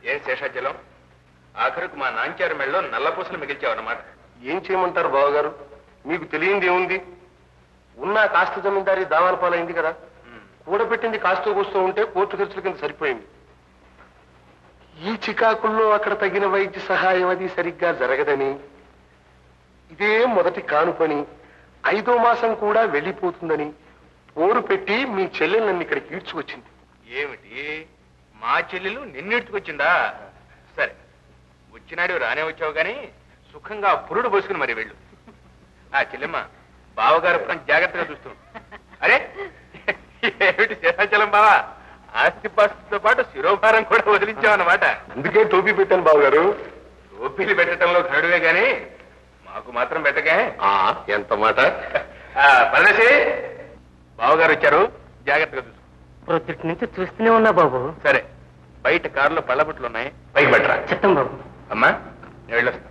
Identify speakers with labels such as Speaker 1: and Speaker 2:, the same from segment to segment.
Speaker 1: ఏం శేషాచలం ఆఖరికి మా నాంచారు మెళ్ళలో నల్లపూసలు మిగిల్చావన్నమాట
Speaker 2: ఏం చేయమంటారు బావగారు మీకు తెలియంది ఏముంది ఉన్న కాస్త జమీందారి దావాల పాలైంది కదా కూడబెట్టింది కాస్త కూస్తూ ఉంటే కోర్టు ఖర్చుల కింద సరిపోయింది ఈ చికాకుల్లో అక్కడ తగిన వైద్య సహాయం అది సరిగ్గా జరగదని ఇదే మొదటి కానుపని ఐదో మాసం కూడా వెళ్ళిపోతుందని పోరు పెట్టి మీ చెల్లెలు నన్ను ఇక్కడికి ఈడ్చుకొచ్చింది
Speaker 1: ఏమిటి మా చెల్లెలు నిన్నెట్టుకొచ్చిందా సరే వచ్చినాడు రానే వచ్చావు గాని సుఖంగా పురుడు పోసుకుని మరి వెళ్ళు ఆ చెల్లెమ్మ బావగారు ప్రాణం జాగ్రత్తగా చూస్తూ అరే ఏమిటి శేషాచలం బావా ఆస్తిపాస్తుతో పాటు శిరోభారం కూడా వదిలించావన్నమాట
Speaker 2: అందుకే టోపీ పెట్టాను బావగారు
Speaker 1: టోపీలు పెట్టడంలో ఘనుడువే గాని మాకు మాత్రం పెట్టకే
Speaker 2: ఆ ఎంత మాట
Speaker 1: ఆ, పరదేశి బావగారు వచ్చారు జాగ్రత్తగా చూసుకో
Speaker 3: ప్రొద్దుటి నుంచి చూస్తూనే ఉన్నా బాబు
Speaker 1: సరే బయట కారులో పళ్ళబుట్లు ఉన్నాయి పైకి పెట్టరా
Speaker 3: చిత్తం బాబు
Speaker 1: అమ్మా నేను వెళ్ళొస్తా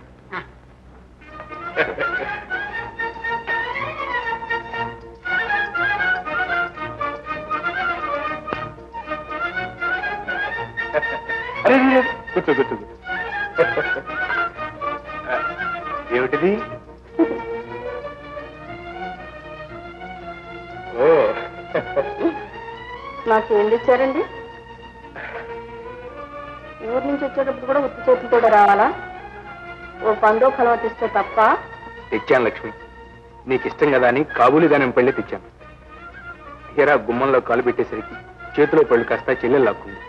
Speaker 2: అరే అరే, కూర్చో కూర్చో కూర్చో. ఏమిటిది ఓ
Speaker 4: నాకు ఏం తెచ్చారండి ఊరు నుంచి వచ్చేటప్పుడు కూడా ఉత్తి చేతులతో రావాలా ఓ పందో కలవ తెస్తే తప్ప
Speaker 1: తెచ్చాను లక్ష్మి నీకు ఇష్టం కదా అని కాబూలి దానం పళ్ళే తెచ్చాను తీరా గుమ్మంలో కాలు పెట్టేసరికి చేతిలో పళ్ళు కాస్త చెల్లెలు లాక్కుంది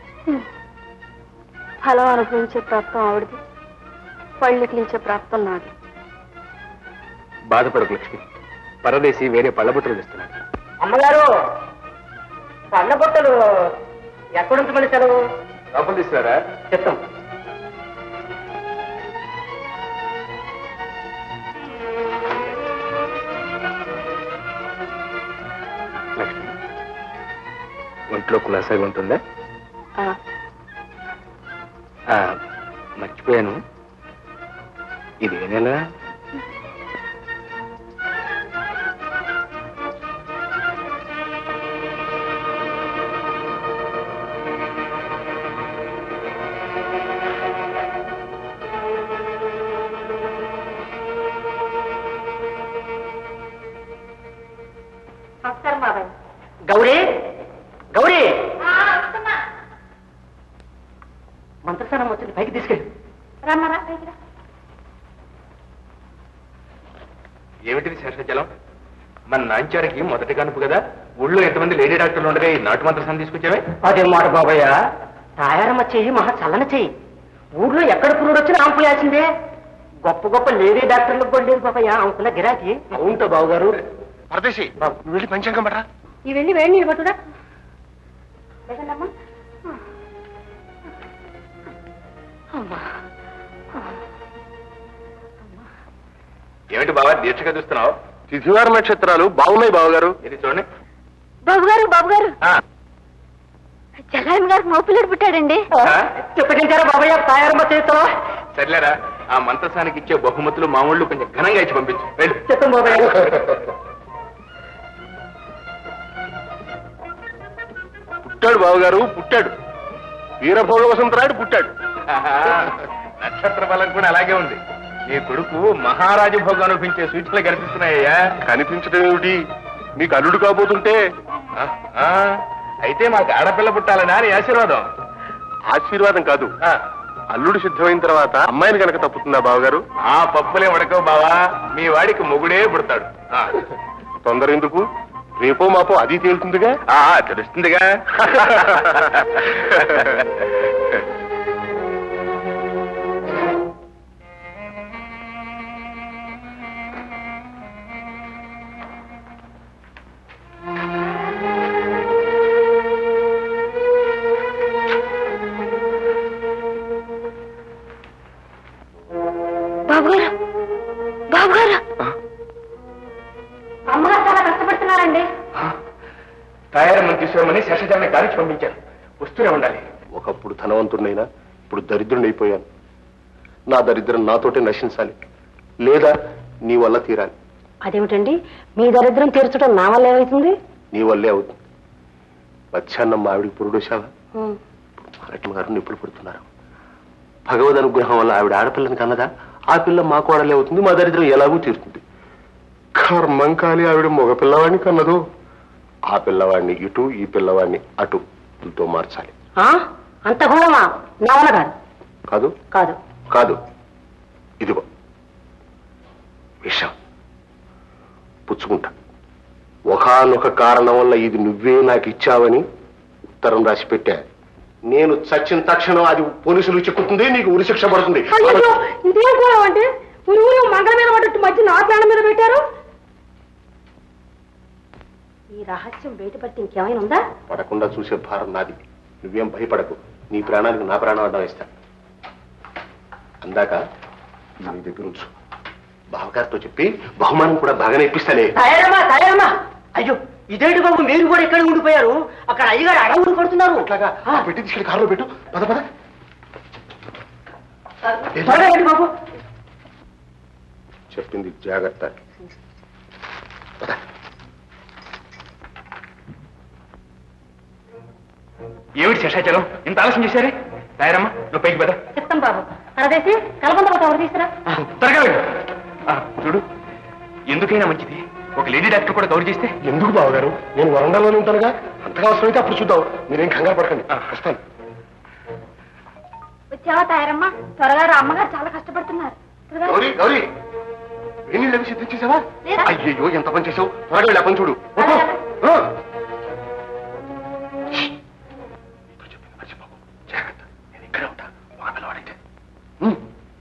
Speaker 4: ఫలం అనుభవించే ప్రాప్తం ఆవిడది పళ్ళెట్లించే ప్రాప్తం నాది
Speaker 1: బాధపడకు లక్ష్మి పరదేశి వేరే పళ్ళబుట్టలు తెస్తున్నాడు
Speaker 3: అమ్మగారు పళ్ళ బొట్టలు ఎక్కడుంచమని సెలవు
Speaker 1: లోపల తీసుకురారా
Speaker 3: చిత్తం
Speaker 1: లక్ష్మి ఒంట్లో కులాసాగా ఉంటుందా
Speaker 4: ఆ,
Speaker 1: ఆ, మర్చిపోయాను ఇది ఏ నెల
Speaker 4: నమస్కారం బాబాయ్
Speaker 3: గౌరీ గౌరీ మంత్రస్థానం వచ్చింది పైకి తీసుకెళ్ళి
Speaker 4: రమ్మరా
Speaker 1: ఏమిటిది శేషాచలం మన నాంచారికి మొదటి కనుపు కదా ఊళ్ళో ఎంతమంది లేడీ డాక్టర్లు ఉండగా ఈ నాటు మంత్రసాన్ని తీసుకొచ్చావే
Speaker 3: అదే మాట బాబయ్య తాయారమ్మ చెయ్యి మహా చల్లన చెయ్యి ఊర్లో ఎక్కడ పురుడు వచ్చినా ఆంపుయాల్సిందే గొప్ప గొప్ప లేడీ డాక్టర్లకు కూడా లేదు బాబయ్య ఆంకుల గిరాకీ
Speaker 2: అవుంటా బావగారు పరదేశి నువ్వు వెళ్ళి పంచాంగం పడరా
Speaker 4: ఈ వెళ్ళి వేడి నీళ్ళు పట్టుడా లేదండమ్మా అమ్మా
Speaker 1: ఏమిటి బావా దీక్షగా చూస్తున్నావు
Speaker 2: తిథివార నక్షత్రాలు బాగున్నాయి బావగారు
Speaker 1: ఇది చూడండి
Speaker 4: బాబు గారు బాబు గారు
Speaker 1: ఆ,
Speaker 4: జలాయం గారికి మోపిల్లుడు పుట్టాడండి
Speaker 3: చెప్పటించారా బాబయ్య తాయారమ్మ చేతితో
Speaker 1: సర్లేరా ఆ మంత్రసానికి ఇచ్చే బహుమతులు మామూళ్ళు కొంచెం ఘనంగా ఇచ్చి పంపించు వెళ్ళు
Speaker 3: చెప్తాం బాబయ్య
Speaker 2: పుట్టాడు బావగారు పుట్టాడు వీరభోగ వసంతరాయుడు పుట్టాడు
Speaker 1: ఆహా, నక్షత్ర బలం కూడా అలాగే ఉంది నీ కొడుకు మహారాజు భోగం అనిపించే సూచనలు కనిపిస్తున్నాయ్యా
Speaker 2: కనిపించడం ఏమిటి మీకు అల్లుడు కాబోతుంటే
Speaker 1: ఆ, ఆ, అయితే మాకు ఆడపిల్ల పుట్టాలని అని ఆశీర్వాదం
Speaker 2: ఆశీర్వాదం కాదు
Speaker 1: ఆ,
Speaker 2: అల్లుడు సిద్ధమైన తర్వాత అమ్మాయిని కనుక తప్పుతుందా బావగారు
Speaker 1: ఆ పప్పులే ఉడకవు బావా మీ వాడికి మొగుడే పుడతాడు ఆ,
Speaker 2: తొందర ఎందుకు రేపో మాపో అది తేలుతుందిగా
Speaker 1: ఆ, తెలుస్తుందిగా
Speaker 4: బాబు గారు బాబు గారు అమ్మగారు చాలా కష్టపడుతున్నారండి
Speaker 1: తయారమ్మని తీసుకోమని శేషజాన్ని కాల్చి పంపించారు వస్తూనే ఉండాలి
Speaker 2: ఒకప్పుడు ధనవంతుడినైనా ఇప్పుడు దరిద్రుడైపోయాను నా దరిద్రం నాతోటే నశించాలి లేదా నీ వల్ల తీరాలి
Speaker 4: అదేమిటండి మీ దరిద్రం తీర్చడం నా వల్ల ఏమవుతుంది
Speaker 2: నీ వల్లే అవుతుంది మధ్యాహ్నం మా ఆవిడికి పురుడోశావా మరటి గారు నిప్పులు పుడుతున్నారు భగవద్ అనుగ్రహం వల్ల ఆవిడ ఆడపిల్లని కన్నదా ఆ పిల్ల మా కోడలే అవుతుంది మా దరిద్రం ఎలాగూ తీరుతుంది కర్మం కాలి ఆవిడ మగ పిల్లవాడిని కన్నదు ఆ పిల్లవాడిని ఇటు ఈ పిల్లవాడిని అటు తో మార్చాలి
Speaker 3: ఆ? అంత ఘోరమా నా వల్ల కాదు
Speaker 2: కాదు
Speaker 3: కాదు
Speaker 2: కాదు ఇదిగో విషం పుచ్చుకుంటా ఒకనొక కారణం వల్ల ఇది నువ్వే నాకు ఇచ్చావని ఉత్తరం రాసి పెట్టా నేను చచ్చిన తక్షణం అది పోలీసులు చెక్కుతుంది నీకు ఉరిశిక్ష పడుతుంది
Speaker 4: అయ్యో ఇదేం ఘోరం అంటే ఊరు మంగళ మీద పడ్డట్టు మధ్య నా ప్రాణం మీద పెట్టారు
Speaker 3: ఈ రహస్యం బయటపడితే ఇంకేమైనా ఉందా
Speaker 2: పడకుండా చూసే భారం నాది నువ్వేం భయపడకు నీ ప్రాణానికి నా ప్రాణం అడ్డం ఇస్తా అందాక ఇది నీ దగ్గర ఉంచు బావగారితో చెప్పి బహుమానం కూడా బాగానే ఇప్పిస్తాలే
Speaker 3: తయారమ్మా తయారమ్మా అయ్యో ఇదేంటి బాబు మీరు కూడా ఎక్కడ ఉండిపోయారు అక్కడ అయ్యగారు అడవులు పడుతున్నారు
Speaker 2: అట్లాగా
Speaker 3: ఆ,
Speaker 2: ఆ పెట్టి తీసుకెళ్ళి కారులో పెట్టు పద పద
Speaker 3: త్వరగా రండి బాబు
Speaker 2: చెప్పింది జాగ్రత్త పద.
Speaker 1: ఏమిటి శేషాచలం ఇంత ఆలస్యం చేశారే రాయరమ్మా నువ్వు పైకి పద
Speaker 3: చెప్తాం బాబు అరదేసి కలబంద ఒక ఎవరు తీసుకురా
Speaker 1: ఆ, త్వరగా వెళ్ళు ఆ, చూడు ఎందుకైనా మంచిది ఒక లేడీ డాక్టర్ కూడా గౌరవ చేస్తే
Speaker 2: ఎందుకు బావగారు నేను వరంగల్లోనే ఉంటానుగా అంతగా అవసరమైతే అప్పుడు చూద్దాం మీరేం కంగారు పడకండి
Speaker 1: ఆ.
Speaker 2: వస్తాను
Speaker 4: వచ్చావా తాయారమ్మా త్వరగా రా అమ్మగారు చాలా కష్టపడుతున్నారు త్వరగా రా.
Speaker 2: గౌరీ గౌరీ వేణీళ్ళు అవి సిద్ధించేసావా
Speaker 4: లేదా.
Speaker 2: అయ్యయ్యో ఎంత పని చేసావు త్వరగా వెళ్ళి ఆ పని చూడు
Speaker 4: అలాగే.
Speaker 2: ఆ. ఇప్పుడు చెప్పింది మర్చిపోకు జాగ్రత్త నేను ఇక్కడే ఉంటా ఒక పిల్లవాడైతే ఉమ్.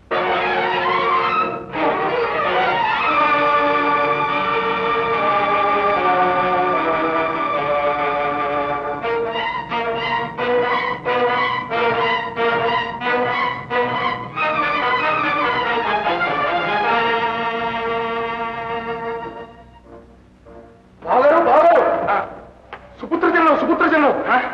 Speaker 2: బావగారు బావగారు సుపుత్ర జనం సుపుత్ర జనం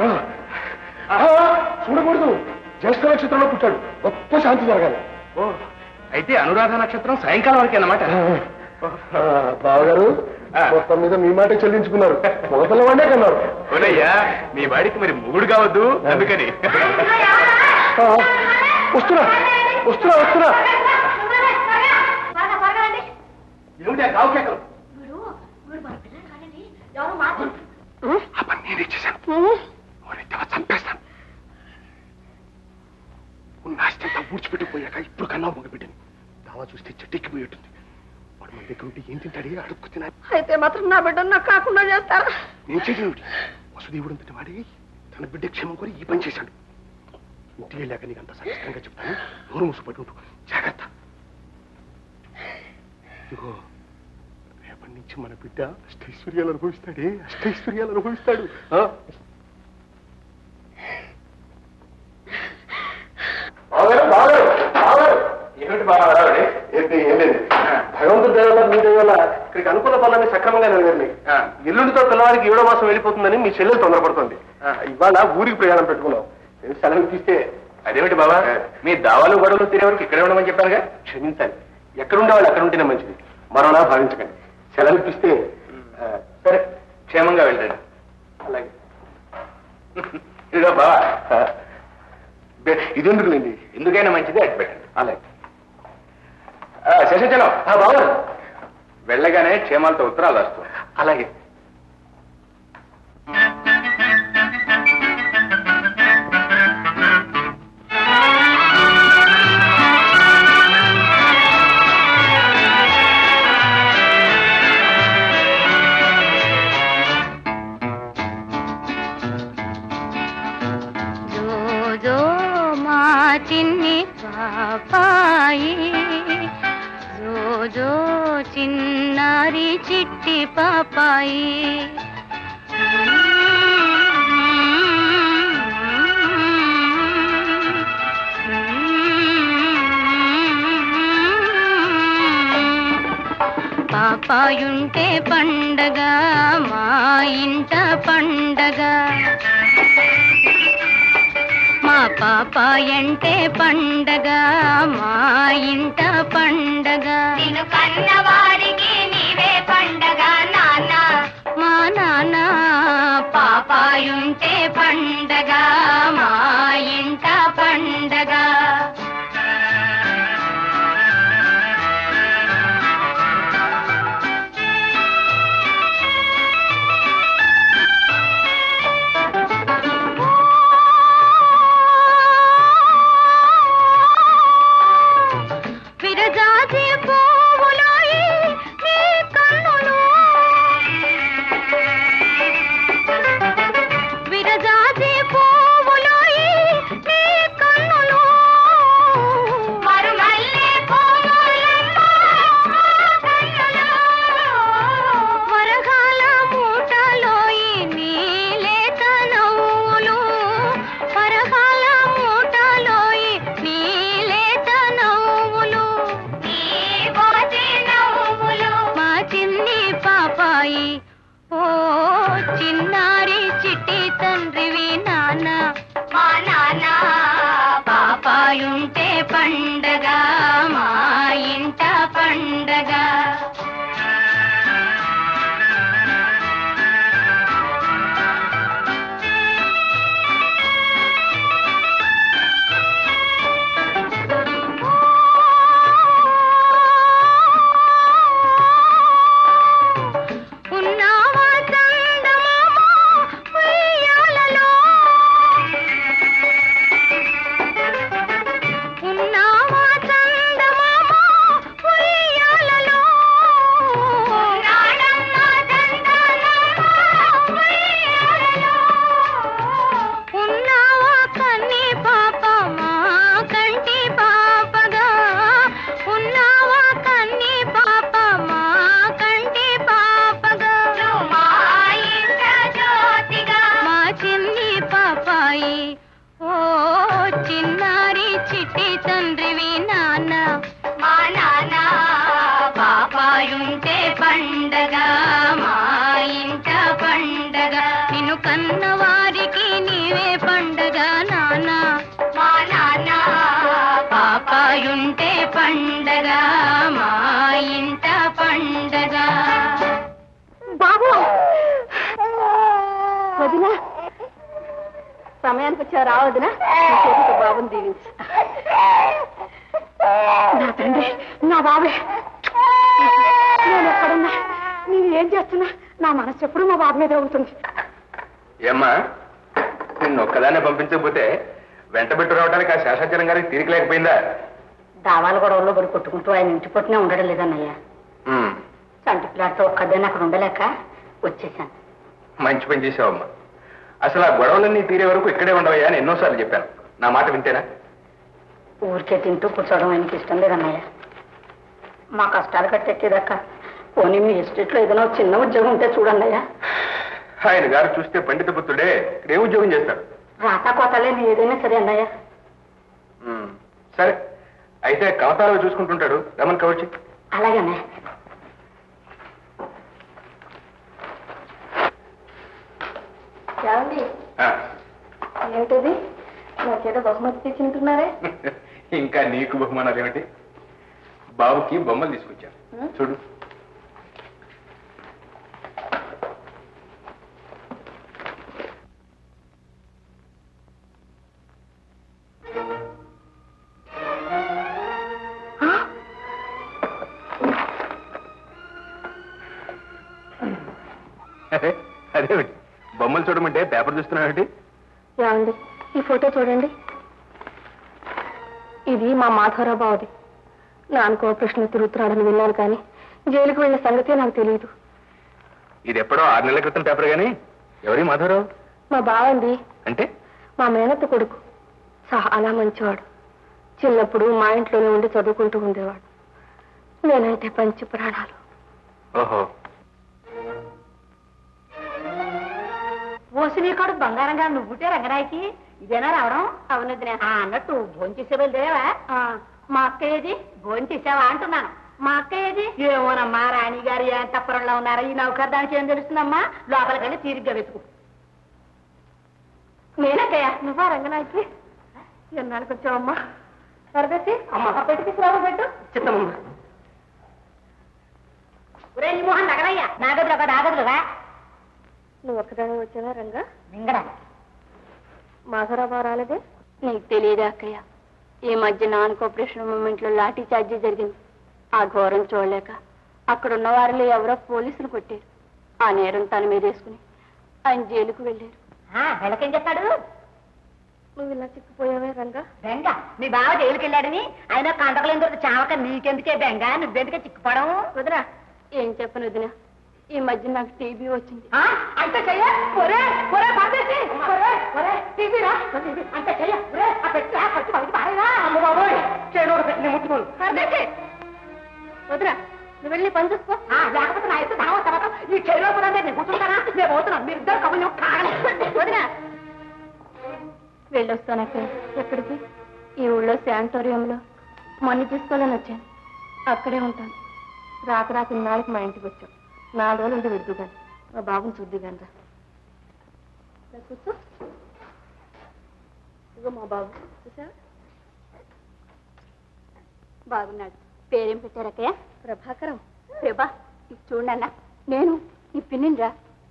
Speaker 2: చూడకూడదు జ్యేష్ఠ నక్షత్రంలో పుట్టాడు గొప్ప శాంతి జరగాలి
Speaker 1: ఓ అయితే అనురాధ నక్షత్రం సాయంకాలం వరకే అన్నమాట
Speaker 2: బావగారు
Speaker 1: ఆ.
Speaker 2: మొత్తం మీద మీ మాట చెల్లించుకున్నారు మగపిల్లవాడే కన్నారు
Speaker 1: ఓనయ్యా మీ వాడికి మరి మొగుడు కావద్దు అందుకని
Speaker 2: ఆ, వస్తున్నా వస్తున్నా వస్తున్నా
Speaker 4: త్వరగా, త్వరగా రండి.
Speaker 2: ఏమిటి ఆ గావు కేకలు
Speaker 4: వీడు వీడు మన పిల్లలు కాదండి ఎవరో మాట
Speaker 2: ఆ పని నేను ఇచ్చేసాను వాడితే చంపేస్తాను ఉన్న ఆస్తి అంతా ఊడ్చిపెట్టిపోయాక ఇప్పుడు కన్నా మొగబిడ్డని దావా చూస్తే చెట్టెక్కిపోయేటుంది వాడు మన దగ్గర ఉంటే ఏం తింటాడే అడుక్కు తినా
Speaker 4: అయితే మాత్రం నా బిడ్డను నాకు కాకుండా చేస్తారా
Speaker 2: నేను చేసేది వసుదేవుడు అంతటి వాడి తన బిడ్డ క్షేమం కోరి ఈ పని చేశాడు ఇంటికి వెళ్ళాక నీకు అంత సంక్షిప్తంగా చెప్తాను నోరు మూసుపడి ఉంటూ జాగ్రత్త ఇదిగో రేపటి నుంచి మన బిడ్డ అష్టైశ్వర్యాలు అనుభవిస్తాడే అష్టైశ్వర్యాలు అనుభవిస్తాడు ఆ? బావగారు, బావగారు, బావగారు.
Speaker 1: ఏమిటి బాగా రావడే
Speaker 2: ఏంటి ఏం లేదు భగవంతుడి దయ వల్ల మీ దయ వల్ల ఇక్కడికి అనుకున్న పనులన్నీ సక్రమంగా నెరవేరినాయి
Speaker 1: ఆ.
Speaker 2: ఎల్లుండితో పిల్లవాడికి ఏడో మాసం వెళ్ళిపోతుందని మీ చెల్లెలు తొందరపడుతుంది
Speaker 1: ఆ.
Speaker 2: ఇవాళ ఊరికి ప్రయాణం పెట్టుకున్నాం నేను సెలవు తీస్తే
Speaker 1: అదేమిటి బాబా మీ దావాలు గొడవలు తినే వరకు ఇక్కడే ఉండమని చెప్పానుగా
Speaker 2: క్షమించాలి ఎక్కడుండే వాళ్ళు అక్కడ ఉంటేనే మంచిది మరోలా భావించకండి సెలవు ఇప్పిస్తే ఆ,
Speaker 1: సరే క్షేమంగా వెళ్ళండి
Speaker 2: అలాగే
Speaker 1: ఇదిగో బావా
Speaker 2: ఆ, బె- ఇదెందుకులేండి
Speaker 1: ఎందుకైనా మంచిది అటు పెట్టండి
Speaker 2: అలాగే
Speaker 1: ఆ, శేషాచలం
Speaker 2: ఆ, బాబు
Speaker 1: వెళ్ళగానే క్షేమాలతో ఉత్తరాలు రాస్తాం
Speaker 2: అలాగే
Speaker 5: జో జో మా చిన్ని పాపాయి జో జో చిన్నారి చిట్టి పాపాయి పాపాయుంటే పండగ మా ఇంట పండగ మా పాపాయంటే పండగ మా ఇంట పండగ
Speaker 6: నిన్ను కన్నవారికి నీవే పండగ నాన్న
Speaker 5: మా నాన్న పాపాయుంటే పండగ మా ఇంట పండగ పాపాయుంటే పండగ మా ఇంట పండగ ఉన్నావా చందమామ ఉయ్యాలలో ఉన్నావా చందమామ ఉయ్యాలలో నాడమ్మ చందమామ ఉయ్యాలలో ఉన్నావా కన్ని పాప మా కంటి పాపగా ఉన్నావా కన్ని పాప మా కంటి పాపగా మా ఇంట జ్యోతిగా మా చిన్ని పాపాయి ఓ చిన్నారి చిట్టి తండ్రివి నాన్న మా నాన్న పాపాయుంటే పండగ మా ఇంట పండగ నిన్ను కన్నవారికి నీవే పండగ నాన్న మా నాన్న పాపాయుంటే పండగ మా ఇంట పండగ
Speaker 4: బాబు వదినా సమయానికి వచ్చావు రా వదినా నీ చేతితో బాబుని దీవించు నా తండ్రి నా బాబే నేను ఎక్కడున్నా నేను ఏం చేస్తున్నా నా మనసు ఎప్పుడు మా బాబు మీద అవుతుంది
Speaker 1: ఏమ్మా నిన్ను ఒక్కదాన్నే పంపించకపోతే వెంట పెట్టు రావడానికి ఆ శేషాచలం గారికి తీరిక లేకపోయిందా
Speaker 3: దావాల గొడవల్లో పడి కొట్టుకుంటూ ఆయన ఇంటి పట్టునే ఉండడం లేదన్నయ్య
Speaker 1: ఉమ్,
Speaker 3: చంటి పిల్లాడితో ఒక్కదాన్ని అక్కడ ఉండలేక వచ్చేసాను
Speaker 1: మంచి పని చేసావమ్మా అసలు ఆ గొడవలన్నీ తీరే వరకు ఇక్కడే ఉండవయ్యా అని ఎన్నోసార్లు చెప్పాను నా మాట వింటేనా
Speaker 3: ఊరికే తింటూ కూర్చోవడం ఆయనకి ఇష్టం లేదన్నయ్య మా కష్టాలు కట్టెక్కేదాకా పోనీ మీ ఎస్టేట్లో ఏదైనా ఒక చిన్న ఉద్యోగం ఉంటే చూడన్నయ్య
Speaker 1: ఆయన గారు చూస్తే పండిత పుత్రుడే ఇక్కడ ఏ ఉద్యోగం చేస్తాడు
Speaker 3: రాత కోతలే ఏదైనా సరే అన్నయ్య
Speaker 1: ఉమ్, సరే అయితే కవతాలు చూసుకుంటుంటాడు రమన్ కవర్చి
Speaker 3: అలాగే అన్నయ్య
Speaker 4: ఏమండి ఏంటిది నాకేదో బహుమతి తెచ్చింటున్నారే
Speaker 1: ఇంకా నీకు బహుమానాలు ఏమిటి బాబుకి బొమ్మలు తీసుకొచ్చాను చూడు అదే అదేమిటి బొమ్మలు చూడమంటే పేపర్ చూస్తున్నావేంటి
Speaker 4: ఏమండి ఈ ఫోటో చూడండి ఇది మా మాధవరావు బావది నాన్నకు ప్రశ్న తిరుగుతున్నాడని విన్నాను కానీ జైలుకు వెళ్ళిన సంగతే నాకు తెలియదు
Speaker 1: ఇది ఎప్పుడో ఆరు నెలల క్రితం పేపర్ గాని ఎవరి మాధవరావు
Speaker 4: మా బావండి
Speaker 1: అంటే
Speaker 4: మా మేనత్త కొడుకు చాలా మంచివాడు చిన్నప్పుడు మా ఇంట్లోనే ఉండి చదువుకుంటూ ఉండేవాడు నేనైతే పంచి ప్రాణాలు
Speaker 1: ఓహో
Speaker 3: ఓసినీకాడు బంగారంగా నువ్వుంటే రంగనాయకి ఇదేనా రావడం అవునదినే అన్నట్టు భోంచేసే బయలుదేరావా మా అక్క ఏది భోంచేసావా అంటున్నాను మా అక్క ఏది ఏమోనమ్మా రాణి గారు ఏ తప్పరంలో ఉన్నారా ఈ నౌకర్ దానికి ఏం తెలుస్తుందమ్మా లోపలికెళ్ళి తీరిగ్గా వెతుకు
Speaker 4: నేనక్కయ్య నువ్వా రంగనాయకి ఎన్నాళ్ళకి వచ్చావమ్మా సరదసి అమ్మ పెట్టి తీసుకురావు పెట్టు
Speaker 3: చిత్తమమ్మా ఒరే నీ మోహన్ నగరయ్యా నాగదులు ఒక నాగదులుగా
Speaker 4: నువ్వు ఒక్కదాని వచ్చావా రంగా
Speaker 3: మింగడా
Speaker 4: మాధవరావు రాలేదే నీకు తెలియదా అక్కయ్య ఈ మధ్య నాన్నకు ఆపరేషన్ మూమెంట్ లో లాఠీ చార్జీ జరిగింది ఆ ఘోరం చూడలేక అక్కడ ఉన్న వారిలో ఎవరో పోలీసులు కొట్టారు ఆ నేరం తన మీద వేసుకుని ఆయన జైలుకు వెళ్ళారు
Speaker 3: వెళ్ళకేం చెప్తాడు
Speaker 4: నువ్వు ఇలా చిక్కిపోయావే రంగా
Speaker 3: బెంగ మీ బావ జైలుకి వెళ్ళాడని ఆయన కంటకలేని దొరికి చావక నీకెందుకే బెంగ నువ్వెందుకే చిక్కుపడం
Speaker 4: వదినా ఏం చెప్పను వదినా ఈ మధ్య నాకు టీబీ వచ్చింది
Speaker 3: ఆ? అంతే చెయ్య ఒరే ఒరే పరదేశి ఒరే ఒరే టీవీ రా టీవీ అంతే చెయ్య ఒరే ఆ పెట్టి ఆ పచ్చి బయట పారేరా అమ్మ బాబోయ్ చేనోడు పెట్టి ముట్టుకోను పరదేశి
Speaker 4: వదినా నువ్వు వెళ్ళి పని చూసుకో
Speaker 3: ఆ, లేకపోతే నా ఎత్తు తర్వాత తర్వాత ఈ చేలో కూడా నేను కూర్చుంటానా నేను పోతున్నాను మీరు ఇద్దరు కబుర్లు కాగండి
Speaker 4: వదినా వెళ్ళొస్తానక్క ఎక్కడికి ఈ ఊళ్ళో శానిటోరియంలో మొన్న తీసుకోవాలని వచ్చాను అక్కడే ఉంటాను రాక రాక ఇన్నాళ్ళకి మా ఇంటికి వచ్చాం నాలుగు రోజులు ఉండి విడుదు కానీ మా బాబుని చూద్ది కానీ రా రా కూర్చో ఇదిగో మా బాబు చూసా బాగున్నాడు పేరేం పెట్టారక్కయ్య ప్రభాకరం ప్రభా ఇది చూడన్నా నేను నీ పిన్నిరా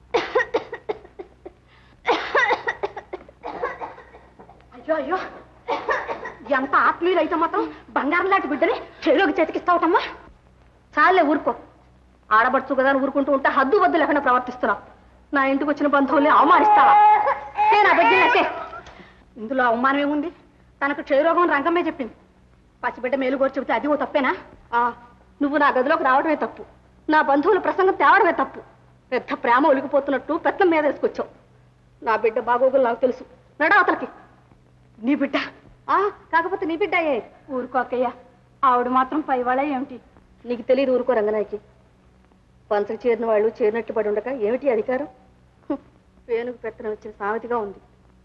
Speaker 3: అయ్యో అయ్యో ఎంత ఆత్మీయులు అయితే మాత్రం బంగారం లాంటి బిడ్డని చెరువుకి చేతికిస్తావుటమ్మా చాలే ఊరుకో ఆడబడుచు కదా అని ఊరుకుంటూ ఉంటే హద్దు వద్దు లేకుండా ప్రవర్తిస్తున్నావు నా ఇంటికి వచ్చిన బంధువుల్ని అవమానిస్తావా నేను అబద్ధినట్టే ఇందులో అవమానం ఏముంది తనకు క్షయరోగం రంగమే చెప్పింది పసిబిడ్డ మేలుగోరు చెబితే అది ఓ తప్పేనా ఆ, నువ్వు నా గదిలోకి రావడమే తప్పు నా బంధువుల ప్రసంగం తేవడమే తప్పు పెద్ద ప్రేమ ఒలిగిపోతున్నట్టు పెత్తం మీద వేసుకొచ్చావు నా బిడ్డ బాగోగులు నాకు తెలుసు నడా అతనికి నీ బిడ్డ ఆ, కాకపోతే నీ బిడ్డ అయ్యే
Speaker 4: ఊరుకో అక్కయ్య ఆవిడ మాత్రం పైవాళ్ళ ఏమిటి
Speaker 3: నీకు తెలియదు ఊరుకో రంగనాయకి పంచకు చేరిన వాళ్ళు చేరినట్టు పడి ఉండక ఏమిటి అధికారం హ్మ్, పేనుకు పెత్తనం వచ్చిన సామెతగా ఉంది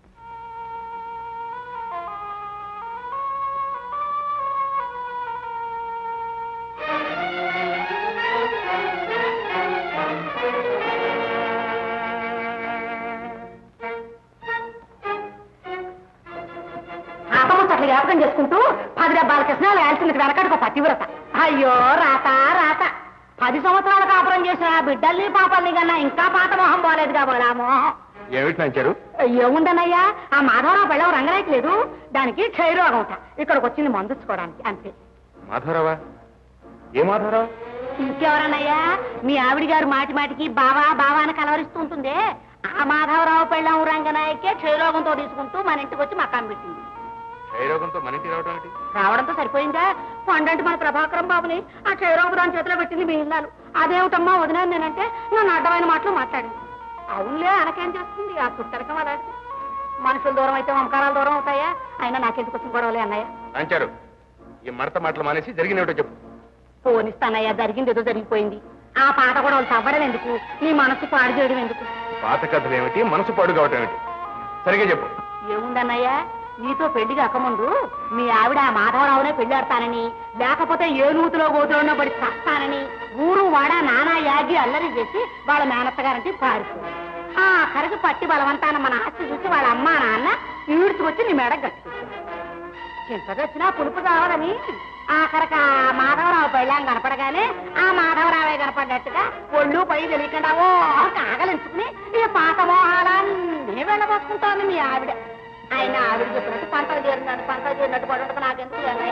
Speaker 3: ఆటముచ్చట్లు జ్ఞాపకం చేసుకుంటూ పది డబ్బాల కృష్ణాలు వేల్సింది వెనకడుకో పతివ్రత అయ్యో రాత రాత పది సంవత్సరాల కాపురం చేసిన ఆ బిడ్డల్ని పాపల్ని కన్నా ఇంకా పాత మొహం పోలేదు కాబోలా మొహం
Speaker 1: ఏమిటి నంచారు
Speaker 3: ఏముందనయ్యా ఆ మాధవరావు పెళ్ళం రంగనాయకి లేదు దానికి క్షయరోగం ఉంట ఇక్కడికి వచ్చింది మందుచ్చుకోవడానికి అంతే
Speaker 1: మాధవరావా ఏ మాధవరావు
Speaker 3: ఇంకెవరన్నయ్యా మీ ఆవిడ గారు మాటి మాటికి బావా బావా అని కలవరిస్తూ ఉంటుందే ఆ మాధవరావు పెళ్ళం రంగనాయకే క్షయరోగంతో తీసుకుంటూ మన ఇంటికి వచ్చి మకాం పెట్టింది
Speaker 1: క్షయరోగంతో మన ఇంటికి రావడం ఏంటి
Speaker 3: రావడంతో సరిపోయిందా పండంటి మన ప్రభాకరం బాబుని ఆ క్షయరోగ దాని చేతిలో పెట్టింది మీ ఇల్లాలు అదేమిటమ్మా వదినాను నేనంటే నన్ను అడ్డమైన మాటలు మాట్లాడింది అవునులే అనకేం చేస్తుంది ఆ చుట్టరకం అలాంటి మనుషులు దూరం అయితే మమకారాలు దూరం అవుతాయా అయినా నాకెందుకు వచ్చిన గొడవలే అన్నయ్య
Speaker 1: నంచారు ఈ మడత మాటలు మానేసి జరిగినవిటో చెప్పు
Speaker 3: పోనిస్తానయ్యా జరిగింది ఏదో జరిగిపోయింది ఆ పాట కూడా వాళ్ళు తవ్వడం ఎందుకు నీ మనసు పాడు చేయడం ఎందుకు
Speaker 1: పాత కథలు ఏమిటి మనసు పాడు కావటం ఏమిటి సరిగా చెప్పు
Speaker 3: ఏముందన్నయ్యా నీతో పెళ్లి కాకముందు మీ ఆవిడ ఆ మాధవరావునే పెళ్ళాడతానని లేకపోతే ఏ నూతిలో గోతులోనో పడి చస్తానని ఊరు వాడ నానా యాగి అల్లరి చేసి వాళ్ళ మేనత్తగారంటే పారిపోయి ఆ కరకు పట్టి బలవంతాన మన ఆస్తి చూసి వాళ్ళ అమ్మా నాన్న ఈడ్చుకొచ్చి నీ మెడ గట్టుకొచ్చారు చింతదొచ్చినా పులుపు కావాలని ఆఖరక ఆ మాధవరావు పెళ్ళాం కనపడగానే ఆ మాధవరావే కనపడ్డట్టుగా ఒళ్ళు పై తెలియకుండా ఓ కాగలించుకుని ఈ పాత మోహాలన్నీ వెళ్ళబోసుకుంటోంది మీ ఆవిడ ఆయన ఆవిడ చెప్పినట్టు పంటలు చేరినట్టు పంటలు చేరినట్టు పడుతుంది నాకెందుకు అన్నయ్య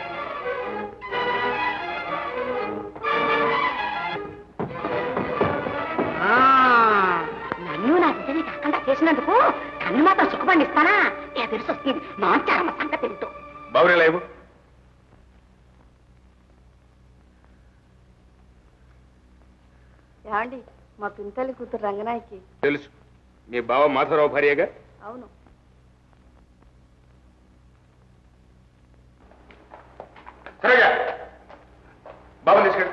Speaker 3: ఆ, నన్ను నా బిడ్డని కాకుండా చేసినందుకు కన్ను మాత్రం సుఖపండి ఇస్తానా ఎదురు వస్తుంది నాంచారమ్మ సంగతి ఏమిటో
Speaker 1: బాబురే లేవు
Speaker 4: ఏమండి మా పింతల్లి కూతురు రంగనాయకి
Speaker 1: తెలుసు మీ బావ మాధవరావు భార్యగా
Speaker 4: అవును
Speaker 1: సరేగా బాబు తీసుకెళ్ళి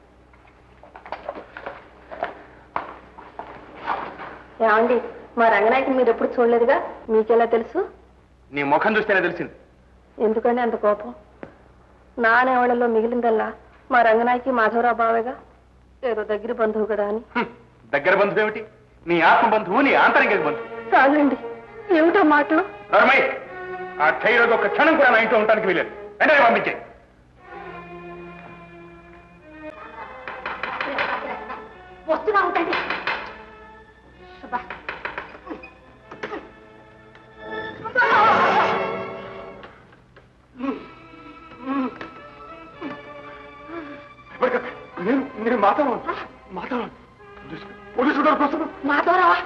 Speaker 4: ఏమండి మా రంగనాయకి మీరు ఎప్పుడు చూడలేదుగా మీకెలా తెలుసు
Speaker 1: నీ ముఖం చూస్తేనే తెలిసింది
Speaker 4: ఎందుకండి అంత కోపం నా అనేవాళ్ళలో మిగిలిందల్లా మా రంగనాయకి మాధవరావు బావేగా ఏదో దగ్గర బంధువు కదా అని
Speaker 1: హ్మ్. దగ్గర బంధువు ఏమిటి నీ ఆత్మ బంధువు నీ ఆంతరిక బంధువు
Speaker 4: చాలండి ఏమిటో మాటలు
Speaker 1: నర్మయ్ ఆ క్షయరోగ ఒక క్షణం కూడా నా ఇంట్లో ఉండడానికి వీలేదు వెంటనే పంపించే
Speaker 3: వస్తున్నా ఉంటండి శుభ
Speaker 2: నేను నేను మాట్లాడను మాట్లాడను పోలీసు గారికి వస్తున్నాను
Speaker 3: మాధవరావా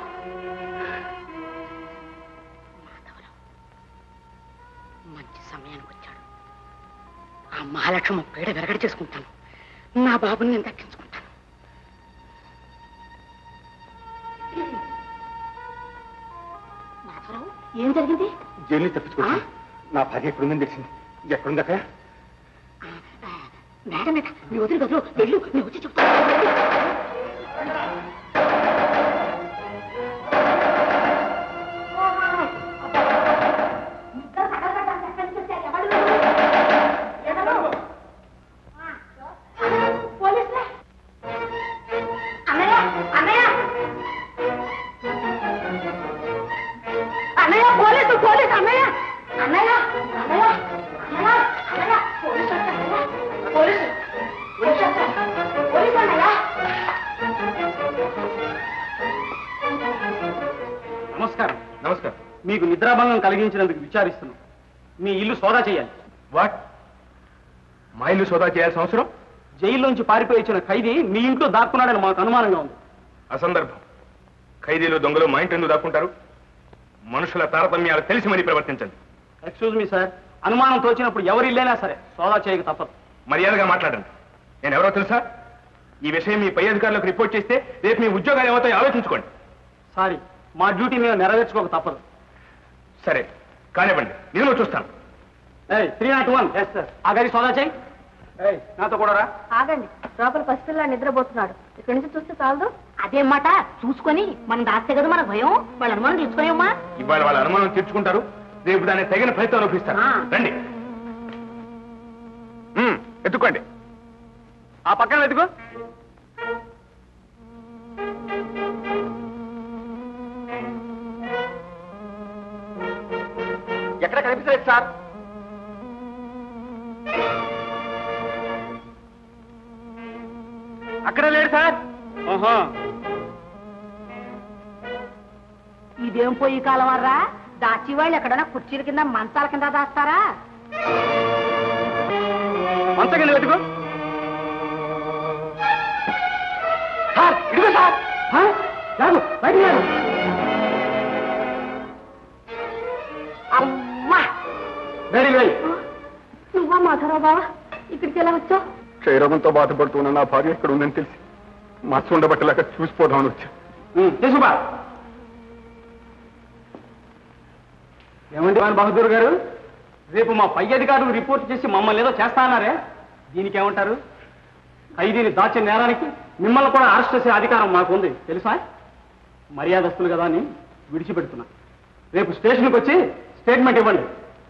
Speaker 3: మంచి సమయానికి వచ్చాడు ఆ మహాలక్ష్మ పేడ వెరగడి చేసుకుంటాను నా బాబుని నేను దక్కించుకుంటాను మాధవరావు ఏం జరిగింది
Speaker 2: జైలు తప్పించుకోవచ్చు నా భార్య ఎక్కడుందని తెలిసింది ఎక్కడుందక్క
Speaker 3: మేడం మీద నీ వదిలి గదిలో వెళ్ళు నీ వచ్చి చెప్తా అన్నయ్య అన్నయ్య అన్నయ్య పోలీసు పోలీసు అన్నయ్య అన్నయ్య అన్నయ్య అన్నయ్య అన్నయ్య పోలీసు వచ్చారు.
Speaker 7: మీకు నిద్రాభంగం కలిగించినందుకు విచారిస్తున్నాం మీ ఇల్లు సోదా చేయాలి
Speaker 1: వాట్ మా ఇల్లు సోదా చేయాల్సిన అవసరం
Speaker 7: జైల్లోంచి పారిపోయి వచ్చిన ఖైదీ మీ ఇంట్లో దాక్కున్నాడని మాకు అనుమానంగా ఉంది
Speaker 1: అసందర్భం ఖైదీలు దొంగలు మా ఇంటి ఎందుకు దాక్కుంటారు మనుషుల తారతమ్యాలు తెలిసి మరీ ప్రవర్తించండి
Speaker 7: ఎక్స్క్యూజ్ మీ సార్ అనుమానం తోచినప్పుడు ఎవరు ఇల్లేనా సరే సోదా చేయక తప్పదు
Speaker 1: మర్యాదగా మాట్లాడండి నేను ఎవరో తెలుసా ఈ విషయం మీ పై అధికారులకు రిపోర్ట్ చేస్తే రేపు మీ ఉద్యోగాలు ఏమవుతాయో ఆలోచించుకోండి
Speaker 7: సారీ మా డ్యూటీ మేము నెరవేర్చుకోక తప్పదు
Speaker 1: సరే కానివ్వండి నేను చూస్తాను
Speaker 7: three nought one yes sir ఆ గది సోదా చేయి ఏయ్, నాతో కూడా రా
Speaker 4: ఆగండి లోపల పసిపిల్ల నిద్రపోతున్నాడు ఇక్కడి నుంచి చూస్తే చాలదు
Speaker 3: అదేం మాట చూసుకొని మనం దాస్తే కదా మన భయం వాళ్ళ అనుమానం తీసుకునేమ్మా
Speaker 1: ఇవాళ వాళ్ళ అనుమానం తీర్చుకుంటారు రేపు దాన్ని తగిన ఫలితం రూపిస్తారు
Speaker 3: ఆ.
Speaker 1: రండి మ్మ్, ఎత్తుకోండి
Speaker 7: ఆ పక్కన వెతుకు
Speaker 2: ఎక్కడ కనిపించలేదు సార్
Speaker 7: అక్కడ లేడు సార్ ఓహో
Speaker 3: ఇదేం పోయి కాలం వర్రా దాచి వాళ్ళు ఎక్కడైనా కుర్చీల కింద మంచాల కింద దాస్తారా
Speaker 7: మంచకెళ్ళి వెతుకు
Speaker 2: సార్ ఇదిగో సార్
Speaker 7: ఆ? లాగు, బయటికి లాగు.
Speaker 3: అమ్మా
Speaker 7: బయటికి వెయ్యి.
Speaker 4: నువ్వా మాధవరావు బావా ఇక్కడికి ఎలా వచ్చావు
Speaker 2: క్షయరోగంతో బాధపడుతున్న నా భార్య ఇక్కడ ఉందని తెలిసి మత్స్సు ఉండబట్టలేక చూసిపోదామని వచ్చా
Speaker 7: ఉమ్, తీసుకుపా ఏమండి వాన్ బహదూర్ గారు రేపు మా పై అధికారులు రిపోర్ట్ చేసి మమ్మల్ని ఏదో చేస్తా అన్నారే దీనికి ఏమంటారు ఖైదీని దాచిన నేరానికి మిమ్మల్ని కూడా అరెస్ట్ చేసే అధికారం మాకు ఉంది తెలుసా మర్యాదస్తులు కదా అని విడిచిపెడుతున్నా రేపు స్టేషన్కి వచ్చి స్టేట్మెంట్ ఇవ్వండి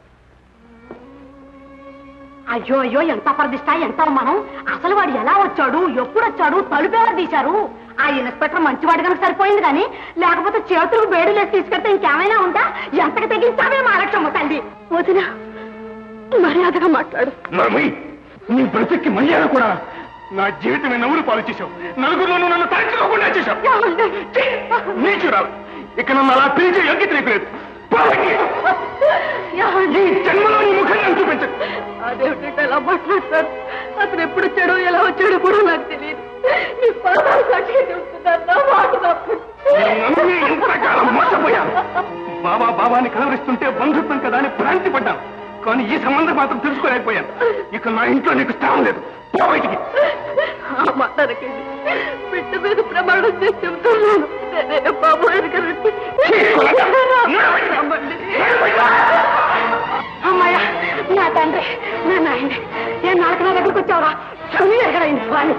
Speaker 3: అయ్యో అయ్యో ఎంత అపరదిష్ట ఎంత అవమానం అసలు వాడు ఎలా వచ్చాడు ఎప్పుడు వచ్చాడు తలుపు ఎవరు తీశారు ఆ ఇన్స్పెక్టర్ మంచివాడు కనుక సరిపోయింది కానీ లేకపోతే చేతులకు వేడులేసి తీసుకెళ్తే ఇంకేమైనా ఉందా ఎంతకు తెగించావే మా లక్ష్యమ్మ తల్లి
Speaker 4: వదిన మర్యాదగా మాట్లాడు
Speaker 1: నర్మీ నీ బ్రతికి మర్యాద కూడా నా జీవితమే నవ్వులు పాలు చేశావు నలుగురిలోనూ నన్ను తరచుకోకుండా చేశావు నీచురాలు ఇక నన్ను అలా పిలిచే యోగ్యత నీకు లేదు పోవయ్యి. ఈ జన్మలో నీ ముఖం నేను చూపించదు
Speaker 4: అదేమిటంటే ఎలా మాట్లాడతారు అతను ఎప్పుడు వచ్చాడో ఎలా వచ్చాడో కూడా నాకు తెలియదు నీ పాదాలు సాక్షిగా చెప్తున్నాను నా మాట తప్పు
Speaker 1: నమ్మి ఇంతకాలం మోసపోయాను బాబా బాబాని కలవరిస్తుంటే బంధుత్వం కదా అని భ్రాంతి పడ్డాను కానీ ఈ సంబంధం మాత్రం తెలుసుకోలేకపోయాను ఇక నా ఇంట్లో నీకు స్థానం లేదు పో బయటికి
Speaker 4: ఆ మాట అనకండి బిడ్డ మీద ప్రమాణం చేసి చెబుతున్నాను నేనే బాబు ఎదుగరండి రమ్మండి
Speaker 3: అమ్మాయ్యా నా తండ్రి నా నాయన ఏ నాలుగు నా దగ్గరికి వచ్చావురా చని ఎగరైంది స్వామి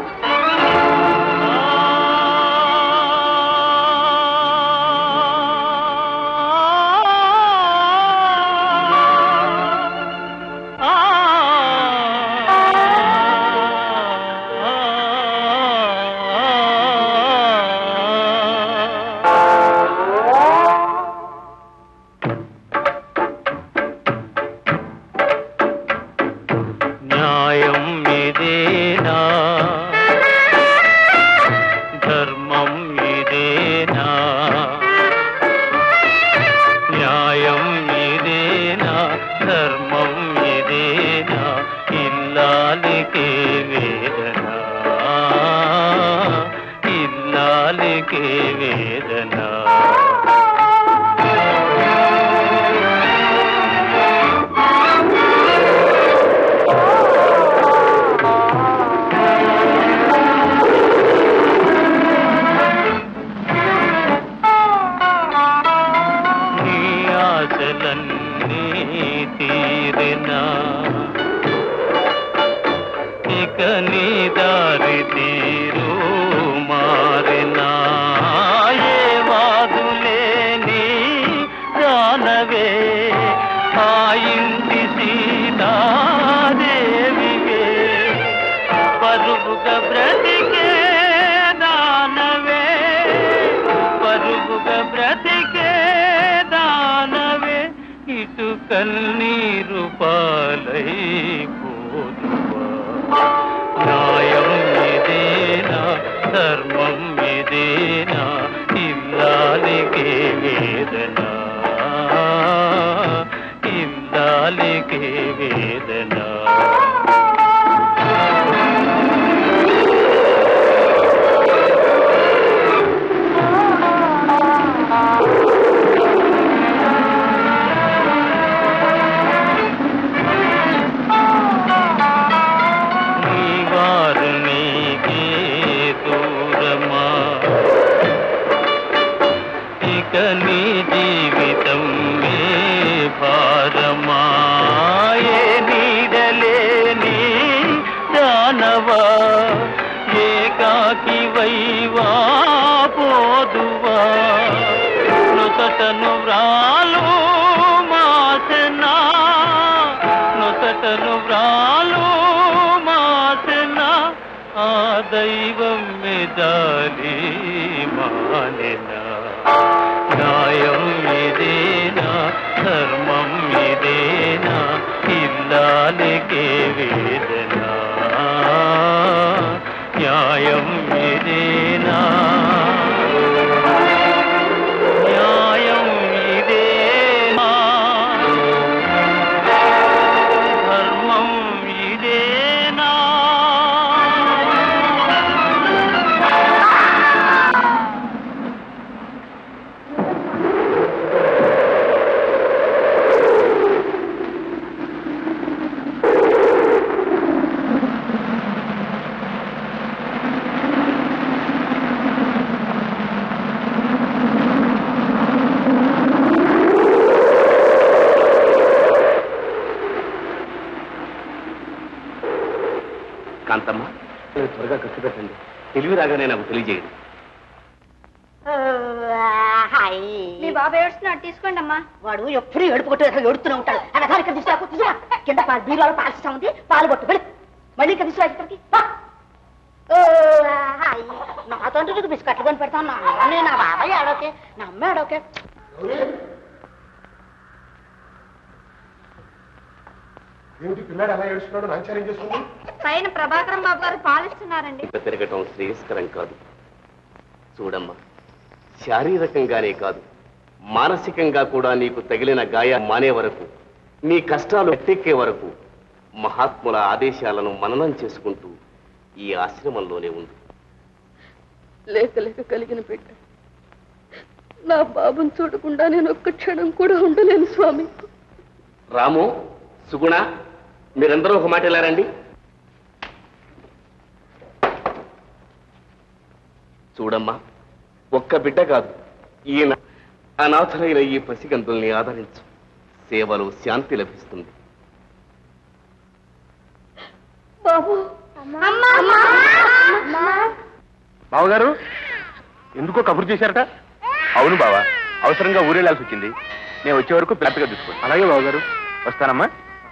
Speaker 8: న్యాయం ఇదేనా ధర్మం ఇదేనా న్యాయం ఇదేనా ధర్మం ఇదేనా ఇల్లాలికి వేదన ఇల్లాలికి వేదన నీ ఆశలన్నీ తీరినా ఇక నీ దారి తీరు మారినా ఏ వాదులేని దానవే ఆ ఇంటి సీతాదేవివే పరుగుగా బ్రతికే దానవే పరుగుగా బ్రతికే దానవే ఇటు కన్నీరు పాలైపోదువా న్యాయం ఇదేనా ధర్మం ఇదేనా ఇల్లాలికే వేదన వేదన నీ వారు నీకే దూరమా ఇక నీ జీవితం ఏ భారమా ఏ నీడలేని దానవా ఏకాకి వైవా పోదువా నొసటను వ్రాలు మాసనా నొసటను వ్రాలు మాసనా ఆ దైవం మెదాలి మానెనా న్యాయం ఇదేనా ధర్మం ఇదేనా ఇల్లాలికే వేదన న్యాయం ఇదేనా న్యాయం ఇదేనా ధర్మం ఇదేనా
Speaker 2: కాంతమ్మ త్వరగా ఖర్చు పెట్టండి తెలివి రాగానే నాకు తెలియజేయండి
Speaker 4: మీ బాబు ఏడుస్తున్నాడు తీసుకోండి అమ్మా
Speaker 3: వాడు ఎప్పుడు ఏడుపు కొట్టు ఏడుతూనే ఉంటాడు అనగా ఇక్కడ తీసుకురా తీసుకురా కింద పాలు బీరువాలో పాలు సిస్టం ఉంది పాలు కొట్టు వెళ్ళి మళ్ళీ ఇక్కడ తీసుకురా ఇక్కడికి పా. ఓ, హాయ్. నాతో నీకు బిస్కట్లు కొని పెడతాను నా అమ్మ నా బాబాయ్ ఆడోకే నా అమ్మ ఆడోకే
Speaker 2: ఏమిటి పిల్లాడు అలా ఏడుస్తున్నాడు నాచారం చేసుకుంది
Speaker 4: పైన ప్రభాకరం బాబు గారు పాలిస్తున్నారండి
Speaker 2: పెరగటం శ్రేయస్కరం కాదు చూడమ్మా శారీరకంగానే కాదు మానసికంగా కూడా నీకు తగిలిన గాయ మానే వరకు నీ కష్టాలు ఎత్తెక్కే వరకు మహాత్ముల ఆదేశాలను మననం చేసుకుంటూ ఈ ఆశ్రమంలోనే ఉంది
Speaker 4: లేక లేక కలిగిన బిడ్డ నా బాబుని చూడకుండా నేను ఒక్క క్షణం కూడా ఉండలేను స్వామి
Speaker 2: రాము సుగుణ మీరందరూ ఒక మాట వెళ్ళారండి చూడమ్మా ఒక్క బిడ్డ కాదు ఈయన అనాథరైన ఈ పసిగంతుల్ని ఆదరించు సేవలో శాంతి లభిస్తుంది
Speaker 4: బాబు
Speaker 2: బావగారు ఎందుకో కబురు చేశారట
Speaker 1: అవును బావా అవసరంగా ఊరేళ్ళాల్సి వచ్చింది నేను వచ్చే వరకు జాగ్రత్తగా చూసుకోండి
Speaker 2: అలాగే బావగారు
Speaker 1: వస్తానమ్మా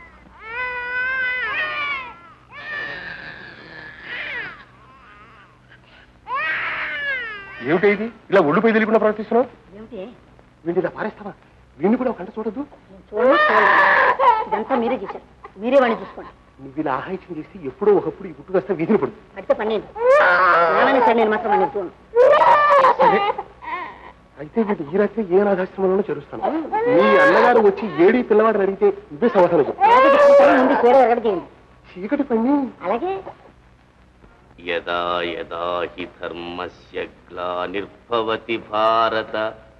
Speaker 2: ఏమిటి ఇది ఇలా ఒళ్ళుపై తెలియకుండా ప్రవర్తిస్తున్నావు
Speaker 3: ఏమిటి
Speaker 2: వీడిని ఇలా పారేస్తావా వీడిని కూడా ఒక గంట చూడద్దు
Speaker 3: చూడండి చూడండి. ఇదంతా మీరే చేశారు మీరే వాడిని చూసుకోండి
Speaker 2: నువ్వు ఇలా ఆహాయిత్యం చేసి ఎప్పుడో ఒకప్పుడు ఈ గుట్టు కాస్త వీధిని పడు
Speaker 3: పడితే పన్నెండు ఏమైనా సరే నేను మాత్రం వాడిని చూడండి
Speaker 2: సరే అయితే వీడు ఈ రాత్రి ఏ అనాథాశ్రమంలోనూ చేరుస్తాను మీ అన్నగారు వచ్చి ఏడీ పిల్లవాడిని అడిగితే ఇవే సమాధానం చెప్పు
Speaker 3: ముందు పేరు ఎరగడేయండి
Speaker 2: చీకటి పని
Speaker 3: అలాగే
Speaker 2: యదా యదా హి ధర్మస్య గ్లానిర్భవతి భారత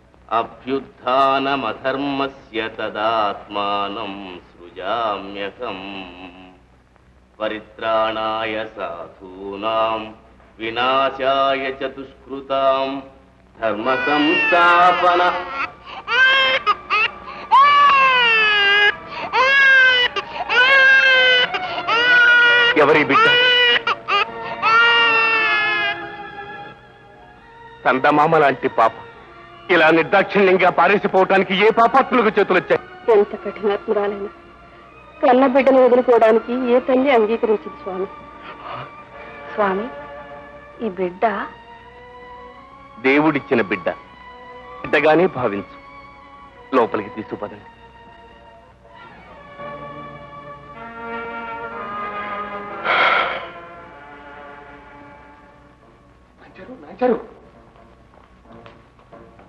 Speaker 2: అభ్యుత్నమధర్మస్య తదాత్మానం సృజామ్యహం పరిత్రాణాయ సాధూనాం వినాశాయ చ దుష్కృతాం ధర్మ సంస్థాపన ఎవరి బిడ్డ సందమామ లాంటి పాప ఇలా నిర్దాక్షిణ్యంగా పారేసిపోవటానికి ఏ పాపాత్ములకు చేతులొచ్చాయి
Speaker 4: ఎంత కఠినాత్మురాలైనా కన్న బిడ్డను వదులుకోవడానికి ఏ తల్లి అంగీకరించింది స్వామి స్వామి ఈ బిడ్డ
Speaker 2: దేవుడిచ్చిన బిడ్డ బిడ్డగానే భావించు లోపలికి తీసుకుపదండి నాంచారు నాంచారు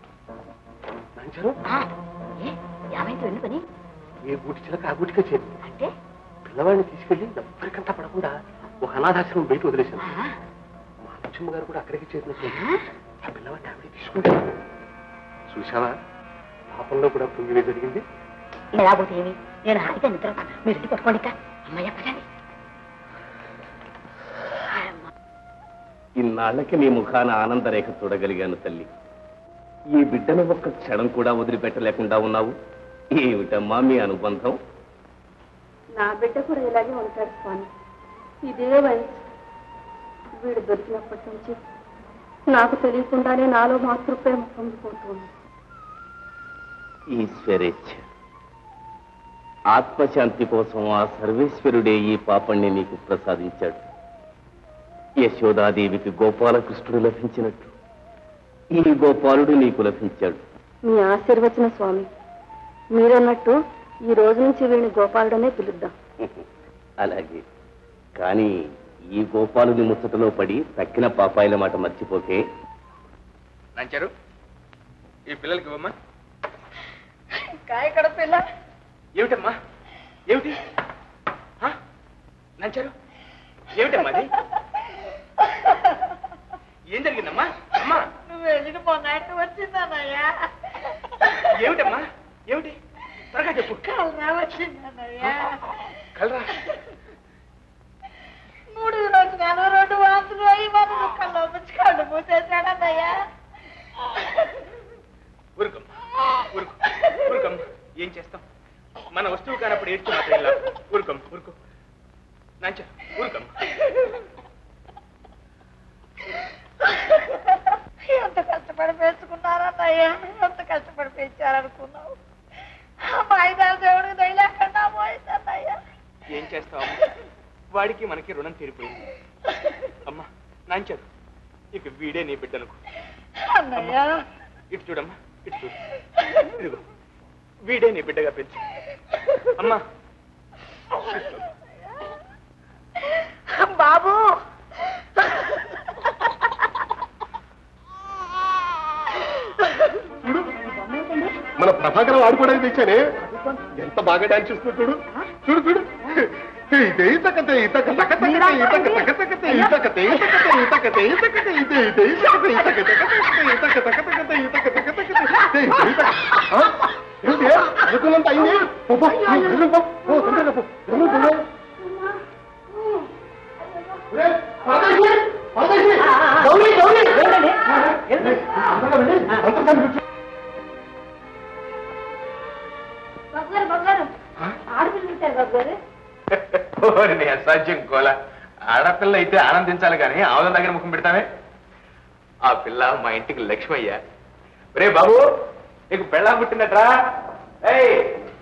Speaker 2: నాంచారు
Speaker 3: ఆ, ఏ, ఏమైంది వెళ్ళి పని
Speaker 2: ఏ గూటి చిలక ఆ గూటికే చేరు
Speaker 3: అంటే
Speaker 2: పిల్లవాడిని తీసుకెళ్లి ఎవరికంతా పడకుండా ఒక అనాథాశ్రమం బయట వదిలేశాను
Speaker 3: ఆ,
Speaker 2: మా లక్ష్మ గారు కూడా అక్కడికి చేరినట్టు ఆ పిల్లవాడిని ఆవిడ తీసుకుంటాను చూసావా పాపంలో కూడా పుణ్యమే జరిగింది
Speaker 3: ఎలా పోతే ఏమి నేను హాయిగా నిద్రపోతాను మీరు ఇంటి పట్టుకోండి ఇక. అమ్మయ్య పదండి
Speaker 9: ఇన్నాళ్ళకి నీ ముఖాన ఆనందరేఖ చూడగలిగాను తల్లి ఈ బిడ్డను ఒక్క క్షణం కూడా వదిలిపెట్టలేకుండా ఉన్నావు ఏమిటమ్మా మీ అనుబంధం
Speaker 4: నా బిడ్డ కూడా ఇలాగే ఉంటాడు స్వామి ఇదే వయసు వీడు దొరికినప్పటి నుంచి నాకు తెలియకుండానే నాలో మాతృప్రేమ పొందుకుంటుంది
Speaker 9: ఈశ్వరేచ్ఛ ఆత్మశాంతి కోసం ఆ సర్వేశ్వరుడే ఈ పాపణ్ణి నీకు ప్రసాదించాడు యశోదాదేవికి గోపాలకృష్ణుడు లభించినట్టు ఈ గోపాలుడు నీకు లభించాడు
Speaker 4: మీ ఆశీర్వచన స్వామి మీరన్నట్టు ఈ రోజు నుంచి వీడిని గోపాలుడనే పిలుద్దాం
Speaker 9: అలాగే కానీ ఈ గోపాలుని ముచ్చటలో పడి తక్కిన పాపాయిల మాట మర్చిపోకే
Speaker 1: నంచారు ఈ పిల్లలకి ఇవ్వమ్మా
Speaker 3: ఇక్కడ పిల్ల
Speaker 1: ఏమిటమ్మా ఏమిటి ఆ? నంచారు ఏమిటమ్మా అది ఏం జరిగిందమ్మా అమ్మా
Speaker 3: నువ్వు వెళ్ళిపోయినట్టు వచ్చిందన్నయ్యా
Speaker 1: ఏమిటమ్మా ఏమిటి త్వరగా చెప్పు
Speaker 3: కలరా వచ్చిందన్నయ్యా
Speaker 1: కలరా
Speaker 3: మూడు రోజు నాలుగు రెండు వాంతులు అయ్యి మన కళ్ళు వచ్చి కళ్ళు మూసేసాడన్నయ్యా
Speaker 1: ఊరుకమ్మా ఊరుకు ఊరుకమ్మా ఏం చేస్తాం మన వస్తువు కానప్పుడు ఏడ్చి మాత్రం ఇలా ఊరుకమ్మ ఊరుకో నంచ ఊరుకమ్మా
Speaker 3: ఎంత కష్టపడి పెంచుకున్నారన్నయ్యా ఎంత కష్టపడి పెంచారనుకున్నావు మా ఐదారు దేవుడికి దయలేకుండా పోయిందన్నయ్యా
Speaker 1: ఏం చేస్తావు వాడికి మనకి రుణం తీరిపోయింది అమ్మా నాంచారు ఇక వీడే నీ బిడ్డనుకో
Speaker 3: అన్నయ్యా
Speaker 1: ఇటు చూడమ్మా ఇటు చూడు ఇదిగో వీడే నీ బిడ్డగా పెంచు అమ్మా
Speaker 3: బాబు
Speaker 2: మన ప్రభాకరం ఆడుకోవడానికి తెచ్చానే ఎంత బాగా డాన్స్ చేస్తున్నాడు చూడు చూడు చూడు ఇదే ఇతకతే ఇతక తక తకతే ఇతక తక తకతే ఇతకతే ఇతకతే ఇతకతే ఇతకతే ఇదే ఇదే ఇతకతే ఇతకతే ఇతక తక తకతే ఇతక తక తకతే ఇదే ఇదే ఇతక ఆ? ఏంటి అనుకున్నంత అయింది పో, పో, వెళ్ళు, పో. పో, తొందరగా పో. వెళ్ళు, వెళ్ళు. ఒరేయ్, పరదేశి, పరదేశి, గౌరీ, గౌరీ. ఏయ్, తొందరగా వెళ్ళి, అంతర్జాలం కూర్చో.
Speaker 3: బాబు గారు బాబు గారు ఆడపిల్లలు ఉంటారు బాబు గారు
Speaker 1: ఓరి నీ అసాధ్యం కోల ఆడపిల్ల అయితే ఆనందించాలి కానీ ఆవుల దగ్గర ముఖం పెడతామే ఆ పిల్ల మా ఇంటికి లక్ష్మయ్య రే బాబు నీకు పెళ్ళా పుట్టినట్రా ఏయ్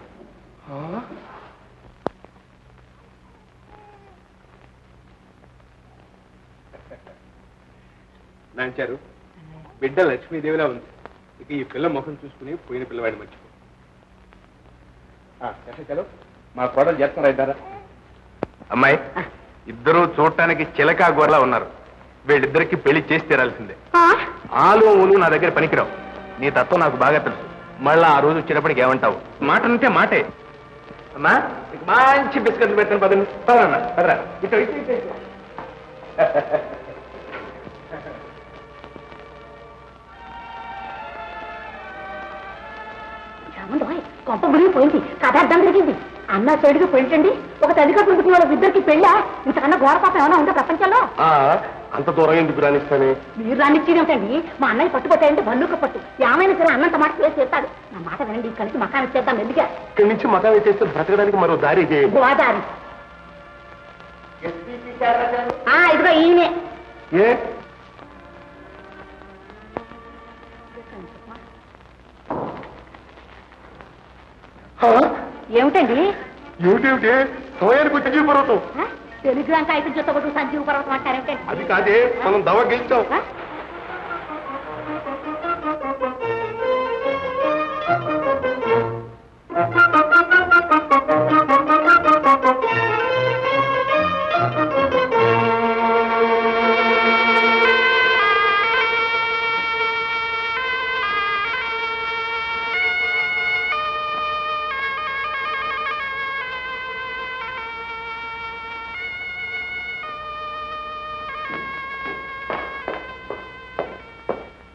Speaker 1: నాంచారు బిడ్డ లక్ష్మీదేవిలా ఉంది ఇక ఈ పిల్ల ముఖం చూసుకుని పోయిన పిల్లవాడిని మర్చిపో ఆ, ఎట్లా చలో మా కోడలు చేస్తున్నారు ఇద్దారా అమ్మాయి ఇద్దరూ చూడటానికి చిలక గోరలా ఉన్నారు వీళ్ళిద్దరికి పెళ్లి చేసి తీరాల్సిందే ఆలు ఊలు నా దగ్గర పనికిరావు నీ తత్వం నాకు బాగా తెలుసు మళ్ళా ఆ రోజు వచ్చినప్పటికి ఏమంటావు మాట అంటే మాటే అమ్మా నీకు మంచి బిస్కెట్లు పెట్టాను పదండి పదన్నా పదరా ఇటు ఇటు ఇటు ఇటు.
Speaker 3: ఏమండోయ్, కొంప మునిగిపోయింది కథ అర్థం జరిగింది అన్న చెడుగా పెంచండి ఒక తల్లి కట్టుకున్న వాళ్ళ ఇద్దరికి పెళ్ళా ఇంతకన్నా ఘోర పాపం ఏమైనా ఉందా ప్రపంచంలో
Speaker 2: ఆ, అంత దూరం ఎందుకు రాణిస్తానే
Speaker 3: మీరు రానిచ్చేదేమిటండి మా అన్నయ్య పట్టుపోతాయంటే బల్లుక పట్టు ఏమైనా సరే అన్నంత మాట చేసి చేస్తాడు నా మాట వినండి కలిసి మకాన్ని చేద్దాం ఎందుకే
Speaker 2: ఇక్కడి నుంచి మకాం చేస్తే బ్రతకడానికి మరో దారి చేయండి
Speaker 3: గోదారి ఆ, ఇదిగో ఈయనే
Speaker 2: ఏ ఆ?
Speaker 3: ఏమిటండి
Speaker 2: ఏమిటేమిటి సమయానికి వచ్చి జీవ పర్వతం
Speaker 3: ఆ? టెలిగ్రామ్ కాగితం చూస్తూ సంజీవ పర్వతం అంటారేమిటండి
Speaker 2: అది కాదే మనం దవ గెలిచాం
Speaker 3: ఆ?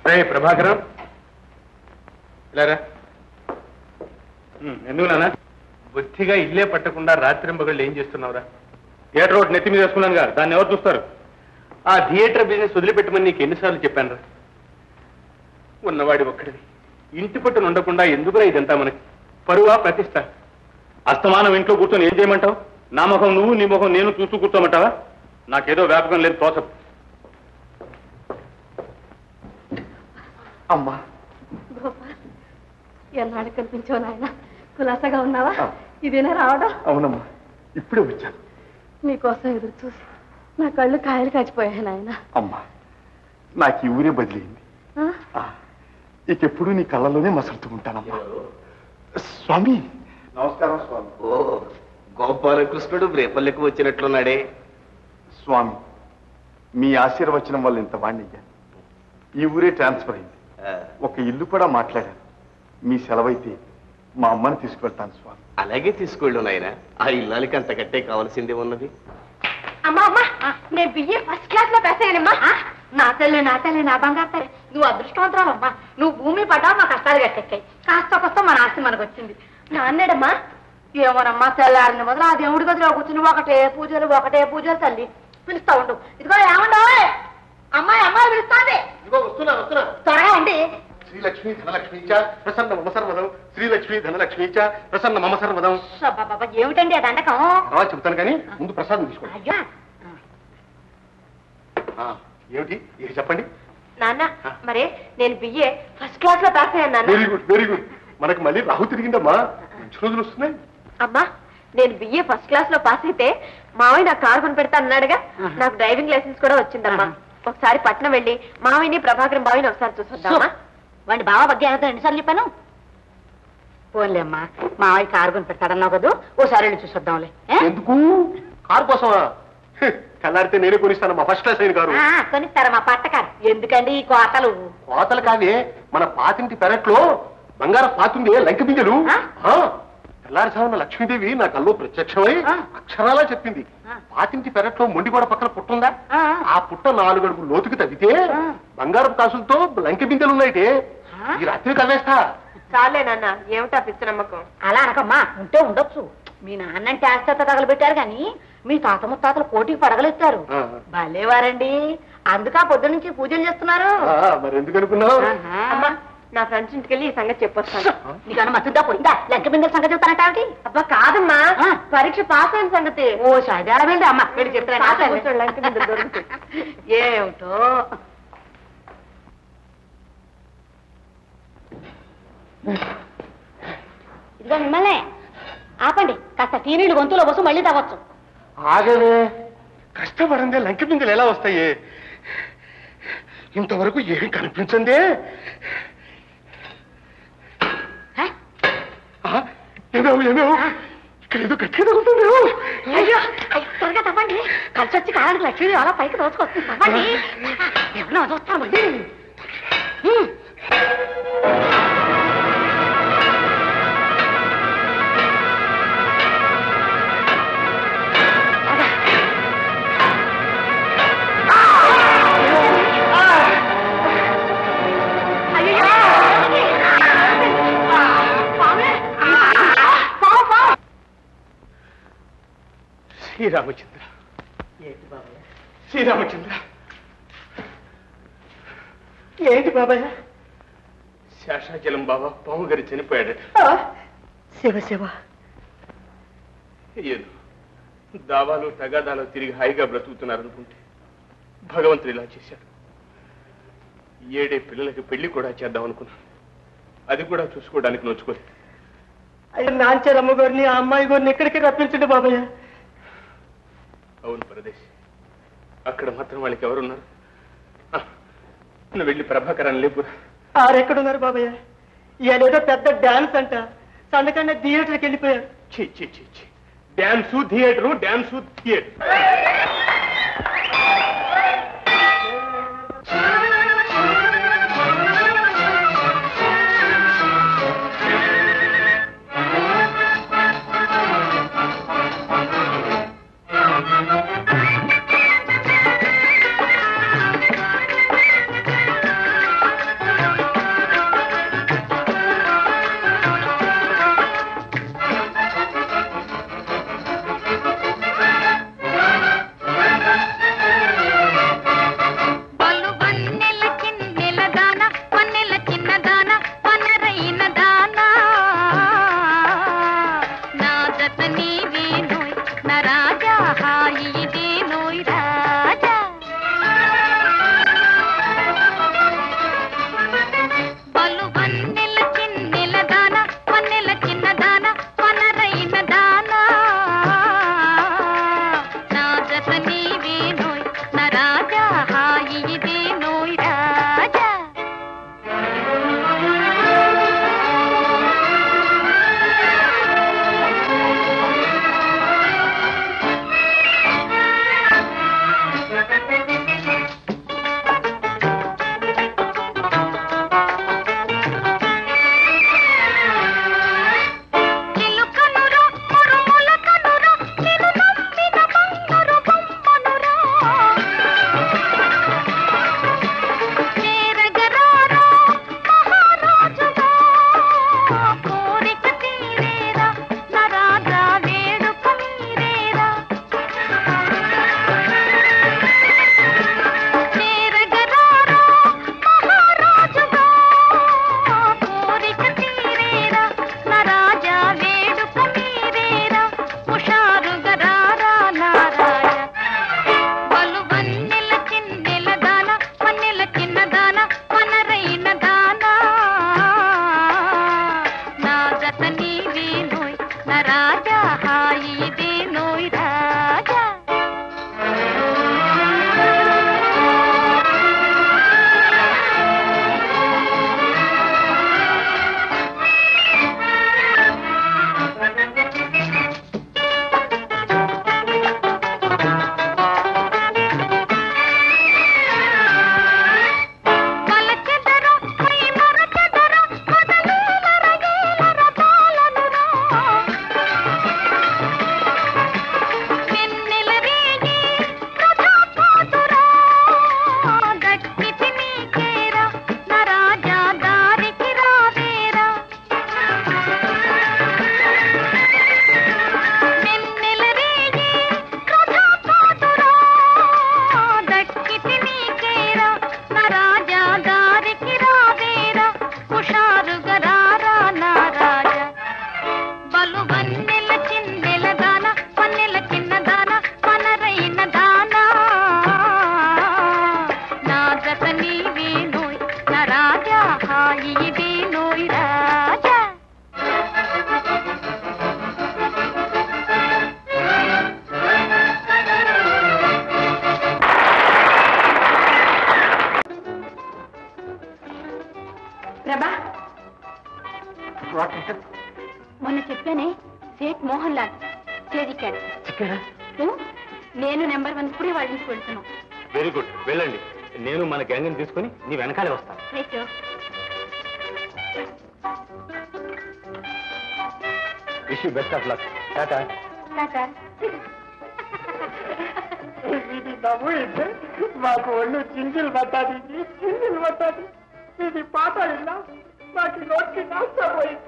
Speaker 1: రే ప్రభాకరం ఇలారా ఉమ్, ఎందుకు నాన్న బొత్తిగా ఇల్లే పట్టకుండా రాత్రింబగళ్ళు ఏం చేస్తున్నావురా థియేటర్ ఒకటి నెత్తి మీద వేసుకున్నాను కదా దాన్ని ఎవరు చూస్తారు ఆ థియేటర్ బిజినెస్ వదిలిపెట్టమని నీకు ఎన్నిసార్లు చెప్పాను రా ఉన్నవాడి ఒక్కడివి ఇంటి పట్టున ఉండకుండా ఎందుకురా ఇదంతా మనకి పరువా ప్రతిష్ట అస్తమానం ఇంట్లో కూర్చొని ఏం చేయమంటావు నా ముఖం నువ్వు నీ ముఖం నేను చూస్తూ కూర్చోమంటావా నాకేదో వ్యాపకం లేదు తోచదు
Speaker 2: అమ్మా
Speaker 4: గోపాల్ ఎన్నాడు కనిపించావు నాయన కులాసగా ఉన్నావా ఇదేనా రావడం
Speaker 2: అవునమ్మా ఇప్పుడే వచ్చాను
Speaker 4: నీకోసం ఎదురు చూసి నా కళ్ళు కాయలు కాచిపోయాయి నాయన
Speaker 2: అమ్మా నాకు ఈ ఊరే బదిలింది ఇకెప్పుడు నీ కళ్ళలోనే మసలుతూ ఉంటానమ్మా స్వామి నమస్కారం స్వామి
Speaker 9: ఓ గోపాలకృష్ణుడు రేపల్లెకు వచ్చినట్లున్నాడే
Speaker 2: స్వామి మీ ఆశీర్వచనం వల్ల ఇంత వాణ్ణి అయ్యాను ఈ ఊరే ట్రాన్స్ఫర్ అయింది
Speaker 9: ఆ,
Speaker 2: ఒక ఇల్లు కూడా మాట్లాడాను మీ సెలవైతే మా అమ్మని తీసుకువెళ్తాను స్వామి
Speaker 9: అలాగే తీసుకెళ్ళు నాయన ఆ ఇల్లానికి అంత గట్టే కావాల్సిందే ఉన్నది
Speaker 3: అమ్మా అమ్మా నేను బియ్య ఫస్ట్ క్లాస్ లో పెసానమ్మా నా తల్లి నా తల్లి నా బంగారు తల్లి నువ్వు అదృష్టవంతురాలమ్మా నువ్వు భూమి పడ్డావు మా కష్టాలు గట్టెక్కాయి కాస్త కొస్త మన ఆస్తి మనకు వచ్చింది నాన్నడమ్మా ఏమోనమ్మా తెల్లారిని మొదలు ఆ దేవుడి గదిలో కూర్చుని ఒకటే పూజలు ఒకటే పూజలు తల్లి పిలుస్తా ఉండు ఇదిగో ఏమండో అమ్మాయి అమ్మాయి పిలుస్తాంది
Speaker 2: ఇదిగో వస్తున్నా వస్తున్నా
Speaker 3: త్వరగా ఉండి
Speaker 2: శ్రీలక్ష్మి ధనలక్ష్మి చ ప్రసన్న మమ సర్వదం శ్రీలక్ష్మి ధనలక్ష్మి చ ప్రసన్న మమ సర్వదం
Speaker 3: అబ్బబ్బబ్బ, ఏమిటండి ఆ దండకం
Speaker 2: తర్వాత చెబుతాను కానీ ముందు ప్రసాదం తీసుకోండి
Speaker 3: అయ్యా
Speaker 2: ఆ, ఏమిటి ఇక చెప్పండి
Speaker 3: నాన్న మరే నేను బియ్యే ఫస్ట్ క్లాస్ లో పాస్ అయ్యాను నాన్న
Speaker 2: వెరీ గుడ్ వెరీ గుడ్ మనకు మళ్ళీ రాహు తిరిగిందమ్మా మంచి రోజులు వస్తున్నాయి
Speaker 3: అమ్మా నేను బిఏ ఫస్ట్ క్లాస్ లో పాస్ అయితే మావయ్య నాకు కారు కొని పెడతా అన్నాడుగా నాకు డ్రైవింగ్ లైసెన్స్ కూడా వచ్చిందమ్మా ఒకసారి పట్నం వెళ్ళి మావయ్యని ప్రభాకరం బావిని ఒకసారి చూసొద్దామా వాడి బావ బగ్గి ఏదో ఎన్నిసార్లు చెప్పాను పోన్లే అమ్మా మావయ్య కారు కొని పెడతాడన్నావు కదా ఓసారి వెళ్ళి చూసొద్దాంలే ఏ?
Speaker 2: ఎందుకు కారు కోసమా హె, తెల్లారితే నేనే కొనిస్తాను మా ఫస్ట్ క్లాస్ అయిన కారు
Speaker 3: ఆ, కొనిస్తారా మా పట్టకారు ఎందుకండి ఈ కోతలు
Speaker 2: కోతలు కాదే మన పాతింటి పెరట్లో బంగారం పాతుంది లంక బిందెలు
Speaker 3: ఆ?
Speaker 2: ఆ, తెల్లారుజామున లక్ష్మీదేవి నా కల్లో ప్రత్యక్షమై
Speaker 3: ఆ.
Speaker 2: అక్షరాలా చెప్పింది
Speaker 3: ఆ.
Speaker 2: పాతింటి పెరట్లో మొండిగోడ పక్కన పుట్టుందా
Speaker 3: ఆ.
Speaker 2: ఆ పుట్ట నాలుగు అడుగులు లోతుకి తవ్వితే
Speaker 3: ఆ.
Speaker 2: బంగారం కాసులతో లంక బిందెలు ఉన్నాయిటే
Speaker 3: ఆ.
Speaker 2: ఈ రాత్రి కవేస్తా
Speaker 3: చాలే నాన్న ఏమిటా పిచ్చి నమ్మకం అలా అనకమ్మా ఉంటే ఉండొచ్చు మీ నాన్నంటే ఆస్త తగలబెట్టారు కానీ మీ తాత ముత్తాతలు పోటీకి పడగలెత్తారు
Speaker 2: ఆ.
Speaker 3: భలేవారండి అందుకా పొద్దు నుంచి పూజలు చేస్తున్నారు
Speaker 2: ఆ, మరి ఎందుకు అనుకున్నావు
Speaker 3: అమ్మా నా ఫ్రెండ్స్ ఇంటికి వెళ్ళి ఈ సంగతి చెప్పొస్తాను నీకన్నా మత్తుదా పోయిందా లెక్క బిందెల సంగతి చెప్తానంటే అబ్బా కాదమ్మా పరీక్ష పాస్ అయిన సంగతి ఓ సాధారణ వెళ్ళి అమ్మ వెళ్ళి చెప్తాను లంక బిందెలు దొరుకుతాయి ఏమిటో ఇదిగో మిమ్మల్ని ఆపండి కాస్త టీనీళ్ళు గొంతులో పోసి మళ్ళీ తాగొచ్చు
Speaker 2: ఆగవే కష్టపడందే లంక బిందెలు ఎలా వస్తాయి ఇంతవరకు ఏం కనిపించందే
Speaker 3: హ?
Speaker 2: ఆ, ఏమేవు ఏమేవు ఇక్కడ ఏదో గట్టిగా తగ్గుతుంది
Speaker 3: అయ్యో అయ్యో, త్వరగా తవ్వండి కలిసి వచ్చి కాలానికి లక్ష్మీ అలా పైకి దోచుకొస్తుంది తవ్వండి ఎవరో చూస్తారు మళ్ళీ హ్మ్. అయ్యయ్యో! పామే! పాము, పాము!
Speaker 1: శ్రీరామచంద్ర శ్రీరామచంద్ర
Speaker 7: ఏంటి బాబాయ్
Speaker 1: శేషాచలం బాబా పాము గారి చనిపోయాడట
Speaker 7: శివ శివ
Speaker 1: ఏదో దావాలు తగాదాలు తిరిగి హాయిగా బ్రతుకుతున్నారనుకుంటే భగవంతుడు ఇలా చేశాడు ఏడే పిల్లలకి పెళ్లి కూడా చేద్దాం అనుకున్నాను అది కూడా చూసుకోవడానికి నోచుకోలేదు
Speaker 7: అయ్యో నాంచారమ్మ గారిని ఆ అమ్మాయి గారిని ఎక్కడికి రప్పించండి బాబాయ్
Speaker 1: అవును పరదేశ్ అక్కడ మాత్రం వాళ్ళకి ఎవరున్నారు ఆ, నువ్వు వెళ్ళి ప్రభాకరాన్ని లేపురా
Speaker 7: ఆరెక్కడున్నారు బాబాయ్ ఇవాళ ఏదో పెద్ద డాన్స్ అంట సందకన్నా థియేటర్కి వెళ్ళిపోయారు
Speaker 1: ఛీ ఛీ ఛీ ఛీ dance theatre dance theatre
Speaker 5: Raja హాయి ఇదే నోయ్ రాజా బలు వన్నెల చిన్నెల దాన వన్నెల చిన్న దాన వనరైన దాన నా జత నీవే నోయ్ నా రాజా హాయి ఇదే నోయ్ రాజా చిలుకనురా మురుములకనురా నిన్ను నమ్మిన బంగారు బొమ్మనురా చేరగరారా మహారాజుగా కోరిక తీరేరా నరాగా వేడుక మీరేరా చేరగరారా మహారాజుగా కోరిక తీరేరా నరాజా వేడుక మీరేరా హుషారుగా రారా నారాజ బలు వన్నెల చిన్నెల దాన వన్నెల చిన్న దాన వనరైన దాన నా జత నీవే నోయ్ నా రాజా హాయి ఇదే నోయ్ రాజా పలచెదరు పై మరచెదరు మొదలేలర ఏలర బాలనురా వెన్నెల రేగి ప్రతాపాతురా గట్టిటి నీకేరా నరాజా దారికి రావేరా వెన్నెల రేగి ప్రతాపాతురా దక్కితి నీకేరా నరాజా దారికి రావేరా హుషారుగా రారా నారాజా బలు వన్నెల చిన్నెల దాన వన్నెల చిన్న దాన వనరైన దాన నా జత నీవే నోయ్ నా రాజా హాయి ఇదే నోయ్ రాజా
Speaker 4: ప్రభా మొన్న చెప్పానే సేట్ మోహన్ లాల్ చేదికాడు నేను నెంబర్ వన్ ఇప్పుడే వాళ్ళ ఇంటికి వెళ్తున్నాం
Speaker 9: వెరీ గుడ్ వెళ్ళండి నేను మన గ్యాంగ్ని తీసుకుని నీ వెనకాలే వస్తాను
Speaker 4: right
Speaker 9: wish best of luck tata
Speaker 4: tata
Speaker 7: ఇది నవ్వు ఇది మాకు ఒళ్ళు చింజిల్ పట్టాది చింజిల్ పట్టాది ఇది పాట విన్నా మాకు నోటికి నష్టపోయింది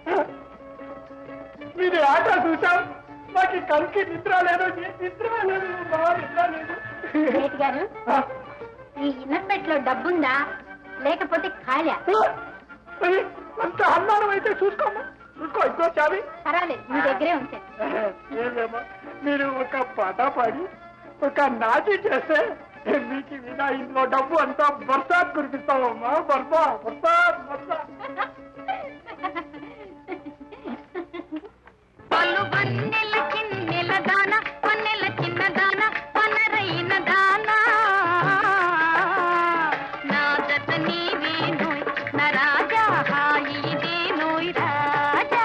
Speaker 7: మీరు ఆట చూసాం మాకు కంకి నిద్ర లేదు నిద్ర లేదు బాగా నిద్ర లేదు
Speaker 3: సేట్ గారు ఈ ఇన్నపెట్లో డబ్బుందా లేకపోతే ఖాళీ
Speaker 7: మరి అంత అన్నానం అయితే చూసుకోమ్మా చూసుకో ఇంకో చావి
Speaker 3: పర్వాలేదు మీ దగ్గరే ఉంచాను
Speaker 7: ఏమేమో మీరు ఒక పాట పాడి ఒక నాటి చేస్తే మీకు వినా ఇంట్లో డబ్బు అంతా బర్సాత్ కురిపిస్తామమ్మా బర్సాత్ బర్సాత్ బర్సాత్
Speaker 5: పలు వన్నెల చిన్నెల దాన వన్నెల చిన్న దాన వనరైన దాన నా జత నీవే నోయ్ నా రాజా హాయి ఇదే నోయ్ రాజా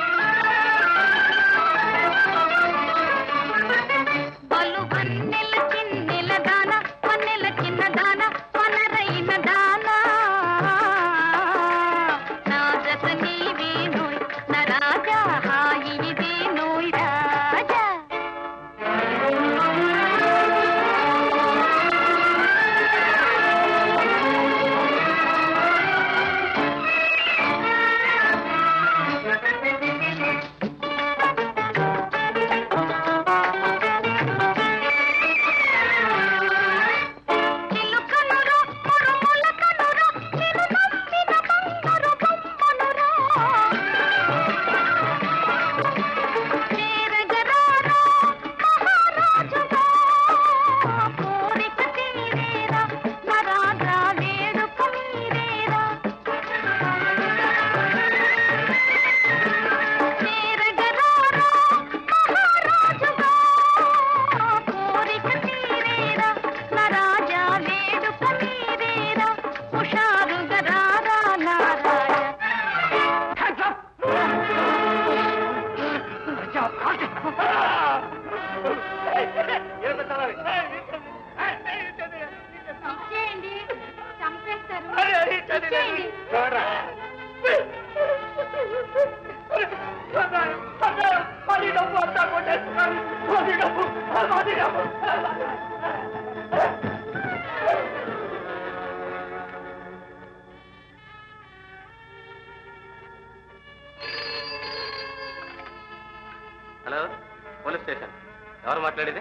Speaker 5: పలు వన్నెల చిన్నెల దాన వన్నెల చిన్న దాన వనరైన దాన నా
Speaker 9: హలో పోలీస్ స్టేషన్ ఎవరు మాట్లాడేది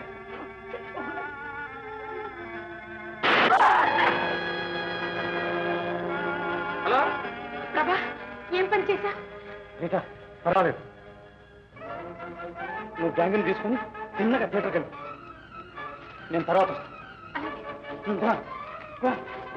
Speaker 9: హలో
Speaker 3: ప్రభా ఏం పని చేశా
Speaker 7: రీటా పర్వాలేదు నువ్వు గ్యాంగుని తీసుకుని చిన్నగా థియేటర్కి వెళ్ళు నేను తర్వాత వస్తాను. ఉమ్, రా, రా.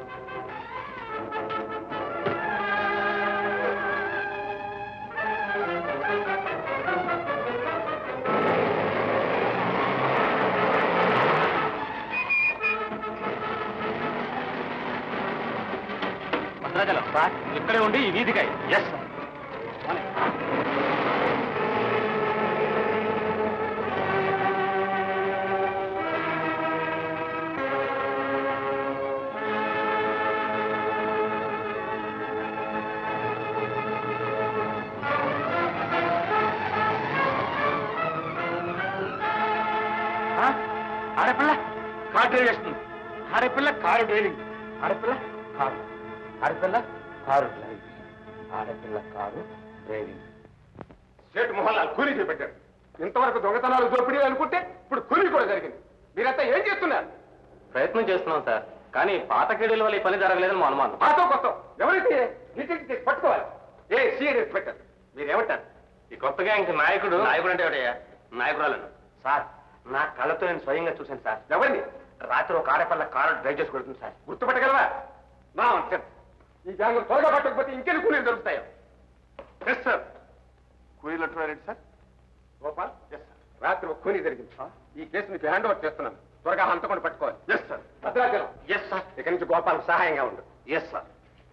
Speaker 7: భద్రాచలం సార్ ఇక్కడే ఉండి ఈ వీధికాయ ఎస్ ఆడపిల్ల కారు డ్రైవ్ చేస్తుంది ఆడపిల్ల కారు డ్రైవింగ్ ఆడపిల్ల కారు ఆడపిల్ల కారు డ్రైవింగ్ ఆడపిల్ల కారు డ్రైవింగ్
Speaker 2: సేటు మొహల్లాల్ కూలీ చేపట్టారు ఇంతవరకు దొంగతనాలు దోపిడీ అనుకుంటే ఇప్పుడు కూలీ కూడా జరిగింది మీరంతా ఏం చేస్తున్నారు
Speaker 9: ప్రయత్నం చేస్తున్నాం సార్ కానీ పాత కేడీల వల్ల ఈ పని జరగలేదని మా అనుమానం
Speaker 2: పాతో కొత్త ఎవరైతే డీటెయిల్స్ చేసి పట్టుకోవాలి ఏ సీఎడ్ ఇన్స్పెక్టర్ మీరేమంటారు
Speaker 9: ఈ కొత్త గ్యాంగ్ నాయకుడు నాయకుడు అంటే ఎవడయ్యా నాయకురాలను
Speaker 2: సార్ నా కళ్ళతో నేను స్వయంగా చూశాను సార్ ఎవరిని రాత్రి ఒక ఆడపిల్ల కారు డ్రైవ్ చేసి కొడుతుంది సార్ గుర్తుపట్టగలవా నా అంతే ఈ గ్యాంగ్ త్వరగా పట్టకపోతే ఇంకెన్ని కూలీలు దొరుకుతాయో ఎస్ సార్ కూలీలు అంటున్నారండి సార్ గోపాల్ ఎస్ సార్ రాత్రి ఒక కూలీ జరిగింది ఈ కేసు మీకు హ్యాండ్ ఓవర్ చేస్తున్నాను త్వరగా హంతకుండా పట్టుకోవాలి yes sir Bhadrachalam yes sir ఇక నుంచి గోపాల్ సహాయంగా ఉండు ఎస్ సార్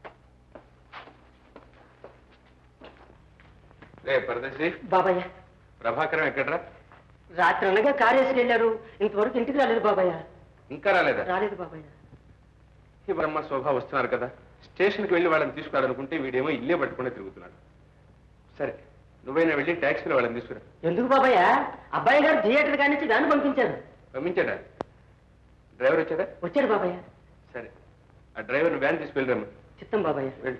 Speaker 1: రే పరదశి
Speaker 10: బాబాయ్య
Speaker 1: ప్రభాకరం ఎక్కడ్రా
Speaker 10: రాత్రి అనగా కారేసి వెళ్ళారు ఇంతవరకు ఇంటికి రాలేదు బాబాయ్య
Speaker 1: ఇంకా రాలేదా
Speaker 10: రాలేదు బాబాయ్య
Speaker 1: ఈ బ్రహ్మ శోభ వస్తున్నారు కదా స్టేషన్కి వెళ్ళి వాళ్ళని తీసుకురాడనుకుంటే వీడేమో ఇల్లే పట్టుకునే తిరుగుతున్నాడు సరే నువ్వైనా వెళ్ళి ట్యాక్సీలో వాళ్ళని తీసుకురా
Speaker 10: ఎందుకు బాబాయ్య అబ్బాయి గారు థియేటర్ కాడి నుంచి దాన్ని పంపించారు
Speaker 1: పంపించాడా డ్రైవర్ వచ్చాడా
Speaker 10: వచ్చాడు బాబాయ్య
Speaker 1: సరే ఆ డ్రైవర్ వ్యాన్ తీసుకెళ్ళరమ్మా
Speaker 10: చిత్తం బాబాయ్య
Speaker 1: వెళ్ళి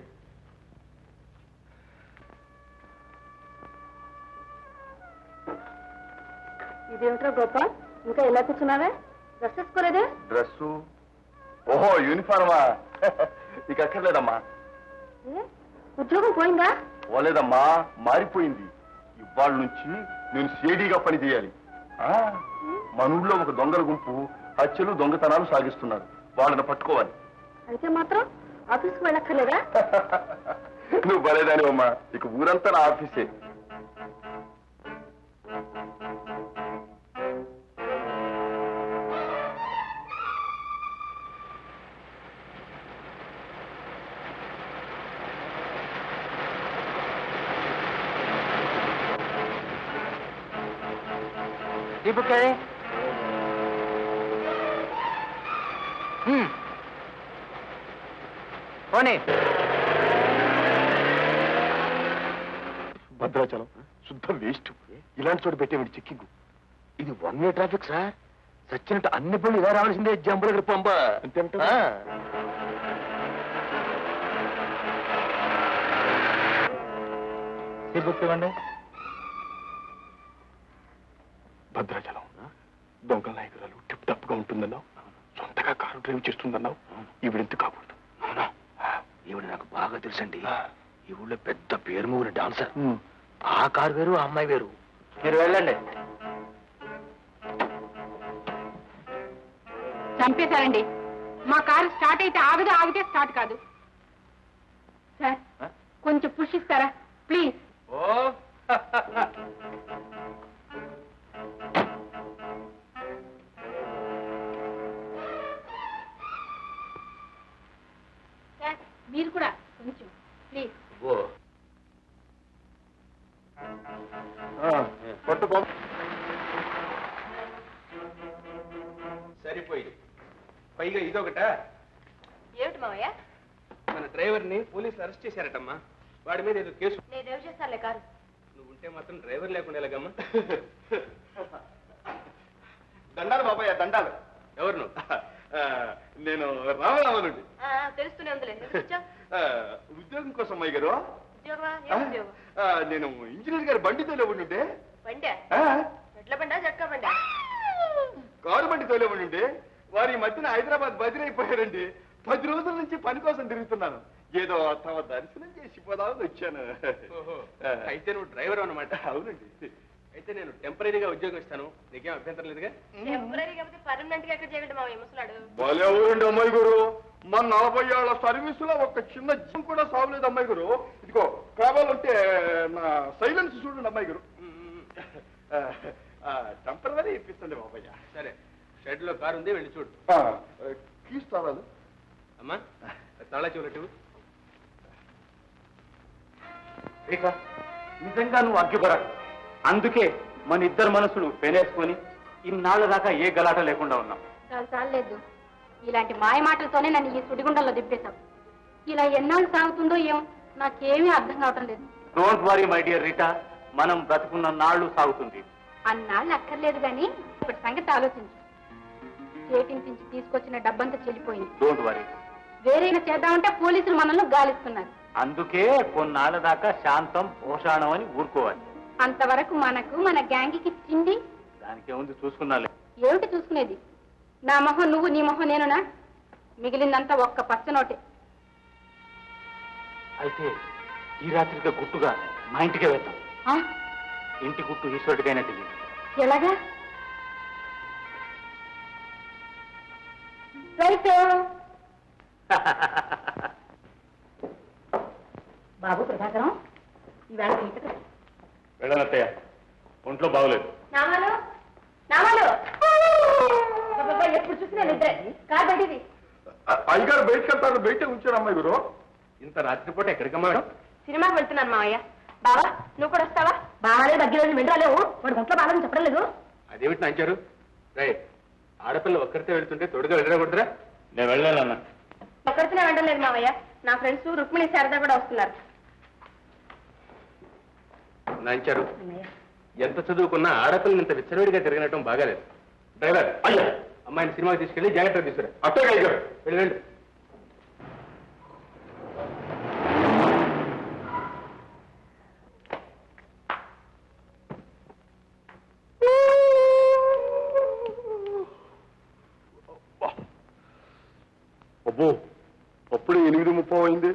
Speaker 4: ఇదేమిట్రా గోపాల్ ఇంకా ఎలా కూర్చున్నావే డ్రెస్ వేసుకోలేదే
Speaker 2: డ్రెస్సు ఓహో యూనిఫార్మా ఇక అక్కర్లేదమ్మా
Speaker 4: ఏ? ఉద్యోగం పోయిందా
Speaker 2: పోలేదమ్మా మారిపోయింది ఇవాళ నుంచి నేను సేడీగా పని చేయాలి ఆ, మన ఊళ్ళో ఒక దొంగల గుంపు హత్యలు దొంగతనాలు సాగిస్తున్నారు వాళ్ళని పట్టుకోవాలి
Speaker 4: అయితే మాత్రం ఆఫీస్కి వెళ్ళక్కర్లేదా
Speaker 2: నువ్వు బలేదాని అమ్మా ఇక ఊరంతా నా ఆఫీసే
Speaker 7: ఈ బుక్ ఏది హ్మ్. పోనీ
Speaker 2: భద్రాచలం శుద్ధ వేస్ట్ ఇలాంటి చోటు పెట్టేవాడి చెక్కింగ్ ఇది వన్ వే ట్రాఫిక్ సార్ సచ్చినట్టు అన్ని పనులు ఇలా రావాల్సిందే జంబుల దగ్గర పంప అంతే
Speaker 7: ఈ బుక్ ఇవ్వండి
Speaker 2: భద్రాచలం దొంగల నాయకురాలు టిప్ టప్ గా ఉంటుందన్నావు సొంతగా కారు డ్రైవ్ చేస్తుందన్నావు ఈవిడెంత కాకూడదు అవునా ఈవిడ నాకు బాగా తెలుసండి ఈ ఊళ్ళో పెద్ద పేరు మూగిన డాన్సర్ ఆ కారు వేరు ఆ అమ్మాయి వేరు
Speaker 7: మీరు వెళ్ళండి
Speaker 3: చంపేశారండి మా కారు స్టార్ట్ అయితే ఆగదు ఆగితే స్టార్ట్ కాదు సార్ కొంచెం పుష్ ఇస్తారా ప్లీజ్
Speaker 1: ఓ
Speaker 3: సార్ మీరు కూడా కొంచెం ప్లీజ్
Speaker 1: ఓ
Speaker 2: పట్టు పంపు
Speaker 1: సరిపోయింది పైగా ఇదొకట
Speaker 4: ఏమిటి మావయ్య
Speaker 1: మన డ్రైవర్ని పోలీసులు అరెస్ట్ చేశారటమ్మా వాడి మీద ఏదో కేసు
Speaker 4: నేను డ్రైవ్ చేస్తానులే కారు
Speaker 1: నువ్వు ఉంటే మాత్రం డ్రైవర్ లేకుండా ఎలాగమ్మా
Speaker 11: దండాలు బాబాయ్ దండాలు
Speaker 1: ఎవరు నువ్వు
Speaker 11: ఆ, నేను రామరామనుండి
Speaker 4: తెలుస్తూనే ఉందిలే
Speaker 11: ఆ, ఉద్యోగం కోసం అమ్మాయి గారు
Speaker 4: ఉద్యోగమా
Speaker 11: ఆ, ఆ, నేను ఇంజనీర్ గారి బండి తోలేవుండే
Speaker 4: బండి
Speaker 11: ఆ,
Speaker 4: ఎడ్ల బండా జట్కా బండా
Speaker 11: కారు బండి తోలేవుండే వారి ఈ మధ్యన హైదరాబాద్ బదిలైపోయారండి పది రోజుల నుంచి పని కోసం తిరుగుతున్నాను ఏదో తమ దర్శనం చేసి పోదామని వచ్చాను
Speaker 1: ఓహో.
Speaker 11: ఆ,
Speaker 1: అయితే నువ్వు డ్రైవర్ అన్నమాట
Speaker 11: అవునండి
Speaker 1: అయితే నేను టెంపరీగా ఉద్యోగం ఇస్తాను నీకేం అభ్యంతరం లేదుగా
Speaker 4: టెంపరీ కాబట్టి పర్మనెంట్ గా ఎక్కడ చేయడం మా ముసలాడు
Speaker 11: భలే ఊరండి అమ్మాయి గురు మన నలభై ఏళ్ల సర్వీస్ లో ఒక చిన్న జిమ్ కూడా సాగలేదు అమ్మాయి గురు ఇదిగో కావాలంటే నా సైలెన్స్ చూడండి అమ్మాయి గురు టెంపరీ ఇప్పిస్తుంది బాబయ్య
Speaker 1: సరే షెడ్ లో కారు ఉంది వెళ్ళి చూడు
Speaker 11: కీస్ తాళాలు
Speaker 1: అమ్మా తాళా చెవులట్టు
Speaker 7: రేఖ నిజంగా నువ్వు అగ్గిపరా అందుకే మన ఇద్దరు మనసులు పెనేసుకొని ఇన్నాళ్ళ దాకా ఏ గలాట లేకుండా ఉన్నాం
Speaker 3: చాలు చాలేదు ఇలాంటి మాయ మాటలతోనే నన్ను ఈ సుడిగుండంలో దింపేశావు ఇలా ఎన్నాళ్ళు సాగుతుందో ఏం నాకేమీ అర్థం కావటం లేదు
Speaker 7: don't worry my dear Rita మనం బ్రతుకున్న నాళ్ళు సాగుతుంది
Speaker 3: అన్నాళ్ళు అక్కర్లేదు గాని ఇప్పుడు సంగతి ఆలోచించు చేతింపించి తీసుకొచ్చిన డబ్బంతా చెల్లిపోయింది
Speaker 7: డోంట్ వరీ
Speaker 3: వేరేగా చేద్దామంటే పోలీసులు మనల్ని గాలిస్తున్నారు
Speaker 7: అందుకే కొన్నాళ్ళ దాకా శాంతం పోషాణం అని ఊరుకోవాలి
Speaker 3: అంతవరకు మనకు మన గ్యాంగికి తిండి
Speaker 7: దానికేముంది చూసుకున్నాలే
Speaker 3: ఏమిటి చూసుకునేది నా మొహం నువ్వు నీ మొహం నేనునా మిగిలిందంతా ఒక్క పచ్చనోటే
Speaker 7: అయితే ఈ రాత్రిగా గుట్టుగా మా ఇంటికే వెళ్తాం
Speaker 3: ఆ?
Speaker 7: ఇంటి గుట్టు ఈశ్వరుడికైనా తెలియదు
Speaker 3: ఎలాగా రైట్ బాబు ప్రభాకరం ఈవేళ ఇంటికి
Speaker 7: వెళ్ళనత్తయ్య ఒంట్లో బాగోలేదు
Speaker 3: నామాలు నామాలు అబ్బబ్బా, ఎప్పుడు చూసినా నిద్ర కార్ బండిది
Speaker 11: అయ్యగారు బయటకు వెళ్తారు బయట ఉంచారు అమ్మాయి గురు
Speaker 1: ఇంత రాత్రిపూట ఎక్కడికమ్మా
Speaker 3: సినిమాకి వెళ్తున్నాను మావయ్య బావా నువ్వు కూడా వస్తావా బావాలే దగ్గర వినరాలేవు వాడు ఒంట్లో బాగాలని చెప్పడం లేదు
Speaker 1: అదేమిటి నాంచారు రై ఆడపిల్ల ఒక్కరితే వెళ్తుంటే తోడుగా వెళ్ళకూడదురా
Speaker 7: నేను వెళ్ళానన్నా
Speaker 3: ఒక్కడితేనే వెళ్ళలేదు మావయ్య నా ఫ్రెండ్స్ రుక్మిణి శారద కూడా వస్తున్నారు
Speaker 1: నాంచారు ఎంత చదువుకున్నా ఆడపిల్లని ఇంత విచ్చలవిడిగా తిరగనటం బాగాలేదు డ్రైవర్ అయ్యా అమ్మాయిని సినిమాకి తీసుకెళ్ళి జాగ్రత్తగా తీసుకురా
Speaker 11: అట్టగా అయ్యారు
Speaker 1: వెళ్ళి వెళ్ళి
Speaker 11: అబ్బో అప్పుడే ఎనిమిది ముప్పై అయింది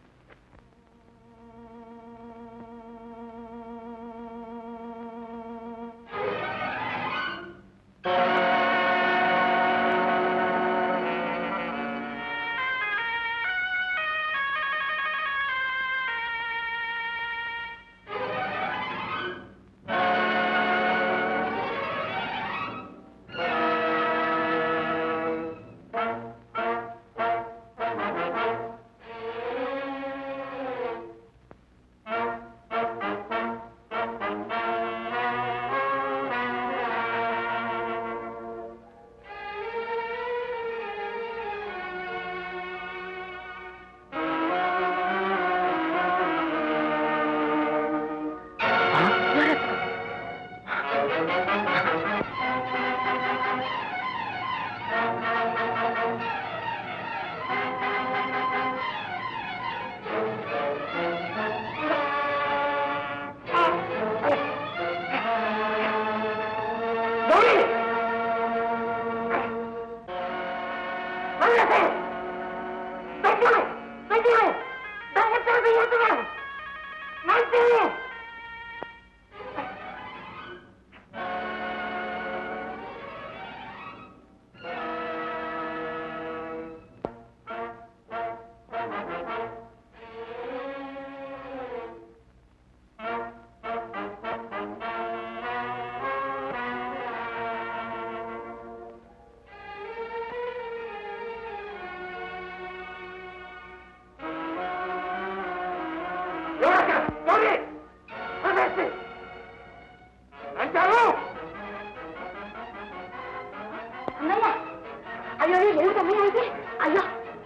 Speaker 3: అన్నయ్య అయ్యో ఏమిటన్నయ్య అయితే అయ్యో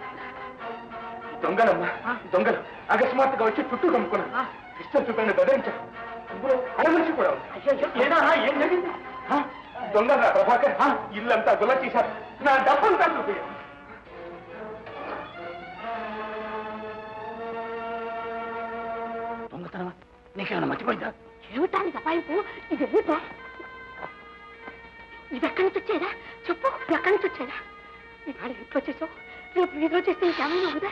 Speaker 11: దొంగలమ్మా దొంగలు అకస్మాత్తుగా వచ్చి చుట్టూ కమ్ముకున్నా ఇష్టం చూపండి బెదిరించారు అందులో అడమనిషి కూడా ఉంది.
Speaker 3: అయ్యో
Speaker 11: ఏనా ఏం జరిగింది ఆ?
Speaker 2: దొంగ నా ప్రభాకర్ ఇల్లంతా గుల్ల చేశారు నా డబ్బంతా చూపించారు
Speaker 7: దొంగతనమా నీకేమైనా మర్చిపోయిందా
Speaker 3: ఏమిటానికి అపాయింపు ఇది ఏమిటో ఇది ఎక్కడి నుంచి వచ్చేదా చెప్పు ఇది ఎక్కడి నుంచి వచ్చేదా ఇవాళ ఇంట్లో చేసావు రేపు వీధిలో చేస్తే ఇంకేమైనా అవుదా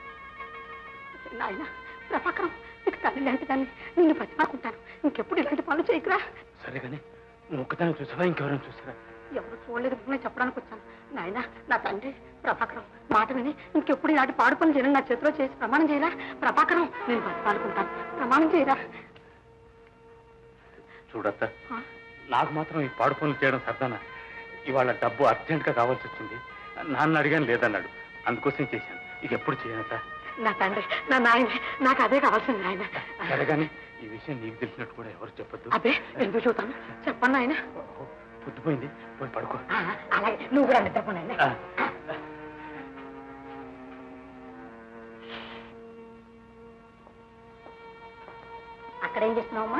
Speaker 3: నాయన ప్రభాకరం నీకు తల్లి లాంటి దాన్ని నిన్ను బతిమాకుంటాను ఇంకెప్పుడు ఇలాంటి పనులు చేయకురా
Speaker 7: సరే కానీ నువ్వు ఒక్కదాన్ని చూసావా ఇంకెవరైనా చూసారా
Speaker 3: ఎవరు చూడలేదు నేను చెప్పడానికి వచ్చాను నాయన నా తండ్రి ప్రభాకరం మాట విని ఇంకెప్పుడు ఇలాంటి పాడు పనులు చేయను నా చేతిలో చేసి ప్రమాణం చేయరా ప్రభాకరం నేను బతిమాలుకుంటాను ప్రమాణం చేయరా
Speaker 7: చూడత్తా
Speaker 3: ఆ?
Speaker 7: నాకు మాత్రం ఈ పాడు పనులు చేయడం సర్దానా ఇవాళ డబ్బు అర్జెంట్గా కావాల్సి వచ్చింది నాన్న అడిగాను లేదన్నాడు అందుకోసం చేశాను ఇక ఎప్పుడు చేయనత్తా
Speaker 3: నా తండ్రి నా నాయన నాకు అదే కావాల్సింది నాయన
Speaker 7: సరే కానీ ఈ విషయం నీకు తెలిసినట్టు కూడా ఎవరు చెప్పొద్దు
Speaker 3: అదే ఎందుకు చూద్దాం చెప్పండి నాయన
Speaker 7: పొద్దుపోయింది పోయి పడుకో
Speaker 3: ఆ, అలాగే నువ్వు కూడా నిద్రపో నాయన
Speaker 7: ఆ.
Speaker 3: అక్కడ ఏం చేస్తున్నావమ్మా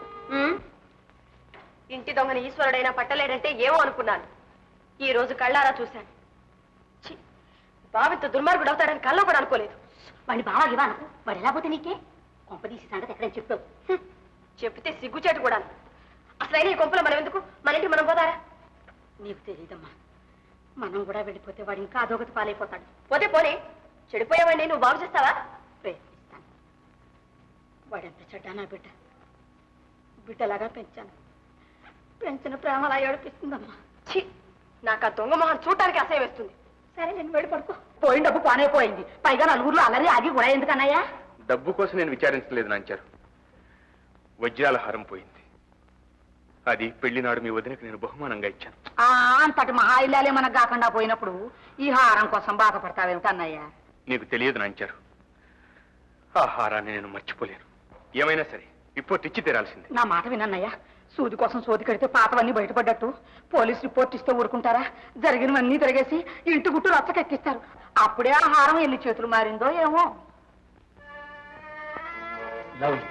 Speaker 4: ఇంటి దొంగని ఈశ్వరుడైనా పట్టలేడంటే ఏమో అనుకున్నాను ఈ రోజు కళ్ళారా చూశాను ఛీ, బావింత దుర్మార్గుడు అవుతాడని కల్లో కూడా అనుకోలేదు
Speaker 3: వాడిని బాగా ఇవ్వను వాడు ఎలా పోతే నీకే కొంపదీసి సంగతి ఎక్కడని చెప్పావు
Speaker 4: హ్మ్. చెప్తే సిగ్గుచేటు కూడా అసలైన ఈ కొంపలో మనం ఎందుకు మన ఇంటికి మనం పోదారా
Speaker 3: నీకు తెలియదమ్మా మనం కూడా వెళ్ళిపోతే వాడు ఇంకా అదోగతి పాలైపోతాడు
Speaker 4: పోతే పోనీ చెడిపోయావండి నువ్వు బాగు చేస్తావా
Speaker 3: ప్రయత్నిస్తాను వాడెంత చెడ్డా నా బిడ్డ బిడ్డలాగా పెంచాను పెంచిన ప్రేమ అలా ఏడిపిస్తుందమ్మా
Speaker 4: ఛీ నాకు ఆ దొంగ మొహం చూడటానికి అసహ్యం వేస్తుంది
Speaker 3: సరే నేను వెళ్ళి పడుకో పోయిన డబ్బు పానే పోయింది పైగా నలుగురిలో అలరి ఆగి కూడా ఎందుకన్నయ్యా
Speaker 1: డబ్బు కోసం నేను విచారించలేదు నాంచారు వజ్రాల హారం పోయింది అది పెళ్లినాడు మీ వదినకి నేను బహుమానంగా ఇచ్చాను
Speaker 3: ఆ అంతటి మహా ఇల్లాలే మనకు కాకుండా పోయినప్పుడు ఈ హారం కోసం బాధపడతావేమిటి అన్నయ్య
Speaker 1: నీకు తెలియదు నాంచారు ఆ హారాన్ని నేను మర్చిపోలేను ఏమైనా సరే రిపోర్ట్ ఇచ్చి తీరాల్సిందే
Speaker 3: నా మాట వినన్నయ్య సూది కోసం సోది కడితే పాతవన్నీ బయటపడ్డట్టు పోలీస్ రిపోర్ట్ ఇస్తే ఊరుకుంటారా జరిగినవన్నీ తిరిగేసి ఇంటి గుట్టు రచ్చకెక్కిస్తారు అప్పుడే ఆ హారం ఎల్లి చేతులు మారిందో ఏమో
Speaker 7: లవ్లీ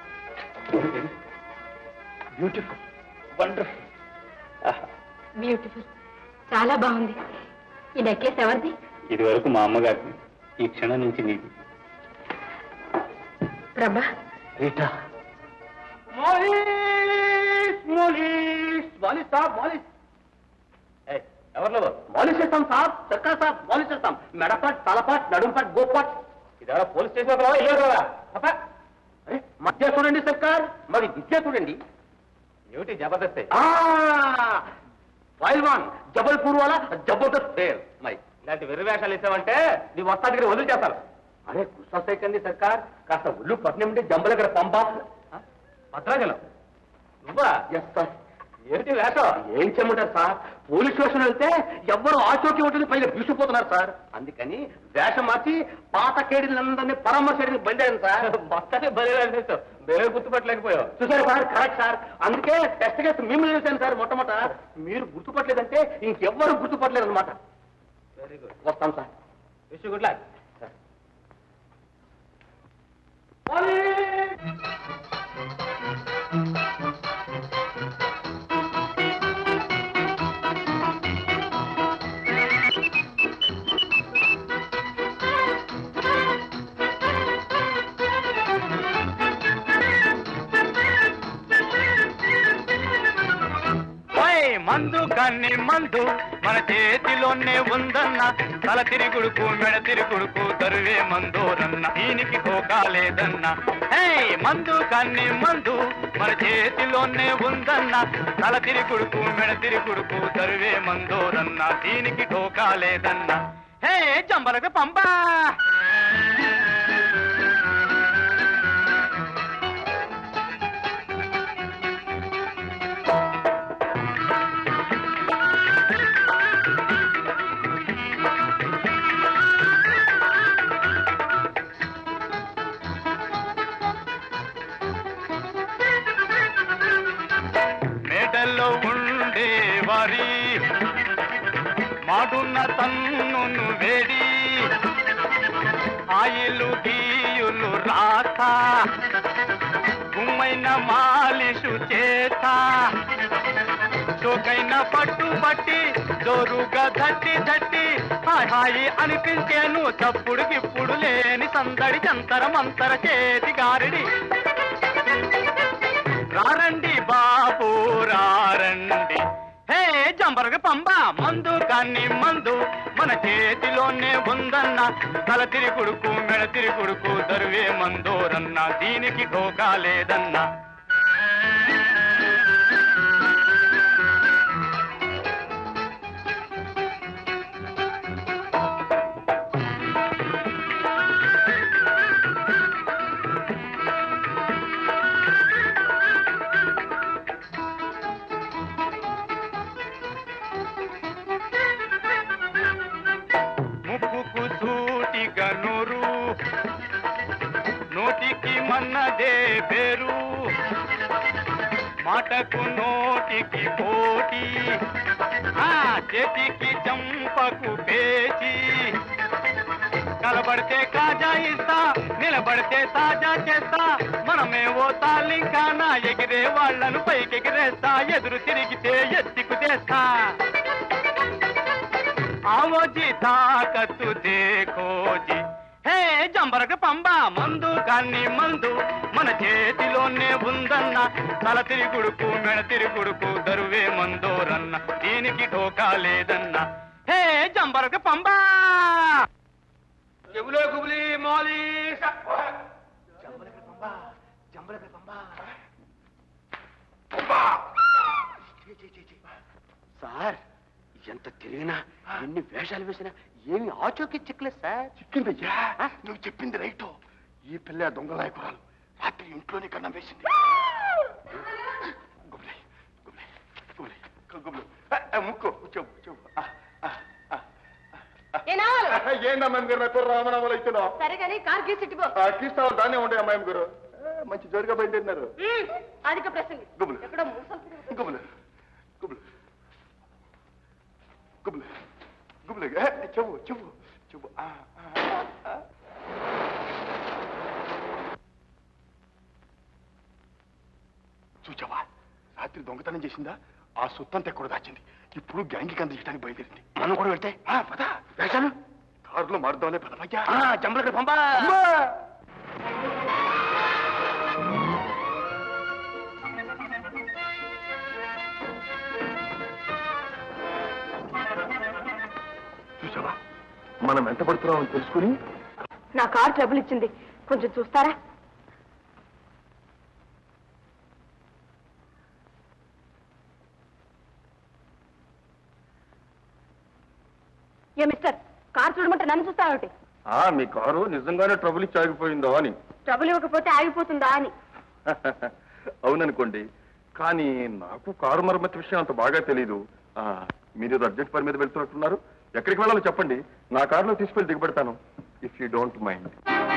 Speaker 7: బ్యూటిఫుల్ వండర్ఫుల్
Speaker 3: బ్యూటిఫుల్ చాలా బాగుంది ఈ నెక్లెస్ ఎవరిది
Speaker 7: ఇది వరకు మా అమ్మగారికి ఈ క్షణం నుంచి నీకు
Speaker 3: ప్రభా
Speaker 7: రీటా ఎవరు మాలిష్ చేస్తాం సార్ సర్కార్ సార్ మాలిష్ చేస్తాం మెడపాట్ తలపాట్ నడుంపాట్ గోపాట్ ఇదేవరా పోలీస్ స్టేషన్ వెళ్ళరా మధ్య చూడండి సర్కార్ మరి విద్య చూడండి ఏమిటి జబర్దస్త్ పైల్వాన్ జబల్పూర్ వాళ్ళ జబర్దస్త్ ఫేర్ మరి ఇలాంటి వెర్రి వేషాలు ఇస్తామంటే నీ వస్తా దగ్గర వదిలి చేస్తారు అరే గుర్తొస్తాయి సర్కార్ కాస్త ఒళ్ళు పట్నం ఉంటే జంబల దగ్గర పంప భద్రాచలం నువ్వా ఎస్ సార్ ఏమిటి వేషం ఏం చేయమంటారు సార్ పోలీస్ స్టేషన్ వెళ్తే ఎవ్వరు ఆచోకి ఉంటుంది పైన బీసిపోతున్నారు సార్ అందుకని వేషం మార్చి పాత కేడీలందరినీ పరామర్శడానికి బయలుదేరాను సార్ మొత్తాన్ని బయలుదేరాను వేరే గుర్తుపట్టలేకపోయావు చూసారు సార్ కరెక్ట్ సార్ అందుకే టెస్ట్ కేసు మిమ్మల్ని చేశాను సార్ మొట్టమొదట మీరు గుర్తుపట్టలేదంటే ఇంకెవ్వరు గుర్తుపట్టలేదు అనమాట వెరీ గుడ్ వస్తాం సార్ విష్ గుడ్ లక్
Speaker 8: ఓయ్ మందు కన్ని మందు మన చేతిలోనే ఉందన్న తల తిరుగుడుకు మెడ తిరుగుడుకు తరువే మందోరన్న దీనికి పోకాలేదన్న హే మందు కన్ని మందు మన చేతిలోనే ఉందన్న తల తిరుగుడుకు మెడ తిరుగుడుకు తరువే మందోరన్న దీనికి ఢోకాలేదన్న హే చంబలకు పంపా మేడల్లో ఉండే వారి మాటున్న తన్నును వేడి ఆయిలు గీయులు రాత గుమ్మైన మాలిషు చేత చోకైనా పట్టు పట్టి జోరుగా ధట్టి ధట్టి హాయ్ హాయి అనిపించేను చప్పుడు గిప్పుడు లేని సందడి చంతర మంతర చేతి గారిడి రారండి బాబు రారండి హే జంబరగ పంబ మందు కాన్ని మందు మన చేతిలోనే ఉందన్న తల తిరుగుడుకు మెడ తిరుగుడుకు దరువే మందోరన్న దీనికి ఢోకా లేదన్నా ముక్కుకు సూటిగా నూరు నోటికి మన్నదే పేరు మాటకు నోటికి పోటీ ఆ చేతికి చంపకు పేచి కలబడితే కాజా ఇస్తా నిలబడితే తాజా చేస్తా మనమేవో తాలింకానా ఎగిరే వాళ్ళను పైకెగిరేస్తా ఎదురు తిరిగితే ఎత్తికు చేస్తా ఆవోజీ తాకత్తు దేకోజీ హే జంబరక పంబ మందు కాన్ని మందు మన చేతిలోనే ఉందన్న తల తిరుగుడుకు మెడ తిరుగుడుకు దరువే మందోరన్న దీనికి ఢోకా లేదన్న హే జంబరక పంబ
Speaker 1: చెబులో గుబులి మోలి
Speaker 2: సార్ ఎంత తిరిగినా ఎన్ని వేషాలు వేసినా ఏమి ఆచోకి చిక్కలేదు సార్
Speaker 11: చిక్కిందయ్యా నువ్వు చెప్పింది రైటో ఈ పిల్ల దొంగ నాయకురాలు రాత్రి ఇంట్లోనే కన్నం వేసింది గుబులే, గుబులే, గుబులే, గుబులు. ఆ, ఆ, ముక్కు చెప్పు చెప్పు ఆ, ఆ, ఆ, ఆ. ఏందమ్మా గారు నా పేరు రామనామలు అవుతున్నావు
Speaker 3: సరే కానీ కార్ గీసిట్టుకో
Speaker 11: కృష్ణావు దాన్నే ఉండే అమ్మాయి గారు ఆ, మంచి జోరుగా బయలుదేరినారు
Speaker 3: అధిక ప్రసంగి
Speaker 11: గుబులు
Speaker 3: ఎక్కడో మూసలు తిరుగుతుంది.
Speaker 11: గుబులు గుబులు గుబులు గుబులు ఏ, చెప్పు చెప్పు చెప్పు ఆ, ఆ, ఆ. చూచావా రాత్రి దొంగతనం చేసిందా ఆ సొత్తంతా ఎక్కడ దాచింది ఇప్పుడు గ్యాంగ్కి అందించడానికి బయలుదేరింది మనం కూడా వెళ్తే ఆ, పద వేషాలు కారులో మారుదాంలే పదమయ్యా
Speaker 2: జంబలకి పంప
Speaker 11: చూసావా మనం ఎంత పడుతున్నామని తెలుసుకుని
Speaker 4: నా కార్ ట్రబుల్ ఇచ్చింది కొంచెం చూస్తారా ఏ మిస్టర్ కార్ చూడమంటే నన్ను చూస్తావేమిటి
Speaker 11: ఆ మీ కారు నిజంగానే ట్రబుల్ ఇచ్చి ఆగిపోయిందో అని
Speaker 4: ట్రబుల్ ఇవ్వకపోతే ఆగిపోతుందా అని
Speaker 11: అవుననుకోండి కానీ నాకు కారు మరమ్మతి విషయం అంత బాగా తెలీదు ఆ, మీరు ఏదో అర్జెంట్ పని మీద వెళ్తున్నట్టున్నారు ఎక్కడికి వెళ్ళాలో చెప్పండి నా కారులో తీసుకెళ్లి దిగబెడతాను ఇఫ్ యూ డోంట్ మైండ్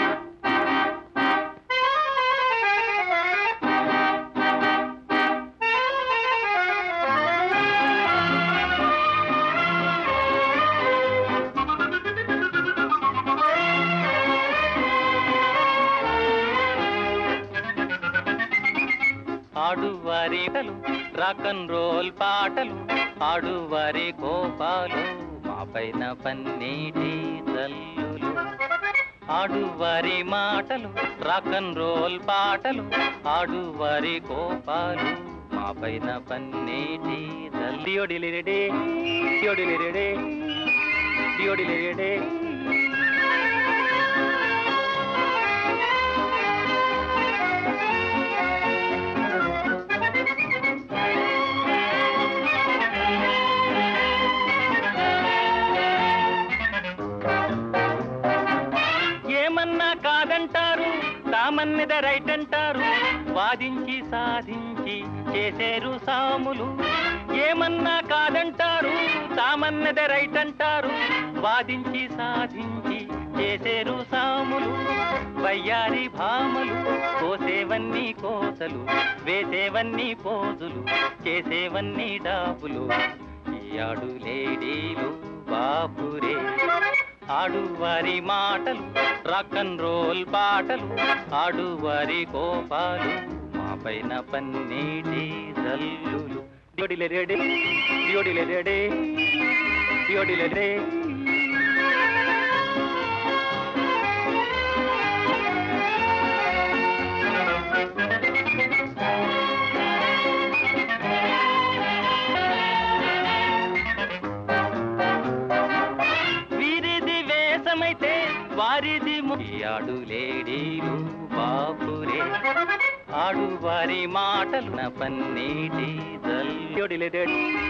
Speaker 8: ఆడువారి కలు రాకన్ రోల్ పాటలు ఆడువారి కోపాలు మా పైన పన్నీటి తల్లులు ఆడువారి మాటలు రాకన్ రోల్ పాటలు ఆడువారి కోపాలు మా పైన పన్నీటి తల్లియోడిలిరెడే డియోడిలిరెడే డియోడిలిరెడే ఏమన్నా కాదంటారు తామన్నద రైట్ అంటారు వాదించి సాధించి చేసేరు సాములు ఏమన్నా కాదంటారు తామన్నద రైట్ అంటారు వాదించి సాధించి చేసేరు సాములు వయ్యారి భామలు కోసేవన్నీ కోసలు వేసేవన్నీ పోజులు చేసేవన్నీ డాబులు ఈ ఆడు లేడీలు బాపురే ఆడువారి మాటలు రకన్ రోల్ పాటలు ఆడువారి కోపాలు మా పైన పన్నీటి జల్లులు డియోడిలేడే డియోడిలేడే డియోడిలేడే వీరిది వేషమైతే వారిది ఆడు లేడీలు బాపురే ఆడు వారి మాటలు నా పన్నీటి జల్లుడిలేడే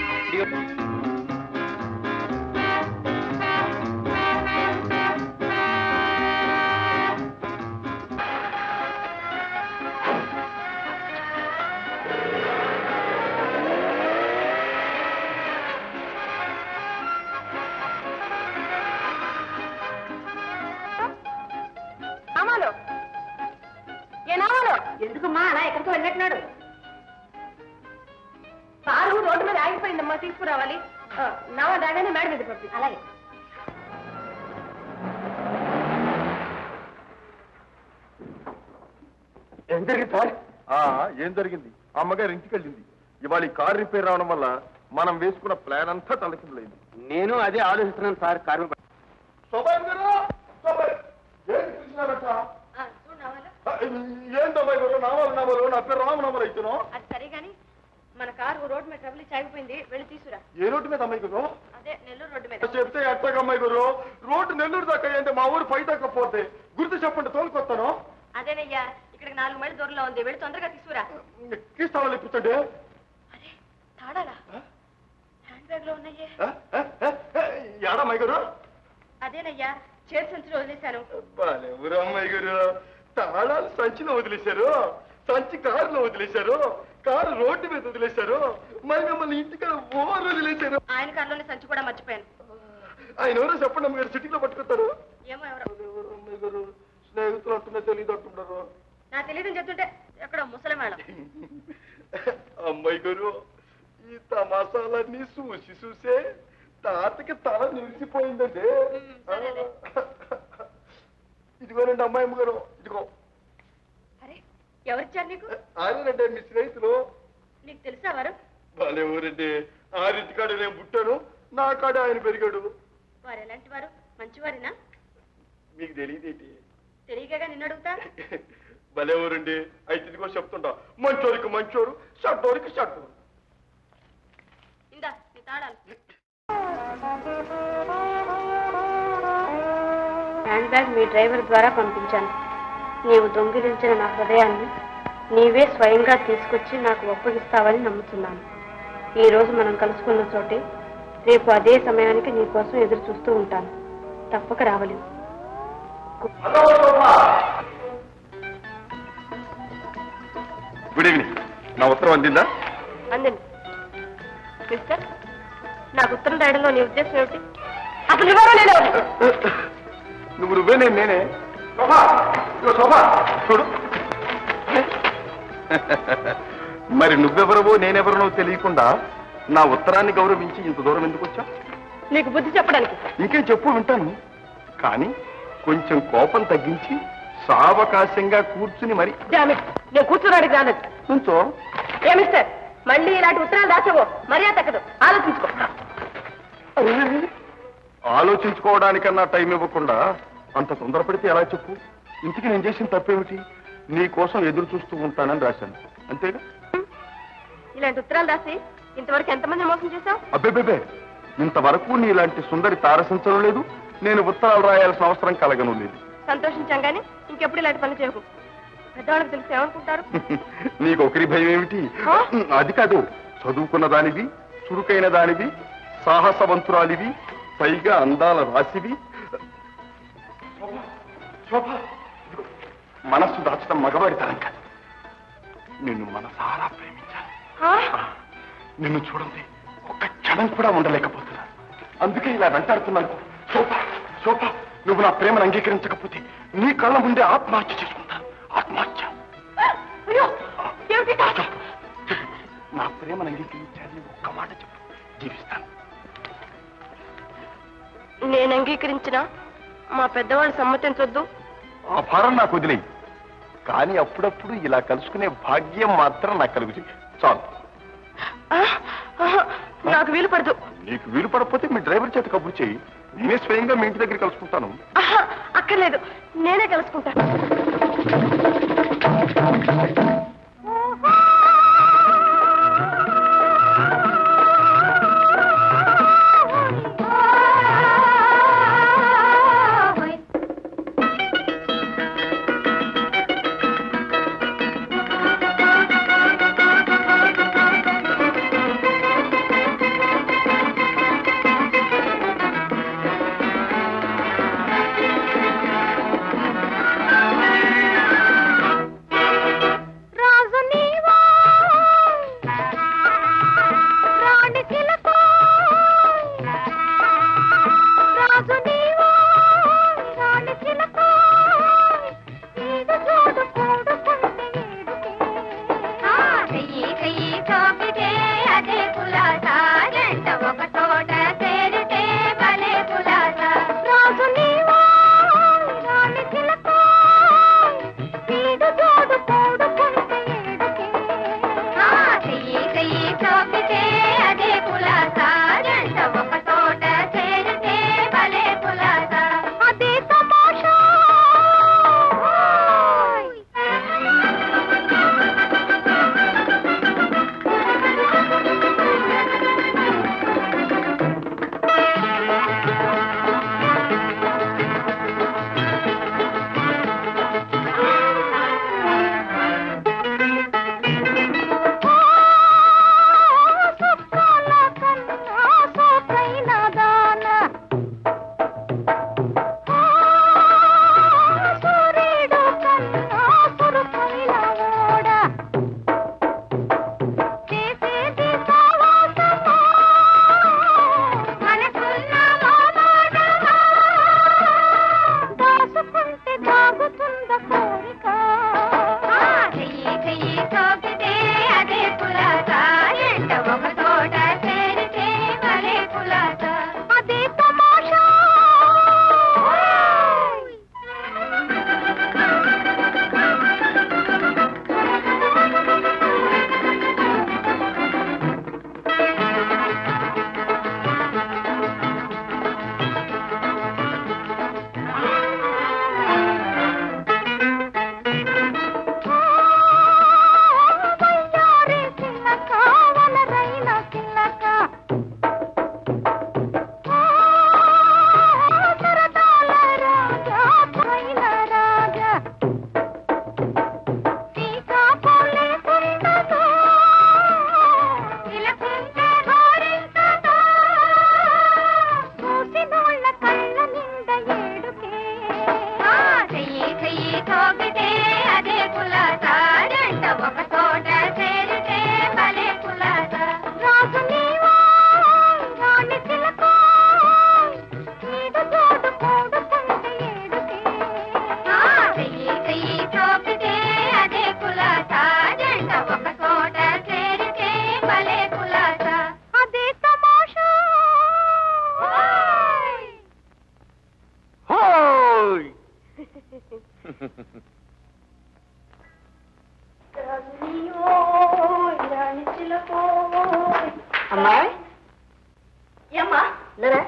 Speaker 3: నామాలు ఏ నామాలు ఎందుకమ్మా అలా ఎక్కడికి వెళ్ళినట్టున్నాడు కారు రోడ్డు మీద ఆగిపోయిందమ్మా తీసుకురావాలి ఆ, నామా రాగానే మేడం మీద పంపి అలాగే
Speaker 11: ఏం జరిగింది సార్ ఏం జరిగింది అమ్మగారు ఇంటికి వెళ్ళింది ఇవాళ ఈ కార్ రిపేర్ రావడం వల్ల మనం వేసుకున్న ప్లాన్ అంతా తలకిందులైంది
Speaker 7: నేను అదే ఆలోచిస్తున్నాను సార్ కారు
Speaker 11: శోభాయ్ గారు శోభాయ్ ఏంటి పిలిచినారట ఏంటమ్మాయి గారు నామాలు నామాలు నా పేరు రామనామాలు అయితేనో
Speaker 3: అది సరే గాని మన కారు రోడ్డు మీద ట్రబుల్ ఆగిపోయింది వెళ్ళి తీసుకురా
Speaker 11: ఏ రోడ్డు మీద అమ్మాయి గారు
Speaker 3: అదే నెల్లూరు రోడ్డు మీద
Speaker 11: చెప్తే ఎట్టాక అమ్మాయి గారు రోడ్డు నెల్లూరు దాకా అంటే మా ఊరు పై దాకా పోతే గుర్తు చెప్పండి తోలుకొస్తాను
Speaker 3: అదేనయ్యా ఇక్కడికి నాలుగు మైళ్ళ దూరంలో ఉంది వెళ్ళి తొందరగా తీసుకురా
Speaker 11: కీస్తావాళ్ళు ఇప్పించండి
Speaker 3: తాడాలా హ్యాండ్ బ్యాగ్ లో ఉన్నాయే
Speaker 11: ఏడమ్మాయి గారు
Speaker 3: అదేనయ్యా చేతి సంచులో వదిలేశాను
Speaker 11: బాలే ఊరు అమ్మాయి గారు తాళాలు సంచిలో వదిలేశారు సంచి కారులో వదిలేశారు కారు రోడ్డు మీద వదిలేశారు మరి మిమ్మల్ని ఇంటికాడ ఓవర్ వదిలేశారు
Speaker 3: ఆయన కారులోనే సంచి కూడా మర్చిపోయాను
Speaker 11: ఆయన ఎవరో చెప్పండి అమ్మగారు సిటీలో పట్టుకుంటారు
Speaker 3: ఏమో ఎవరో
Speaker 11: ఎవరు అమ్మాయి గారు స్నేహితులు అంటున్నా తెలియదు అంటున్నారు
Speaker 3: నా తెలియదని చెప్తుంటే ఎక్కడో ముసలి మేడం
Speaker 11: అమ్మాయి గారు ఈ తమాసాలన్నీ చూసి చూసే తాతకి తల నిలిచిపోయిందండి
Speaker 3: సరేలే.
Speaker 11: ఇదిగోనండి అమ్మాయి అమ్మగారు ఇదిగో
Speaker 3: అరే ఎవరిచ్చారు నీకు
Speaker 11: ఆయనంటే మీ స్నేహితులు
Speaker 3: నీకు తెలుసా వారు
Speaker 11: వాళ్ళే ఊరండి ఆరింటి కాడ నేను పుట్టాను నా కాడ ఆయన పెరిగాడు
Speaker 3: వారు ఎలాంటి వారు మంచివారేనా
Speaker 11: మీకు తెలియదేంటి
Speaker 3: తెలియకగా నిన్ను అడుగుతా
Speaker 11: భలే ఊరండి అయితే ఇదిగో చెప్తుంటా మంచోరికి మంచోరు షట్టోరికి షట్టోరు
Speaker 3: ఇందా నీ తాళాలు హ్యాండ్ బ్యాగ్ మీ డ్రైవర్ ద్వారా పంపించాను నీవు దొంగిలించిన నా హృదయాన్ని నీవే స్వయంగా తీసుకొచ్చి నాకు ఒప్పగిస్తావని నమ్ముతున్నాను ఈ రోజు మనం కలుసుకున్న చోటే రేపు అదే సమయానికి నీ కోసం ఎదురు చూస్తూ ఉంటాను తప్పక రావలేవు
Speaker 11: గుడ్ ఈవినింగ్ నా ఉత్తరం అందిందా
Speaker 3: అందండి మిస్టర్ నాకు ఉత్తరం రాయడంలో నీ ఉద్దేశం ఏమిటి అసలు ఎవరో నేను
Speaker 11: నువ్వు నువ్వే నేను నేనే శోభా ఇదిగో శోభా చూడు మరి నువ్వెవరవో నేనెవరనో తెలియకుండా నా ఉత్తరాన్ని గౌరవించి ఇంత దూరం ఎందుకు వచ్చా
Speaker 3: నీకు బుద్ధి చెప్పడానికి
Speaker 11: ఇంకేం చెప్పు వింటాను కానీ కొంచెం కోపం తగ్గించి సావకాశంగా కూర్చుని మరి
Speaker 3: డామిట్ నేను కూర్చోడానికి రాలేదు
Speaker 11: నుంచో
Speaker 3: ఏ మిస్టర్ మళ్ళీ ఇలాంటి ఉత్తరాలు రాసావో మర్యాద తగ్గదు ఆలోచించుకో
Speaker 11: అరే, ఆలోచించుకోవడానికన్నా టైం ఇవ్వకుండా అంత తొందరపడితే ఎలా చెప్పు ఇంటికి నేను చేసిన తప్పేమిటి నీ కోసం ఎదురు చూస్తూ ఉంటానని రాశాను అంతేగా
Speaker 3: ఇలాంటి ఉత్తరాలు రాసి ఇంతవరకు ఎంతమంది మోసం చేశావు
Speaker 11: అబ్బేబేబే ఇంతవరకు నీలాంటి సుందరి తారసించడం లేదు నేను ఉత్తరాలు రాయాల్సిన అవసరం కలగను లేదు
Speaker 3: సంతోషించాం కానీ ఇంకెప్పుడు ఇలాంటి పని చేయకు పెద్దవాళ్ళకి తెలిసి ఏమనుకుంటారు
Speaker 11: నీకు ఒకరి భయం ఏమిటి
Speaker 3: ఆ?
Speaker 11: అది కాదు చదువుకున్న దానివి చురుకైన దానివి సాహసవంతురాలివి పైగా అందాల రాశివి శోభ, ఇదిగో, మనస్సు దాచడం మగవాడి తరం కాదు నిన్ను మనసారా ప్రేమించాలి
Speaker 3: ఆ?
Speaker 11: నిన్ను చూడండి ఒక్క క్షణం కూడా ఉండలేకపోతున్నాను అందుకే ఇలా వెంటాడుతున్నాను శోభ శోభ నువ్వు నా ప్రేమను అంగీకరించకపోతే నీ కళ్ళ ముందే ఆత్మహత్య చేసుకుంటాను ఆత్మహత్య
Speaker 3: అయ్యో ఏమిటి
Speaker 11: చెప్పు, చెప్పు. నా ప్రేమను అంగీకరించాలని ఒక్క మాట చెప్పు జీవిస్తాను
Speaker 3: నేను అంగీకరించిన మా పెద్దవాళ్ళు సమ్మతించొద్దు
Speaker 11: ఆ భారం నాకు వదిలేయి కానీ అప్పుడప్పుడు ఇలా కలుసుకునే భాగ్యం మాత్రం నాకు కలుగు చాలు
Speaker 3: ఆ? నాకు వీలు పడదు
Speaker 11: నీకు వీలు పడకపోతే మీ డ్రైవర్ చేత కబురు చేయి నేనే స్వయంగా మీ ఇంటి దగ్గర కలుసుకుంటాను
Speaker 3: ఆహా, అక్కర్లేదు నేనే కలుసుకుంటా రాజు నీవా రాణి చిలక రాజు నీవా రాణి చిలక ఈడు జోడు కూడుకుంటే ఈడుకే
Speaker 6: కయ్యి కయ్యి చోపితే అదే కులాసా జంట ఒక తోట చేరితే భలే కులాసా
Speaker 3: రాజు నీవా రాణి చిలక ఈడు జోడు కూడుకుంటే ఈడుకే
Speaker 6: కయ్యి కయ్యి చోపితే అదే కులాసా జంట ఒక తోట చేరితే భలే కులాసా
Speaker 3: అదే తమాషా సుక్కాల కన్నా సోకైన దాన సూర్యుడు కన్నా సురుకైన ఓడ చేసేది సావాసమా
Speaker 6: మనసున్న మోమాటమా
Speaker 3: దాసుకుంటే దాగుతుంద కోరిక
Speaker 6: కయ్యి కయ్యి చోపితే అదే కులాసా జంట ఒక తోట చేరితే భలే కులాసా
Speaker 3: అదే తమాషా వయ్యారి చిలక వలరైన చిలక సరదాల రాజా పైన రాజా శ్రీకాకుళే కుందతో
Speaker 6: తిలకుంటే గోరింతతో
Speaker 3: చూసినోళ్ళ కళ్ళ నిండ ఏడుకే
Speaker 6: కయ్యి కయ్యి చోపితే అదే కులాసా జంట ఒక తోట చేరితే భలే కులాసా
Speaker 3: రాజు నీవా రాణి చిలక మీద జోడు కూడుకుంటే ఏడుకే
Speaker 6: కయ్యి కయ్యి చోపితే అదే కులాసా జంట ఒక తోట చేరితే భలే కులాసా
Speaker 3: అదే తమాషా
Speaker 2: హోయ్
Speaker 3: అమ్మాయి ఏమ్మా లేరా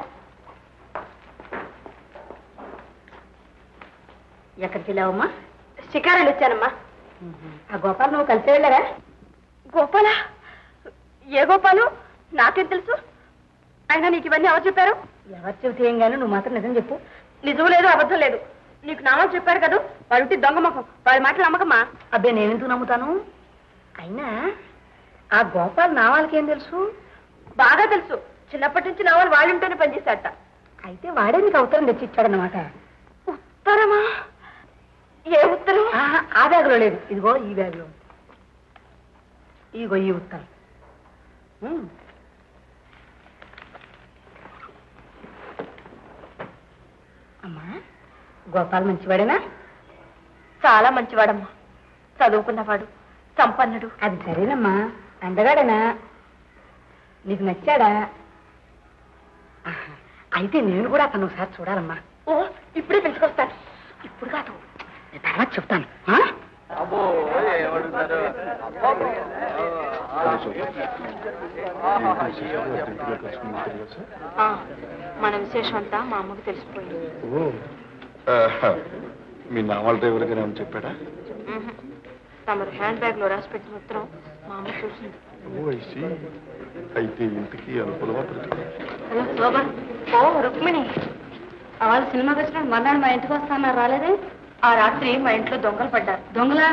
Speaker 3: ఎక్కడికి వెళ్ళావమ్మా
Speaker 4: షికారాలు వచ్చానమ్మా
Speaker 3: ఆ గోపాల్ నువ్వు కలిసి వెళ్ళారా
Speaker 4: గోపాల ఏ గోపాలు నాకేం తెలుసు అయినా నీకు ఇవన్నీ ఎవరు చెప్పారు
Speaker 3: ఎవరు చెబితే ఏం గాను నువ్వు మాత్రం నిజం చెప్పు
Speaker 4: నిజం లేదు అబద్ధం లేదు నీకు నామని చెప్పారు కదా వాడి దొంగ మొఖం వాడి మాటలు నమ్మకమ్మా
Speaker 3: అబ్బే నేనెందుకు నమ్ముతాను అయినా ఆ గోపాల్ నా వాళ్ళకేం తెలుసు
Speaker 4: బాగా తెలుసు చిన్నప్పటి నుంచి నా వాళ్ళు వాళ్ళింటోనే పనిచేశాట
Speaker 3: అయితే వాడే నీకు అవసరం తెచ్చిచ్చాడనమాట
Speaker 4: ఉత్తరమా ఏ ఉత్తరం
Speaker 3: ఆహా, ఆ బ్యాగ్లో లేదు ఇదిగో ఈ బ్యాగ్లో ఉంది. ఇదిగో ఈ ఉత్తరం ఉమ్. అమ్మా గోపాల్ మంచివాడేనా
Speaker 4: చాలా మంచివాడమ్మా చదువుకున్నవాడు సంపన్నుడు
Speaker 3: అది సరేనమ్మా అందగాడేనా నీకు నచ్చాడా ఆహా, అయితే నేను కూడా అతను ఒకసారి చూడాలమ్మా
Speaker 4: ఓ ఇప్పుడే పిలుచుకొస్తాను
Speaker 3: ఇప్పుడు కాదు నేను తర్వాత చెప్తాను ఆ?
Speaker 4: ఆ, మన విశేషం అంతా మా అమ్మకు తెలిసిపోయింది
Speaker 11: ఓ ఆ, మీ నావల్ డ్రైవర్ గారు ఏమని చెప్పాడా
Speaker 4: మ్మ్. తమరు హ్యాండ్ బ్యాగ్ లో రాసి పెట్టిన ఉత్తరం మా అమ్మ చూసింది
Speaker 11: ఓ ఐసి అయితే ఇంటికి అనుకూలమా ప్రతికూలమా?
Speaker 4: హలో శోభా ఓ రుక్మిణి వాళ్ళు సినిమాకి వచ్చిన మన్నాడు మా ఇంటికి వస్తాన్నారు రాలేదే ఆ రాత్రి మా ఇంట్లో దొంగలు పడ్డారు దొంగలా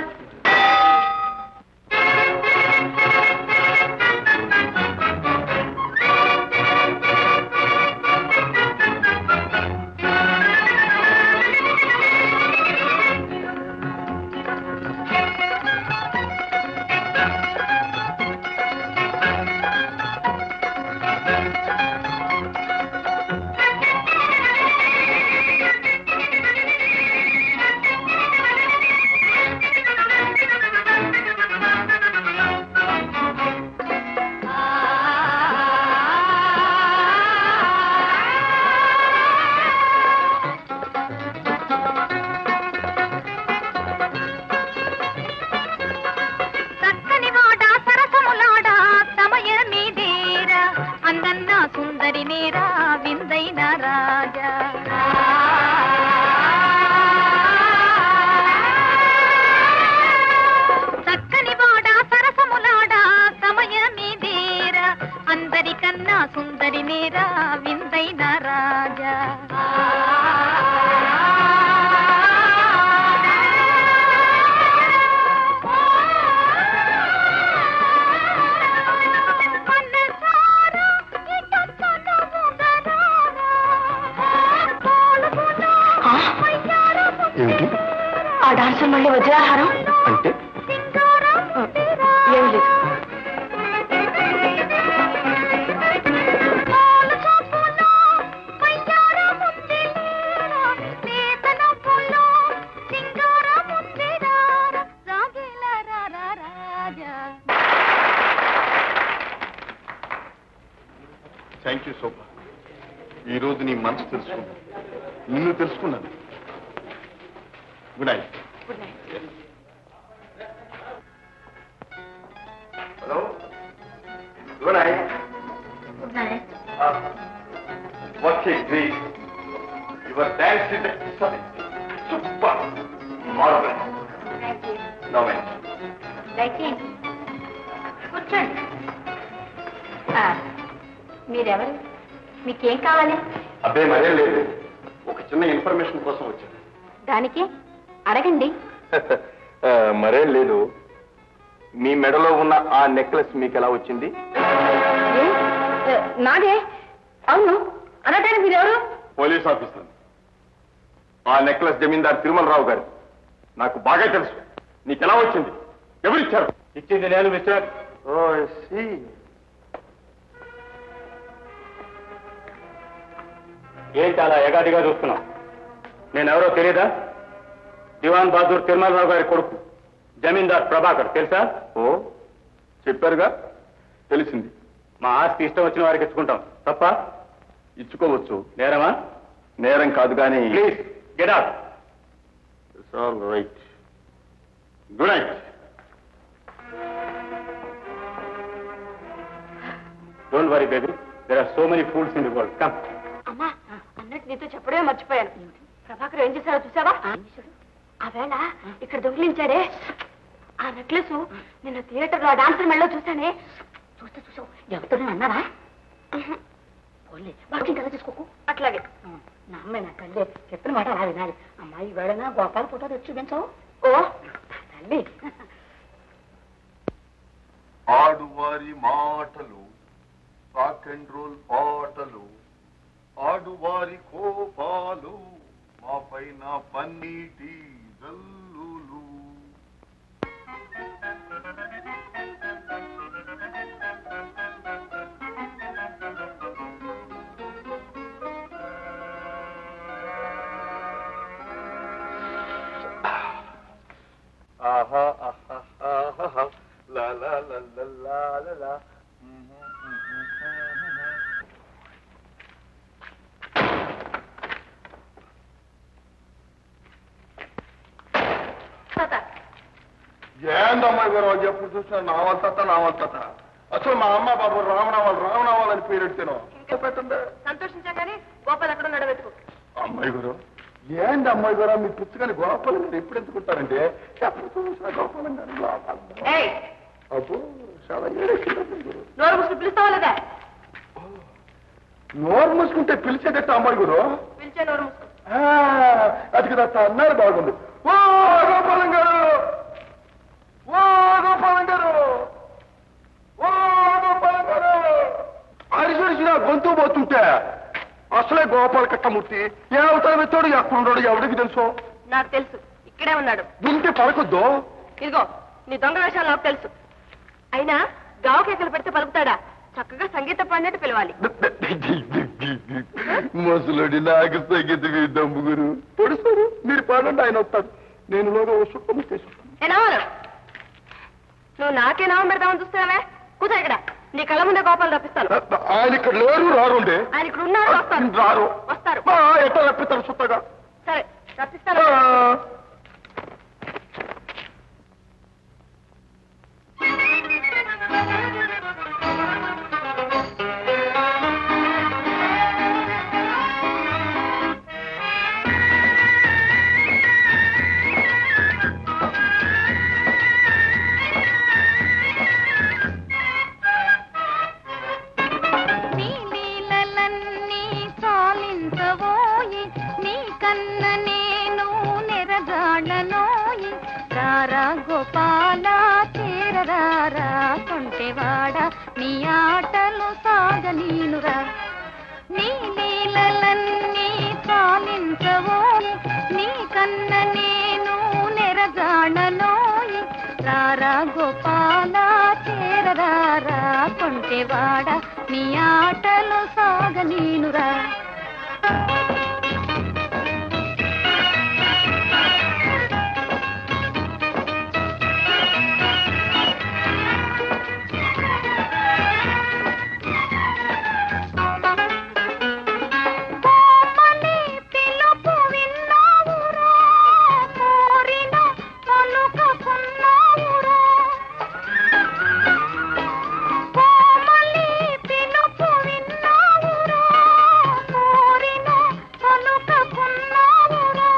Speaker 6: చక్కని వాడ సరసములాడ సమయ మీదేరా అందన్న సుందరి నేరా విందైన రాజా చక్కని వాడ సరసములాడ సమయ మీదేరా అందరికన్నా సుందరి నేరా విందైన రాజా
Speaker 11: ఏమిటి
Speaker 4: ఆ డాన్సర్ మళ్ళీ వజ్రాహారం
Speaker 11: అంటే
Speaker 4: ఏం లేదు
Speaker 11: థ్యాంక్ యూ శోభ ఈ రోజు నీ మనసు తెలుసుకున్నాను నిన్ను తెలుసుకున్నాను good night hello good night what a great your dance is excellent super marvellous no
Speaker 3: దయచేయండి కూర్చోండి ఆ, మీరెవరు మీకేం కావాలి
Speaker 11: అబ్బే మరేం లేదు ఒక చిన్న ఇన్ఫర్మేషన్ కోసం వచ్చాను
Speaker 3: దానికి అడగండి
Speaker 11: ఆ, మరేం లేదు మీ మెడలో ఉన్న ఆ నెక్లెస్ మీకు ఎలా వచ్చింది
Speaker 3: ఏ? ఏ, నాదే అవును అనటానికి మీరెవరు
Speaker 11: పోలీస్ ఆఫీసర్ ఆ నెక్లెస్ జమీందార్ తిరుమలరావు గారు నాకు బాగా తెలుసు నీకు ఎలా వచ్చింది ఎవరిచ్చారు
Speaker 7: ఇచ్చింది నేను మిస్టర్ ఏంటి అలా ఎగాదిగా చూస్తున్నావు నేనెవరో తెలియదా దివాన్ బహదూర్ తిరుమలరావు గారి కొడుకు జమీందార్ ప్రభాకర్ తెలుసా
Speaker 11: ఓ చెప్పారుగా తెలిసింది
Speaker 7: మా ఆస్తి ఇష్టం వచ్చిన వారికి ఇచ్చుకుంటాం తప్ప
Speaker 11: ఇచ్చుకోవచ్చు
Speaker 7: నేరమా
Speaker 11: నేరం కాదు కానీ
Speaker 7: please get out
Speaker 11: all right good night
Speaker 7: don't worry baby there are so many fools in the world come
Speaker 4: అమ్మా అన్నట్టు నీతో చెప్పడమే మర్చిపోయాను ప్రభాకర్ ఏం చేశారో చూసావా ఆ వేళ ఇక్కడ దొంగిలించాడే ఆ నెక్లెస్ నిన్న థియేటర్ లో డాన్సర్ మెళ్ళో చూసానే
Speaker 3: చూస్తే చూసావు ఎవరితో అన్నావా పోలే బాగా కదా తీసుకోకు
Speaker 4: అట్లాగే
Speaker 3: నా అమ్మాయి నా తల్లి చెప్పిన మాట అలా వినాలి అమ్మాయి వేళనా గోపాల ఫోటో తెచ్చి చూపించవు
Speaker 4: ఓ
Speaker 3: తల్లి
Speaker 11: ఆడువారి మాటలు రాక్ అండ్ రోల్ పాటలు ఆడువారి కోపాలు మా పైన పన్నీటి జల్లులు ఆహా ఆహా ఆహా లా లా లా లా లా లా లా ఏందమ్మాయి గారు ఎప్పుడు చూసినా నావల్ తాత నావల్ తాత అసలు మా అమ్మ బాబు రామనామాలు రామనామాలని పేరు ఎడితేనో పెట్టండి
Speaker 3: సంతోషించగానే గోపాల్ అక్కడ నడవెతుకు
Speaker 11: అమ్మాయి గారు ఏంటి అమ్మాయి గారు మీ పుస్తకాన్ని గోపాలం గారు ఎప్పుడు ఎందుకుంటారంటే ఎప్పుడు చూసినా గోపాలం గారు గోపాలం గారు.
Speaker 3: ఏయ్
Speaker 11: అబ్బో చాలా ఏడెక్కింది అమ్మాయి గారు
Speaker 3: నోరు ముసుగు పిలుస్తావా లేదా
Speaker 11: నోరు మూసుకుంటే పిలిచేటట్టు అమ్మాయి గారు
Speaker 3: పిలిచే నోరు ముసుగు
Speaker 11: ఆ, అది కదా అన్నారు బాగుంది ఓ గోపాలం గారు ఓ గోపాలం గారు ఓ గోపాలం గారు అరిసరిసి నా గొంతు పోతుంటే అసలే గోపాల కట్టమూర్తి ఏ అవతారం ఎత్తాడు ఎక్కడున్నాడు ఎవడికి తెలుసు
Speaker 3: నాకు తెలుసు ఇక్కడే ఉన్నాడు
Speaker 11: ఉంటే పలకొద్దు
Speaker 3: ఇదిగో నీ దొంగ వేషాలు నాకు తెలుసు అయినా గావు కేకలు పెడితే పలుకుతాడా చక్కగా సంగీత పాడినట్టు పిలవాలి
Speaker 11: ముసలుడి నాకు సంగీతం దమ్ముగురు పొడుస్తారు మీరు పాడండి ఆయన వస్తాడు నేను లోగా వస్తుంటాను చేసుకుంటాను
Speaker 3: ఏ నవ్వరు నువ్వు నాకే నవం పెడదామని చూస్తావే కూర్చో ఇక్కడ నీ కళ్ళ ముందే గోపాలు రప్పిస్తాను
Speaker 11: ఆయన ఇక్కడ లేరు రారుండే
Speaker 3: ఆయన ఇక్కడ ఉన్నారు వస్తారు
Speaker 11: రారు
Speaker 3: వస్తారు
Speaker 11: ఆ, ఎట్లా రప్పిస్తారు సుత్తగా
Speaker 3: సరే రప్పిస్తాను
Speaker 6: నీ లీలలన్నీ చాలించబోయి నీ కన్న నేను నెరగాడనోయి రారా గోపాల చేరరారా కొంటెవాడ నీ ఆటలు సాగనీనురా నీ లీలలన్నీ చాలించబోయి నీ కన్న నేను నెరగాడనోయి రారా గోపాల చేరరారా కొంటెవాడ నీ ఆటలు సాగనీనురా కోమలి పిలుపు విన్నావురా కోరిన పలుకకున్నావురా కోమలి పిలుపు విన్నావురా కోరిన పలుకకున్నావురా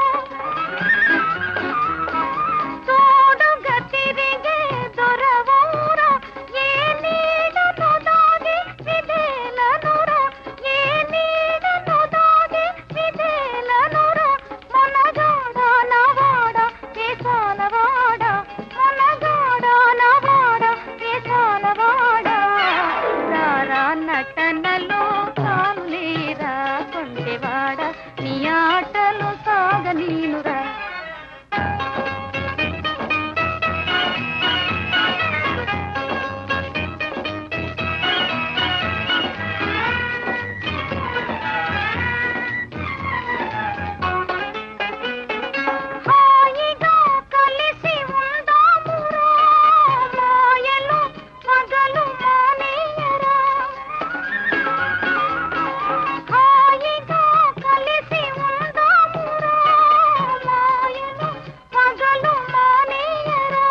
Speaker 6: తోడుగా తిరిగే దొరవూరా ఏ నీడను దాగి విదేలనురా ఏ నీడను దాగి విదేలనురా మొనగాడ నవాడ కేశాలవాడ మొనగాడ నవాడ కేశాలవాడ రారా నటనలో చాలులేరా కొంటెవాడ నీ ఆటలు సాగనీనురా హాయిగా కలిసి ఉందామురా మాయలు పగలు మానేయరా హాయిగా కలిసి ఉందామురా మాయలు పగలు మానేయరా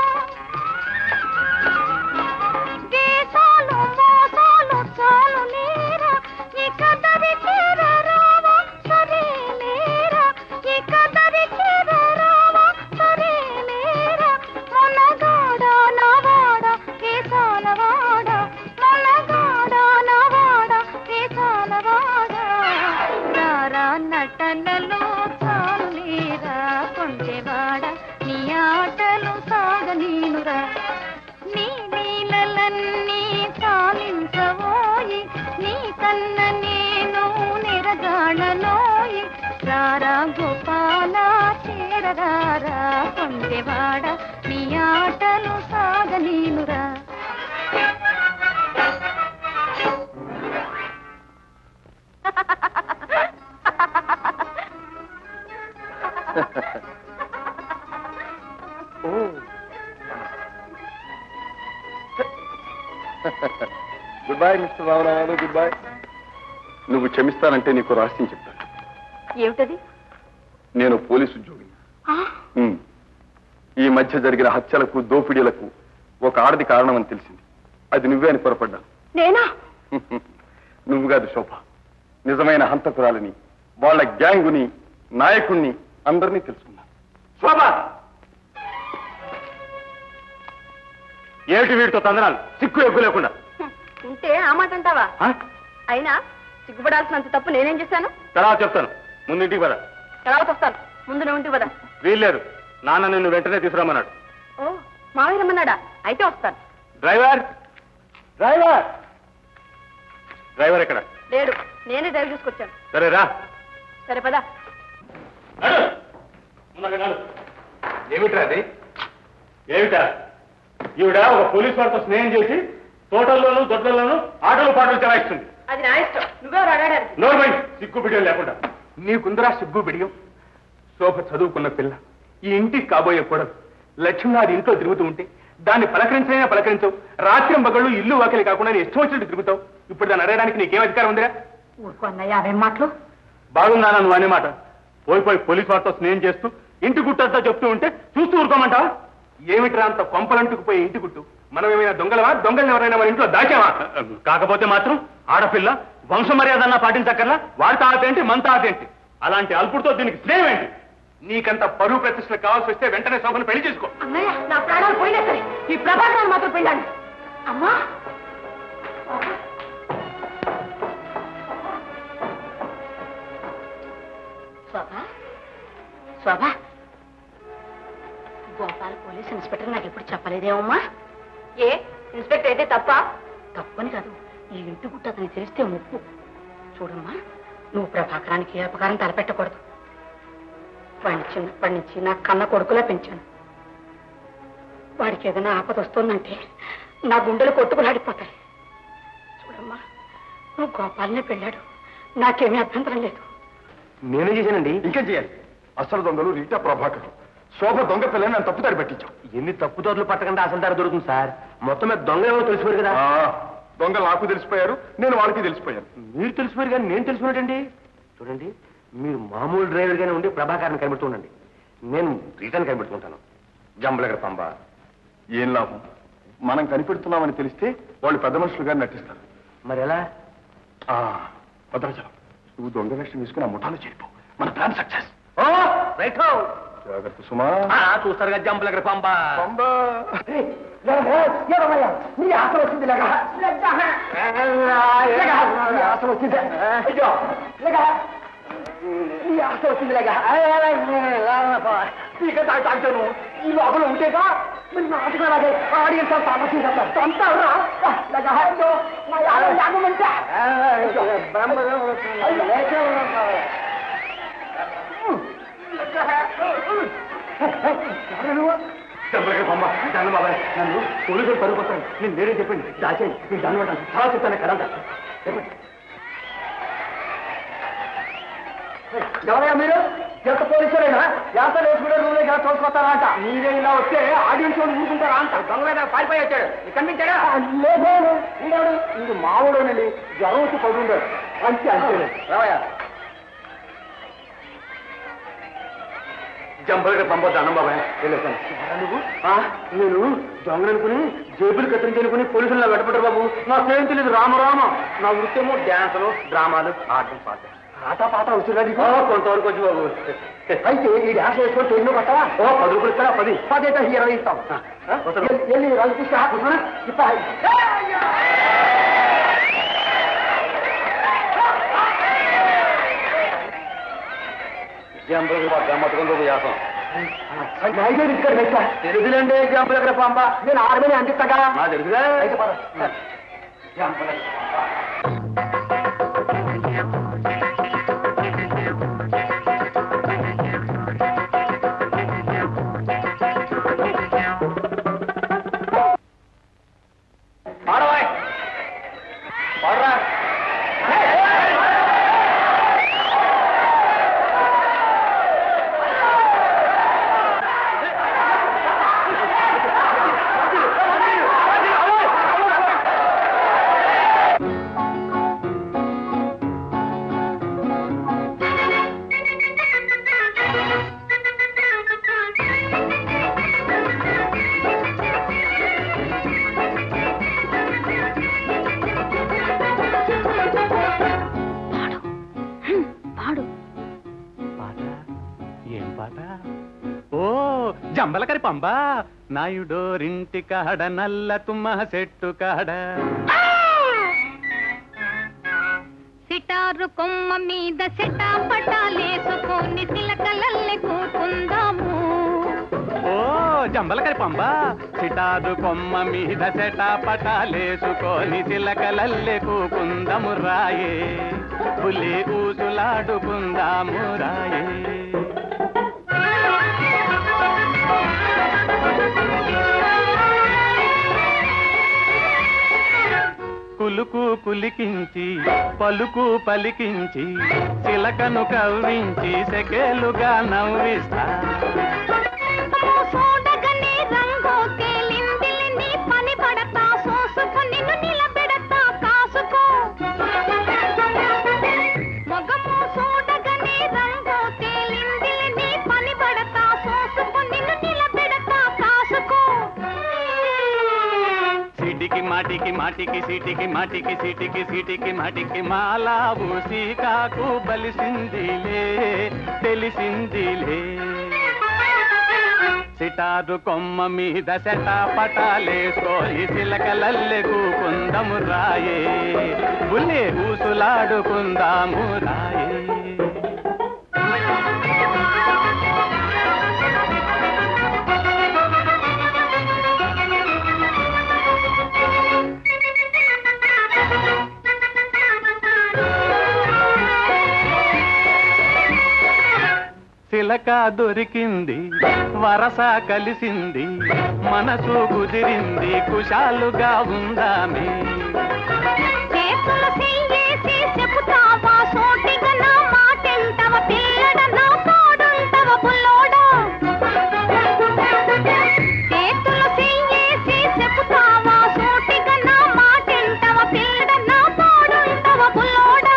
Speaker 6: దేశాలు మోసాలు చాలు లేరా ఇక దరి చేరరావా సరే లేరా ఇక దరి చేరరావా సరే లేరా మొనగాడ నవాడ కేశాలవాడ మొనగాడ నవాడ కేశాలవాడ రారా నటనలో చాలు లేరా కొంటెవాడ నీ ఆటలు సాగనీనురా నీ నీలలన్నీ చాలించబోయి నీ కన్న నేను నిరగాణలోయి రారా గోపాల చేరరారా కొండెవాడ నీ ఆటలు సాగనీనురా
Speaker 11: goodbye mister Ramarao goodbye నువ్వు క్షమిస్తానంటే నీకు రహస్యం చెప్తాను
Speaker 3: ఏమిటది
Speaker 11: నేను పోలీసు ఉద్యోగిని ఈ మధ్య జరిగిన హత్యలకు దోపిడీలకు ఒక ఆడది కారణమని తెలిసింది అది నువ్వే అని పొరపడ్డాను
Speaker 4: నేనా
Speaker 11: నువ్వు కాదు శోభ నిజమైన హంతకురాలని వాళ్ళ గ్యాంగుని నాయకుణ్ణి అందరినీ తెలుసుకున్నా
Speaker 7: శోభ ఏమిటి వీడితో తందనాలు సిక్కు ఎగ్గు లేకుండా
Speaker 4: ఉంటే ఆ మాట అంటావా
Speaker 7: ఆ?
Speaker 4: అయినా సిగ్గుపడాల్సినంత తప్పు నేనేం చేశాను
Speaker 7: తర్వాత చెప్తాను ముందు ఇంటికి పద
Speaker 4: తర్వాత వస్తాను ముందు నువ్వు ఇంటికి పద
Speaker 7: వీల్లేదు నాన్న నిన్ను వెంటనే తీసుకురామన్నాడు
Speaker 4: ఓ మామయ్య రమ్మన్నాడా అయితే వస్తాను
Speaker 7: డ్రైవర్ డ్రైవర్ డ్రైవర్ ఎక్కడ
Speaker 4: లేడు నేనే డ్రైవ్ చూసుకొచ్చాను
Speaker 7: సరే రా
Speaker 4: సరే పదా
Speaker 7: నడు. ముందర నడు.
Speaker 1: ఏమిట్రా అది
Speaker 7: ఏమిటా ఈవిడ ఒక పోలీస్ వారితో స్నేహం చేసి తోటల్లోనూ దొడ్లలోనూ ఆటలు పాటలు చెలాయిస్తుంది
Speaker 4: అది నా ఇష్టం నువ్వెవరు అడాడానికి
Speaker 7: నోర్మై సిగ్గు బిడ్డలు లేకుండా
Speaker 1: నీకుందరా సిగ్గు బిడియం శోభ చదువుకున్న పిల్ల ఈ ఇంటికి కాబోయే కూడదు లక్ష్మి అది ఇంట్లో తిరుగుతూ ఉంటే దాన్ని పలకరించైనా పలకరించవు రాత్రి మగళ్ళు ఇల్లు వాకిలి కాకుండా నీ ఇష్టం వచ్చినట్టు తిరుగుతావు ఇప్పుడు దాన్ని అడగడానికి నీకేం అధికారం ఉందిరా
Speaker 3: ఊరుకో అన్నయ్య అవే మాటలు
Speaker 7: బాగుందా నువ్వు అనే మాట పోయి పోయి పోలీస్ వారితో స్నేహం చేస్తూ ఇంటి గుట్టంతా చెప్తూ ఉంటే చూస్తూ ఊరుకోమంటావా
Speaker 1: ఏమిట్రా అంత కొంపలంటుకు పోయి ఇంటి గుట్టు మనం ఏమైనా దొంగలవా దొంగల్ని ఎవరైనా మన ఇంట్లో దాచావా
Speaker 7: కాకపోతే మాత్రం ఆడపిల్ల వంశ మర్యాదన్నా పాటించక్కర్లా వాడి తాత ఏంటి మన తాత ఏంటి అలాంటి అల్పుడితో దీనికి స్నేహం ఏంటి
Speaker 1: నీకంత పరువు ప్రతిష్టలు కావాల్సి వస్తే వెంటనే శోభను పెళ్లి చేసుకో
Speaker 3: అన్నయ్య నా ప్రాణాలు పోయినా సరే ఈ ప్రభాకరాన్ని మాత్రం పెళ్ళాను అమ్మా శోభ శోభ గోపాల్ పోలీస్ ఇన్స్పెక్టర్ నాకు ఎప్పుడు చెప్పలేదేమమ్మా
Speaker 4: ఏ ఇన్స్పెక్టర్ అయితే తప్ప
Speaker 3: తప్పని కాదు ఈ ఇంటి గుట్ట అతనికి తెలిస్తే ముప్పు చూడమ్మా నువ్వు ప్రభాకరానికి ఏ అపకారం తలపెట్టకూడదు వాడిని చిన్నప్పటి నుంచి నా కన్న కొడుకులా పెంచాను వాడికి ఏదైనా ఆపద వస్తుందంటే నా గుండెలు కొట్టుకులాడిపోతాయి చూడమ్మా నువ్వు గోపాలనే పెళ్ళాడు నాకేమీ అభ్యంతరం లేదు
Speaker 11: నేనే చేశానండి ఇంకేం చేయాలి అసలు దొంగలు రీటా ప్రభాకర్ శోభ దొంగ పిల్లని నన్ను తప్పుదారి పట్టించావు
Speaker 2: ఎన్ని తప్పుదోటలు పట్టకుండా అసలు ధర దొరుకుతుంది సార్ మొత్తం మీద దొంగ ఎవరో తెలిసిపోయారు కదా
Speaker 11: ఆ, దొంగలు నాకు తెలిసిపోయారు నేను వాళ్ళకి తెలిసిపోయాను
Speaker 2: మీరు తెలిసిపోయారు కానీ నేను తెలుసుకున్నట్టండి చూడండి మీరు మామూలు డ్రైవర్గానే ఉండి ప్రభాకర్ని కనిపెడుతూ ఉండండి నేను రిటర్న్ కనిపెట్టుకుంటాను జంబలగడ పంబ
Speaker 11: ఏం లాభం మనం కనిపెడుతున్నామని తెలిస్తే వాళ్ళు పెద్ద మనుషులుగా నటిస్తారు
Speaker 2: మరి ఎలా
Speaker 11: ఆ, భద్రాచలం నువ్వు దొంగ వేషం వేసుకుని ఆ ముఠాలో చేరిపో మన ప్లాన్ సక్సెస్
Speaker 2: ఓ రైట్
Speaker 11: జాగ్రత్త సుమా
Speaker 2: చూస్తారు కదా జంబలగడ పంబ
Speaker 11: పంబా.
Speaker 10: నీ ఆశ వచ్చింది లేక నీ ఆశ వచ్చింది అయ్యో లేక నీ ఆశ వచ్చింది లేక ఇక తాగుతాను ఈ లోపల ఉంటేగా మరి నాటకం అలాగే ఆడియన్స్ అంతా ఆలోచించారు అంటారా లేక అయ్యో నా యాగం యాగం అంటే
Speaker 7: జంబలగడ బొమ్మ దాన్ని బాబాయ్ నన్ను పోలీసులు పరుగుపోతాను నేను నేనే చెప్పండి దాచేయండి మీరు దాన్ని పట్టాను చాలా చెప్తాను కదంతా చెప్పండి
Speaker 10: ఎవరయ్యా మీరు ఎంత పోలీసులైనా ఎంత వేసుకుంటే రూమ్ లో తోసుకొస్తారా అంట మీరే ఇలా వస్తే ఆడియన్స్ వాళ్ళు ఊరుకుంటారా అంట దొంగ మీద పారిపోయి వచ్చాడు నీకు కనిపించాడా లేదు ఈడెవడు ఇది మామూడేనండి జ్వరం వచ్చి పడుంటాడు అంతే అంతే రావయ్యా
Speaker 7: జంబలగడ పంప దానం బాబాయ్ వెళ్ళేస్తాను నువ్వు ఆ, నేను దొంగ అనుకుని జేబులు కత్తిరించనుకుని పోలీసులు వెంటపడ్డారు బాబు నాకేం తెలియదు రామరామ నా వృత్తేమో డ్యాన్సులు డ్రామాలు ఆటలు పాట
Speaker 10: ఆట పాట వచ్చిందా నీకు
Speaker 7: కొంతవరకు వచ్చి బాబు
Speaker 10: అయితే ఈ డాన్స్ వేసుకొని ట్రైన్లో కొట్టవా
Speaker 7: ఓ పది రూపాయలు ఇస్తారా పది
Speaker 10: పది అయితే ఇరవై ఇస్తాం
Speaker 7: వస్తాను.
Speaker 10: ఎల్లి- ఎల్లి రంగు చూసా ఇప్ప
Speaker 7: జంబలగడ గమ్మత్తుకొని బాబు చేస్తాం
Speaker 10: నాయుడు ఇక్కడ పెట్టా
Speaker 7: తెలుగులండి జంబలగడ పంప
Speaker 10: నేను ఆర్మీని అందిస్తాగా
Speaker 7: నా తెలుగుదా
Speaker 10: అయితే పద.
Speaker 7: పాడవాయ్ పాడరా
Speaker 11: ఆ
Speaker 8: జంబలకరి పంబ నాయుడోరింటి కాడ నల్ల తుమ్మ చెట్టు కాడ
Speaker 6: సిటారు కొమ్మ మీద సెటా పటాలేసుకొని తిలకలల్లె కూకుందాము
Speaker 8: ఓ జంబలకరి పంబ సిటారు కొమ్మ మీద సెట పటాలేసుకొని చిలకలల్లె కూకుందము రాయే పులి ఊసులాడుకుందాము రాయే కులుకు కులికించి పలుకు పలికించి చిలకను కవ్వించి సెకేలుగా నవ్విస్తా
Speaker 6: చూడగనే రంగు తేలిందిలి నీ పని పడతా సోసుకు నిన్ను నిలబెడతా కాసుకో మగము చూడగనే రంగు తేలిందిలి నీ పని పడతా సోసుకు నిన్ను నిలబెడతా కాసుకో
Speaker 8: సీటికి మాటికి మాటికి సీటికి మాటికి సీటికి సీటికి మాటికి మాలా ఊసి కాకు బలిసిందిలే తెలిసిందిలే సిటారు కొమ్మ మీద సెట పటాలేసుకోని చిలకలల్లెకు కుందము రాయే బుల్లే ఊసులాడుకుందాము రాయే చిలక దొరికింది వరస కలిసింది మనసు కుదిరింది కుశాలుగా ఉందామే
Speaker 6: చేతులు చెయ్యేసి చెబుతావా సోటిగా నా మాటెంటవ పిల్లడ నా తోడుంటవ బుల్లోడా చేతులు చెయ్యేసి చెబుతావా సోటిగా నా మాటెంటవ పిల్లడ నా తోడుంటవ బుల్లోడా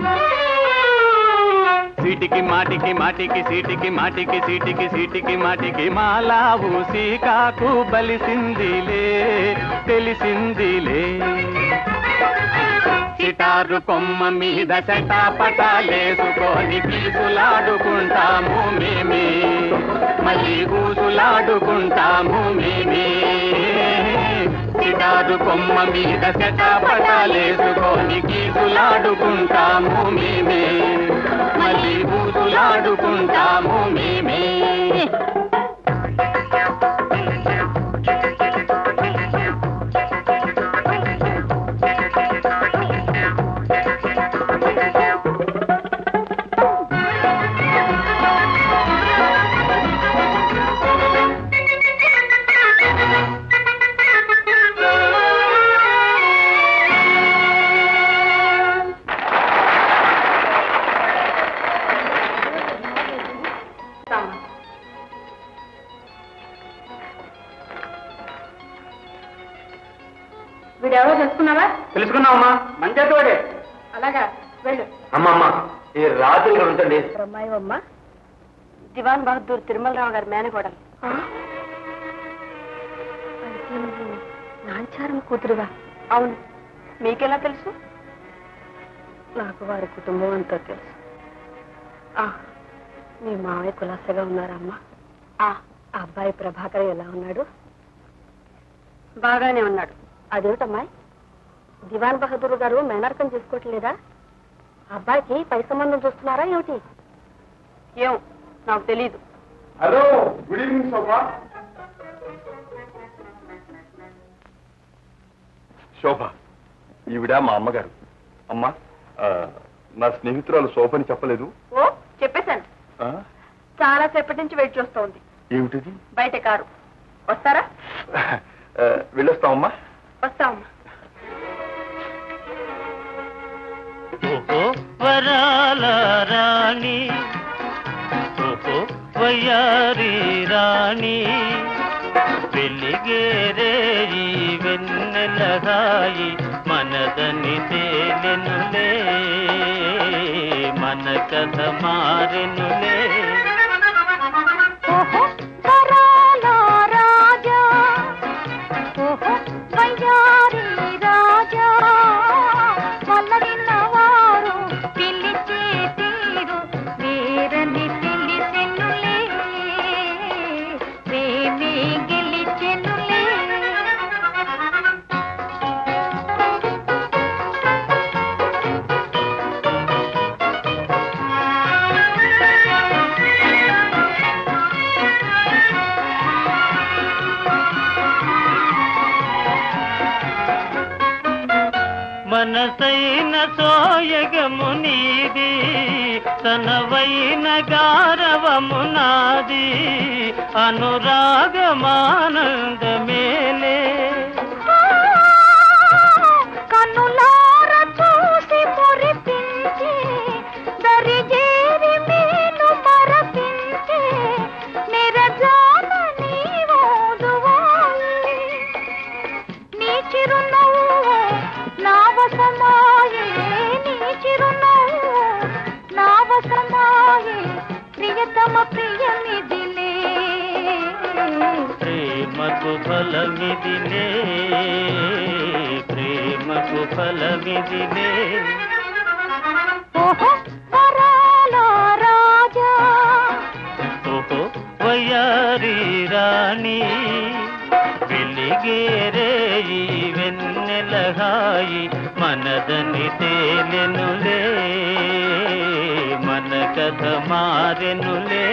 Speaker 8: సీటికి మాటికి మాటికి సీటికి మాటికి సీటికి సీటికి మాటికి మాలా ఊసి కాకు బలిసిందిలే తెలిసిందిలే సిటారు కొమ్మ మీద సెటా పటాలేసుకొని పీసులాడుకుంటాము మేమే మళ్ళీ ఊసులాడుకుంటాము మేమే సిటారు కొమ్మ మీద సెటా పటాలేసుకొని కీసులాడుకుంటాము మేమే మళ్ళీ ఊసులాడుకుంటాము మేమే
Speaker 3: వీడెవరో తెలుసుకున్నావా
Speaker 7: తెలుసుకున్నావమ్మా మంచేతోడే
Speaker 3: అలాగా వెళ్ళు
Speaker 2: అమ్మమ్మ ఈ రాత్రి ఉంచండి
Speaker 4: అమ్మాయి అమ్మ దివాన్ బహదూర్ తిరుమలరావు గారి మేనగోడలు అయితే నువ్వు నాంచారం కూతురుగా అవును మీకెలా తెలుసు నాకు వారి కుటుంబం అంతా తెలుసు ఆ, మీ మావయ్య కులాసగా ఉన్నారా అమ్మా ఆ ఆ అబ్బాయి ప్రభాకర్ ఎలా ఉన్నాడు బాగానే ఉన్నాడు అదేమిటమ్మాయి దివాన్ బహదూర్ గారు మేనర్కం చేసుకోవట్లేదా అబ్బాయికి పై సంబంధం చూస్తున్నారా ఏమిటి ఏం నాకు తెలీదు
Speaker 11: hello good evening Shobha Shobha ఈవిడ మా అమ్మగారు అమ్మా ఆ, నా స్నేహితురాలు శోభని చెప్పలేదు
Speaker 4: ఓ చెప్పేశాను
Speaker 11: ఆ,
Speaker 4: చాలా సేపటి నుంచి వెయిట్ చేస్తోంది
Speaker 11: ఏమిటిది
Speaker 4: బయట కారు వస్తారా
Speaker 11: ఆ, వెళ్ళొస్తామమ్మా
Speaker 4: వస్తామమ్మా
Speaker 12: ఓహో వరాల రాణి ఓహో వయ్యారి రాణి వెలిగేరే ఈ వెన్నెలరాయి మనదని తేలెనులే మన కథ మారెనులే
Speaker 6: ఓహో వరాల రాజా ఓహో వయ్యారి రాజా వల్లడిన వారు పిలిచే తీరు వేరని తెలిసెనులే
Speaker 12: మనసైన సోయగము నీది తనవైన గారవము నాది అనురాగమానందమేలే
Speaker 6: కన్నులార చూసి మురిపించి దరిజేరి మీను మరపించి నిరజాన నీవోదువాయి నీ చిరునవ్వు నా వసమాయే నీ చిరునవ్వు నా వసమాయే ప్రియతమ ప్రియమిదిలే
Speaker 12: ప్రేమకు ఫలమిదిలే ప్రేమకు ఫలమిదిలే
Speaker 6: ఓహో వరాల రాజా
Speaker 12: ఓహో వయారి రాణి వెలిగేరే ఈ వెన్నెలహాయి మనదని తేలెనులే మన కథ మారెనులే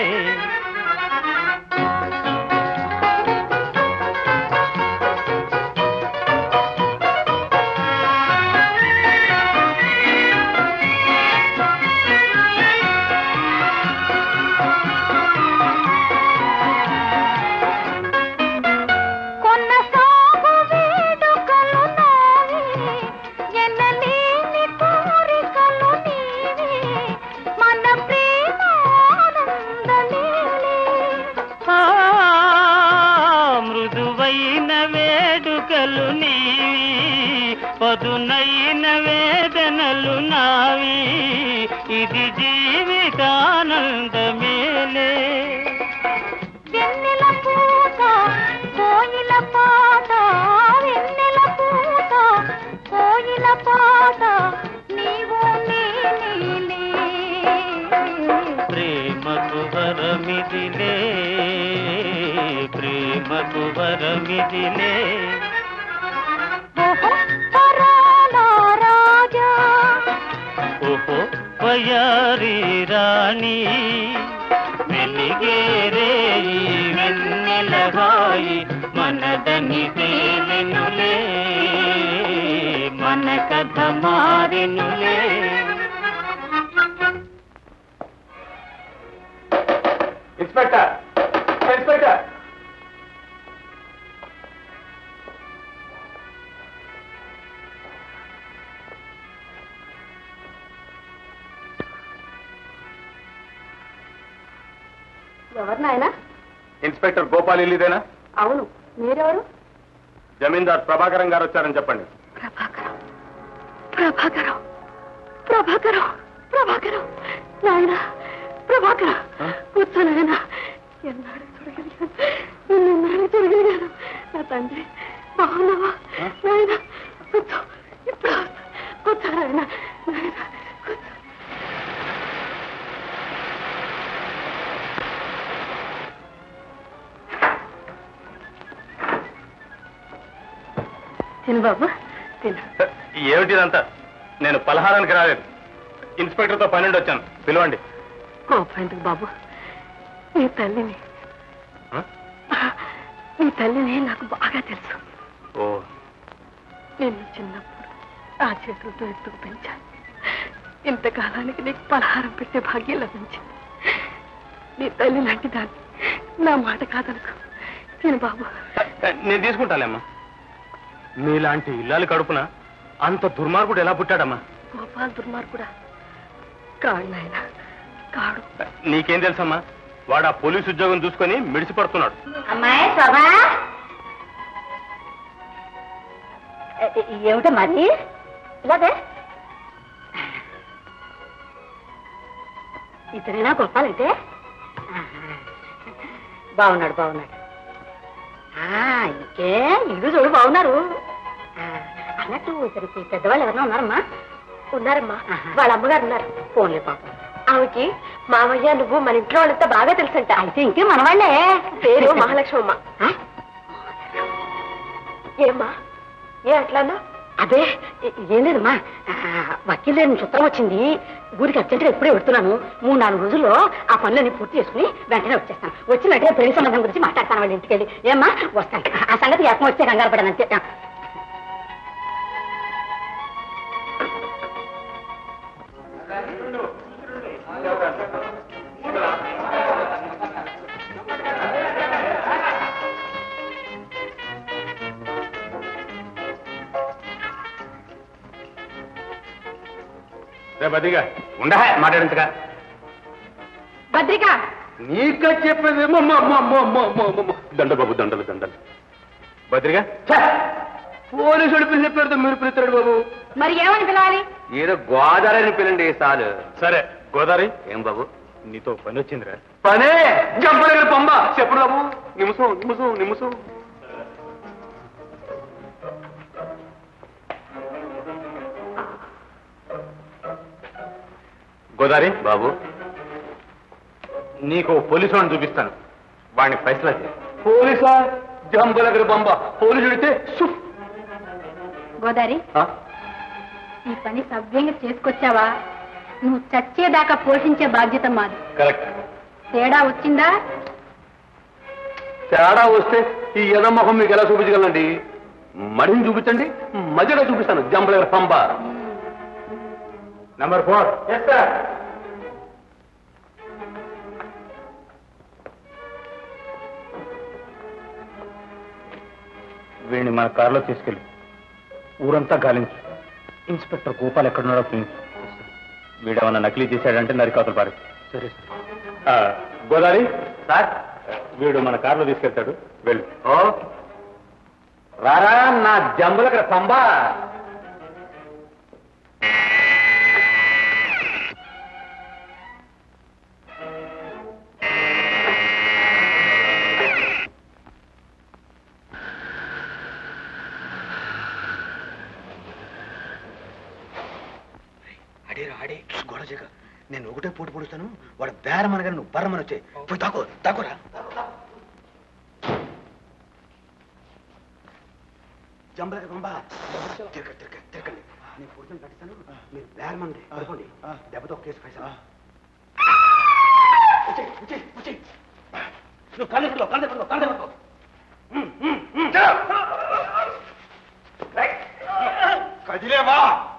Speaker 6: కొనసాగు వేడుకలు నావి ఎనలేని కోరికలు నీవి మన ప్రేమ ఆనందలీలే
Speaker 12: ఆ, మృదువైన వేడుకలు నీవి పదునైన వేదనలు నావి ఇది జీవితానందమేలే
Speaker 6: వెన్నెల పూత కోయిల పాట వెన్నెల పూత కోయిల పాట నీవు నేనేలే
Speaker 12: ప్రేమకు వరమిదిలే ప్రేమకు వరమిదిలే
Speaker 6: ఓహో వరాల రాజా
Speaker 12: ఓహో వయారి రాణి వెలిగేరే ఈ వెన్నెలహాయి మనదని తేలెనులే మన కథ మారెనులే
Speaker 1: ఇన్స్పెక్టర్ ఇన్స్పెక్టర్
Speaker 4: ఎవరు నాయనా
Speaker 1: ఇన్స్పెక్టర్ గోపాల్ ఇల్లుదేనా
Speaker 4: అవును మీరెవరు
Speaker 1: జమీందార్ ప్రభాకరం గారు వచ్చారని చెప్పండి
Speaker 4: ప్రభాకరం ప్రభాకరం ప్రభాకరం ప్రభాకరం నాయన ప్రభాకరం కూర్చో నాయన ఎన్నాడు చూడగలిగాను నిన్నెన్నాడు చూడగలిగాను నా తండ్రి బాగున్నావా నాయన కూర్చో ఇప్పుడు వస్తా. కూర్చో నాయన నాయన కూర్చో తిను బాబు తిను
Speaker 1: ఏమిటిదంతా నేను పలహారానికి రాలేదు ఇన్స్పెక్టర్తో పన్నెండు వచ్చాను పిలవండి
Speaker 4: కోపం ఎందుకు బాబు నీ తల్లిని
Speaker 1: ఆ?
Speaker 4: నీ తల్లిని నాకు బాగా తెలుసు
Speaker 1: ఓ
Speaker 4: నిన్ను చిన్నప్పుడు ఆ చేతులతో ఎత్తుకు పెంచాను ఇంతకాలానికి నీకు పలహారం పెట్టే భాగ్యం లభించింది నీ తల్లి లాంటి దాన్ని నా మాట కాదనుకో తిను బాబు
Speaker 1: నేను తీసుకుంటాలేమ్మా మీలాంటి ఇల్లాలి కడుపున అంత దుర్మార్గుడు ఎలా పుట్టాడమ్మా
Speaker 4: గోపాల్ దుర్మార్గుడా కాడు నాయన కాడు
Speaker 1: నీకేం తెలుసమ్మా వాడు ఆ పోలీసు ఉద్యోగం చూసుకొని మిడిసి పడుతున్నాడు
Speaker 3: అమ్మాయి శోభా ఏమిటో మరి ఇలాగే ఇతనేనా గొప్పాలంటే బాగున్నాడు బాగున్నాడు ఆ, ఇంకే ఇల్లు చూడు బాగున్నారు ఆ, అన్నట్టు ఇతనికి పెద్దవాళ్ళు ఎవరన్నా ఉన్నారమ్మా ఉన్నారమ్మా వాళ్ళ అమ్మగారు ఉన్నారు ఫోన్లే పాపం ఆమెకి మామయ్య నువ్వు మన ఇంట్లో వాళ్ళంతా బాగా తెలుసంట అయితే ఇంకే మనవాళ్లే పేరు మహాలక్ష్మమ్మ ఏమ్మా ఏ అట్లానా అదే ఏ- ఏం లేదమ్మా ఆ, వకీల్ లేని చుట్టం వచ్చింది ఊరికి అర్జెంటుగా ఇప్పుడే పెడుతున్నాను మూడు నాలుగు రోజుల్లో ఆ పనులన్నీ పూర్తి చేసుకుని వెంటనే వచ్చేస్తాను వచ్చిన వెంటనే పెళ్లి సంబంధం గురించి మాట్లాడతాను వాళ్ళ ఇంటికి వెళ్ళి ఏమ్మా వస్తాను ఆ సంగతి ఎక్కడ వస్తే కంగారు పడాను అంతే
Speaker 1: బదిగా ఉండ మాట్లాడించగా
Speaker 3: భద్రిక
Speaker 1: నీక చెప్పేది దండ బాబు దండలు దండలు బద్రిగా పోలీసుడు పిలిచిన పేరుతో మీరు పిలుస్తాడు బాబు
Speaker 3: మరి ఏమని పిలవాలి
Speaker 1: ఏదో గోదావరి పిల్లండి సాలు సరే గోదావరి ఏం బాబు నీతో పని వచ్చిందిరా పనే జంపలేరు పంబ చెప్పు బాబు నిమిషం నిమిషం నిమిషం గోదావరి బాబు నీకు పోలీసు వాడిని చూపిస్తాను వాడిని ఫైసలా చేయి పోలీసా జంబలగర బంబ పోలీసుడితే
Speaker 3: గోదారి ఈ పని సవ్యంగా చేసుకొచ్చావా నువ్వు చచ్చేదాకా పోషించే బాధ్యత మాది
Speaker 1: కరెక్ట్
Speaker 3: తేడా వచ్చిందా
Speaker 1: తేడా వస్తే ఈ ఎదమ్మకం మీకు ఎలా చూపించగలండి మడిని చూపించండి మధ్యలో చూపిస్తాను జంబలగర పంబ నంబర్ ఫోర్ ఎస్ సార్ వీడిని మన కారులో తీసుకెళ్ళి ఊరంతా గాలించు ఇన్స్పెక్టర్ గోపాల్ ఎక్కడున్నాడో చూపించు వీడేమన్నా నకిలీ చేశాడంటే నరికాతులు పారి సరే సార్ గోదావరి సార్ వీడు మన కారులో తీసుకెళ్తాడు వెళ్ళు ఓ రారా నా జంబలకర పంబా
Speaker 13: అడేరా ఆడే గొడవ చేయక నేను ఒకటే పోటీ పొడుస్తాను వాడు బేరం అనగానే నువ్వు బర్రమని వచ్చే పోయి తాకో తాకోరా జంబలకి పంబా తిరగ తిరగ తిరగండి నేను పొడుతుని కట్టిస్తాను మీరు బేరం అండి పడుకోండి దెబ్బతో కేసు పైసా నువ్వు కళ్ళు పడుకో కళ్ళు పడుకో కళ్ళు పడుకో
Speaker 2: కదిలేవా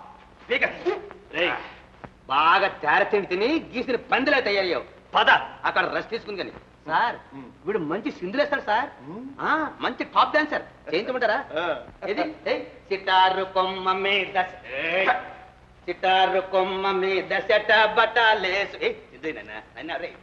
Speaker 13: బాగా తేరతిండి తిని గీసిన పందిలా తయారయ్యావు పద అక్కడ రెస్ట్ తీసుకుని కానీ సార్ వీడు మంచి సింధులేస్తాడు సార్ ఆ, మంచి టాప్ డాన్సర్ చేయించమంటారా ఏది ఏయ్, సితారు కొమ్మ మీద ఏయ్, సితారు కొమ్మ మీద సెట బట్టాలేసు ఏ ఇదేనా అన్నా రే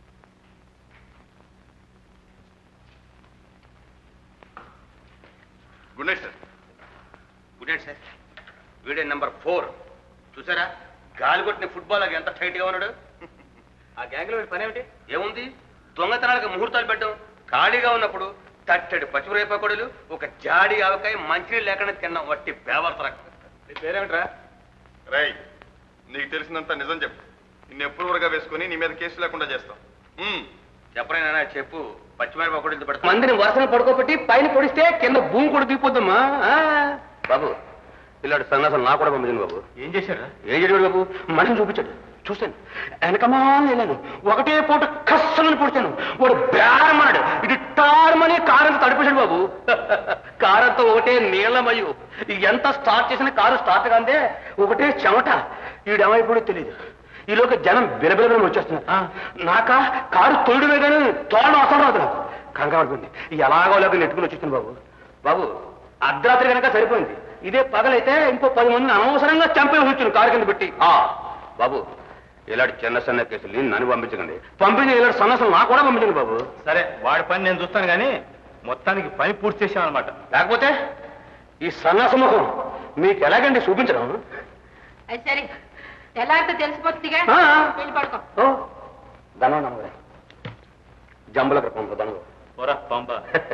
Speaker 2: good night sir
Speaker 13: good night sir వీడే నెంబర్ ఫోర్ చూసారా గాలి కొట్టిన ఫుట్బాల్ ఎంత టైట్ గా ఉన్నాడు ఆ గ్యాంగ్ లో పని ఏమిటి ఏముంది దొంగతనాలకు ముహూర్తాలు పెట్టడం ఖాళీగా ఉన్నప్పుడు తట్టడి పచ్చిమిరపకొడలు ఒక జాడి ఆవకాయ మంచినీళ్ళు లేకుండా తిన్నాం వట్టి బేవర్తర
Speaker 1: పేరేమిట్రా
Speaker 2: రై నీకు తెలిసినంత నిజం చెప్పు నిన్ను ఎప్పుడు ఊరగా వేసుకుని నీ మీద కేసు లేకుండా చేస్తాం ఉమ్.
Speaker 13: చెప్పరైనా చెప్పు పచ్చిమిరపకొడలు పెడతా మందిని వరుసను పడుకోబెట్టి పైన పొడిస్తే కింద భూమి కూడా దిగిపోద్దమ్మా ఆ. బాబు పిల్లాడు సన్నాసం నా కూడా పంపించింది బాబు
Speaker 1: ఏం చేశారా
Speaker 13: ఏం చేశాడు బాబు మనిషిని చూపించాడు చూస్తాను వెనకమా వెళ్ళాను ఒకటే పూట కష్టమని పొడిచాను వాడు బేరమన్నాడు ఇటు టారమని కారంతో తడిపేశాడు బాబు కారంతో ఒకటే నీళ్ళమయ్యు ఎంత స్టార్ట్ చేసిన కారు స్టార్ట్ కాందే ఒకటే చెమట ఈడేమైపోయాడో తెలియదు ఈలోకి జనం బిలబిలబిలం వచ్చేస్తున్నారు నాక కారు తొలిడమే కానీ తోడడం అవసరం రాదు నాకు కంగారు పడిపోయింది ఎలాగో లేక నెట్టుకుని వచ్చేసింది బాబు బాబు అర్ధరాత్రి కనుక సరిపోయింది ఇదే పగలైతే ఇంకో పది మందిని అనవసరంగా చంపే ఉంచును కారు కింద పెట్టి ఆ బాబు ఇలాంటి చిన్న చిన్న కేసులు నన్ను పంపించకండి పంపించి ఇలాంటి సన్నసం నా కూడా పంపించండి బాబు
Speaker 1: సరే వాడి పని నేను చూస్తాను కానీ మొత్తానికి పని పూర్తి చేశామన్నమాట
Speaker 13: లేకపోతే ఈ సన్నాసముఖం మీకు ఎలాగండి చూపించడం
Speaker 3: అది సరే తెల్లారితో తెలిసిపోతుందిగా
Speaker 13: ఆ.
Speaker 3: వెళ్ళి పడుకో
Speaker 13: ఓ ధనం నమ్మగా జంబల పంప ధనం
Speaker 1: పోరా పంప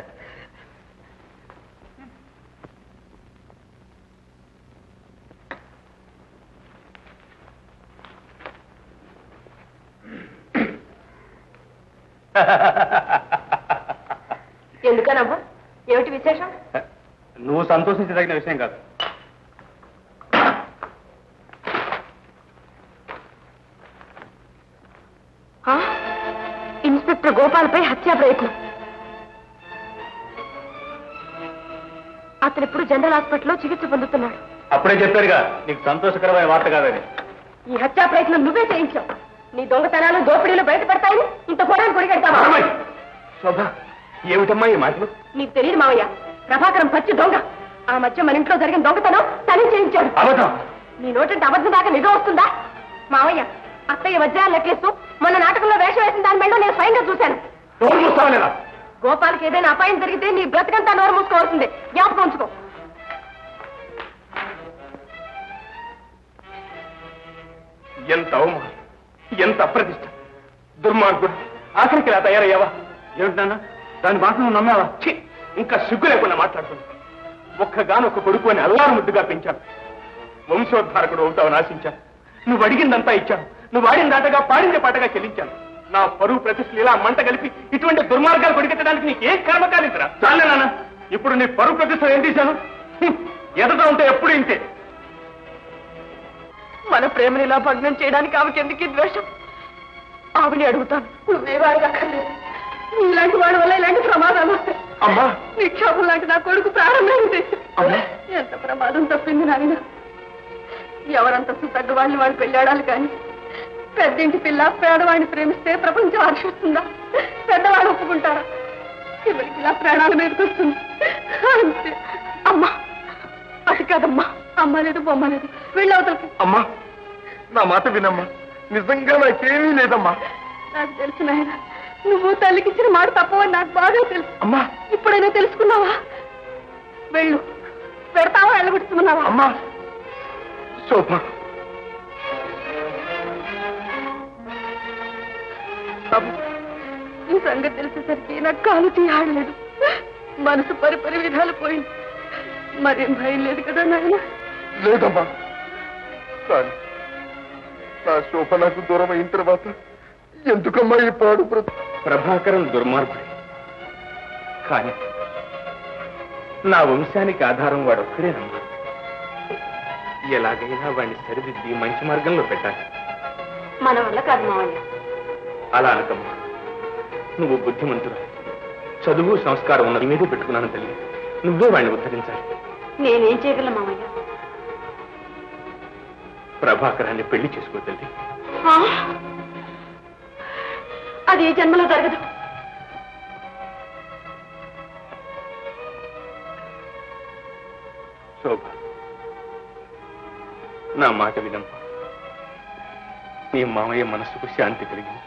Speaker 3: ఎందుకనవ్వు ఏమిటి విశేషం
Speaker 1: నువ్వు సంతోషించదగిన విషయం కాదు
Speaker 3: ఆ? ఇన్స్పెక్టర్ గోపాల్పై హత్యా ప్రయత్నం అతను ఇప్పుడు జనరల్ హాస్పిటల్లో చికిత్స పొందుతున్నాడు
Speaker 1: అప్పుడే చెప్పారుగా నీకు సంతోషకరమైన వార్త కాదని
Speaker 3: ఈ హత్యా ప్రయత్నం నువ్వే చేయించావు నీ దొంగతనాలు దోపిడీలు బయటపడతాయని ఇంత పొరాన్ని కొడిగడతావా
Speaker 13: శోభ ఏమిటమ్మా ఈ మాటలు
Speaker 3: నీకు తెలియదు మావయ్య ప్రభాకరం పచ్చి దొంగ ఆ మధ్య మన ఇంట్లో జరిగిన దొంగతనం తనే చేయించాడు
Speaker 13: అబద్ధం
Speaker 3: నీ నోటంటే అబద్ధం దాకా నిజం వస్తుందా మావయ్య అత్తయ్య వజ్రాలు నెక్లెస్ మొన్న నాటకంలో వేషం వేసిన దాని మెళ్ళో నేను స్వయంగా చూశాను
Speaker 11: నోరు మూస్తావా లేదా
Speaker 3: గోపాల్కి ఏదైనా అపాయం జరిగితే నీ బ్రతకంతా నోరు మూసుకోవాల్సిందే జ్ఞాపకం ఉంచుకో
Speaker 11: ఎంత అవమానం ఎంత అప్రతిష్ట దుర్మార్గుడు ఆఖరికి ఇలా తయారయ్యావా ఏమిటి నాన్న దాని మాట నువ్వు నమ్మావా ఛీ ఇంకా సిగ్గు లేకుండా మాట్లాడుతున్నా ఒక్కగానొక్క కొడుకు అని అల్లారు ముద్దుగా పెంచాను వంశోద్ధారకుడు అవుతావని ఆశించాను నువ్వు అడిగిందంతా ఇచ్చాను నువ్వు ఆడిన దాటగా పాడిందే పాటగా చెల్లించాను నా పరువు ప్రతిష్టలు ఇలా మంట కలిపి ఇటువంటి దుర్మార్గాలు కొడికెత్తడానికి నీకు ఏం కర్మ కాలేదురా చాలే నాన్న ఇప్పుడు నీ పరువు ప్రతిష్టలు ఏం తీశాను హ్మ్. ఎదట ఉంటే ఎప్పుడు ఇంతే
Speaker 3: మన ప్రేమని ఇలా భగ్నం చేయడానికి ఆమెకి ఎందుకు ఈ ద్వేషం ఆవిని అడుగుతాను నువ్వేవో అడగక్కర్లేదు ఇలాంటి వాడి వల్ల ఇలాంటి ప్రమాదాలు వస్తాయి
Speaker 11: అమ్మా
Speaker 3: నిక్షేపం లాంటి నా కొడుకు ప్రారంభమైంది
Speaker 11: అమ్మా
Speaker 3: ఎంత ప్రమాదం తప్పింది నాయన ఎవరంతస్తు తగ్గవాళ్ళని వాడు పెళ్ళాడాలి కానీ పెద్దింటి పిల్ల పేదవాడిని ప్రేమిస్తే ప్రపంచం హర్షిస్తుందా పెద్దవాడు ఒప్పుకుంటారా చివరికి ఇలా ప్రాణాల మీదకి వస్తుంది అంతే అమ్మా అది కాదమ్మా అమ్మ లేదు బొమ్మ లేదు వెళ్ళవతలకి
Speaker 11: అమ్మా నా మాట వినమ్మా నిజంగా నాకేమీ లేదమ్మా
Speaker 3: నాకు తెలుసు నాయన నువ్వు తల్లికిచ్చిన మాట తప్పవని నాకు బాగా తెలుసు
Speaker 11: అమ్మా
Speaker 3: ఇప్పుడైనా తెలుసుకున్నావా వెళ్ళు పెడతావా వెళ్ళగొట్టుకున్నావా
Speaker 11: అమ్మా శోభ
Speaker 3: బాబు ఈ సంగతి తెలిసేసరికి నాకు కాలు తీయాడలేదు మనసు పరిపరి విధాలు పోయింది మరేం భయం లేదు కదా నాయన
Speaker 11: లేదమ్మా కానీ నా శోభ నాకు దూరం అయిన తర్వాత ఎందుకమ్మా ఈ పాడు బ్రతు
Speaker 1: ప్రభాకరం దుర్మార్గుడే కానీ నా వంశానికి ఆధారం వాడు ఒక్కడేనమ్మా ఎలాగైనా వాడిని సరిదిద్ది మంచి మార్గంలో పెట్టాలి
Speaker 3: మన వల్ల కాదు మావయ్య
Speaker 1: అలా అనకమ్మా నువ్వు బుద్ధిమంతుడు చదువు సంస్కారం ఉన్న నీ మీదే పెట్టుకున్నాను తల్లి నువ్వే వాడిని ఉద్ధరించాలి
Speaker 3: నేనేం చేయగలను మావయ్య
Speaker 1: ప్రభాకరాన్ని పెళ్లి చేసుకో తల్లి
Speaker 3: ఆ? అది ఈ జన్మలో జరగదు
Speaker 1: శోభ నా మాట వినమ్మా నీ మామయ్య మనసుకు శాంతి కలిగింది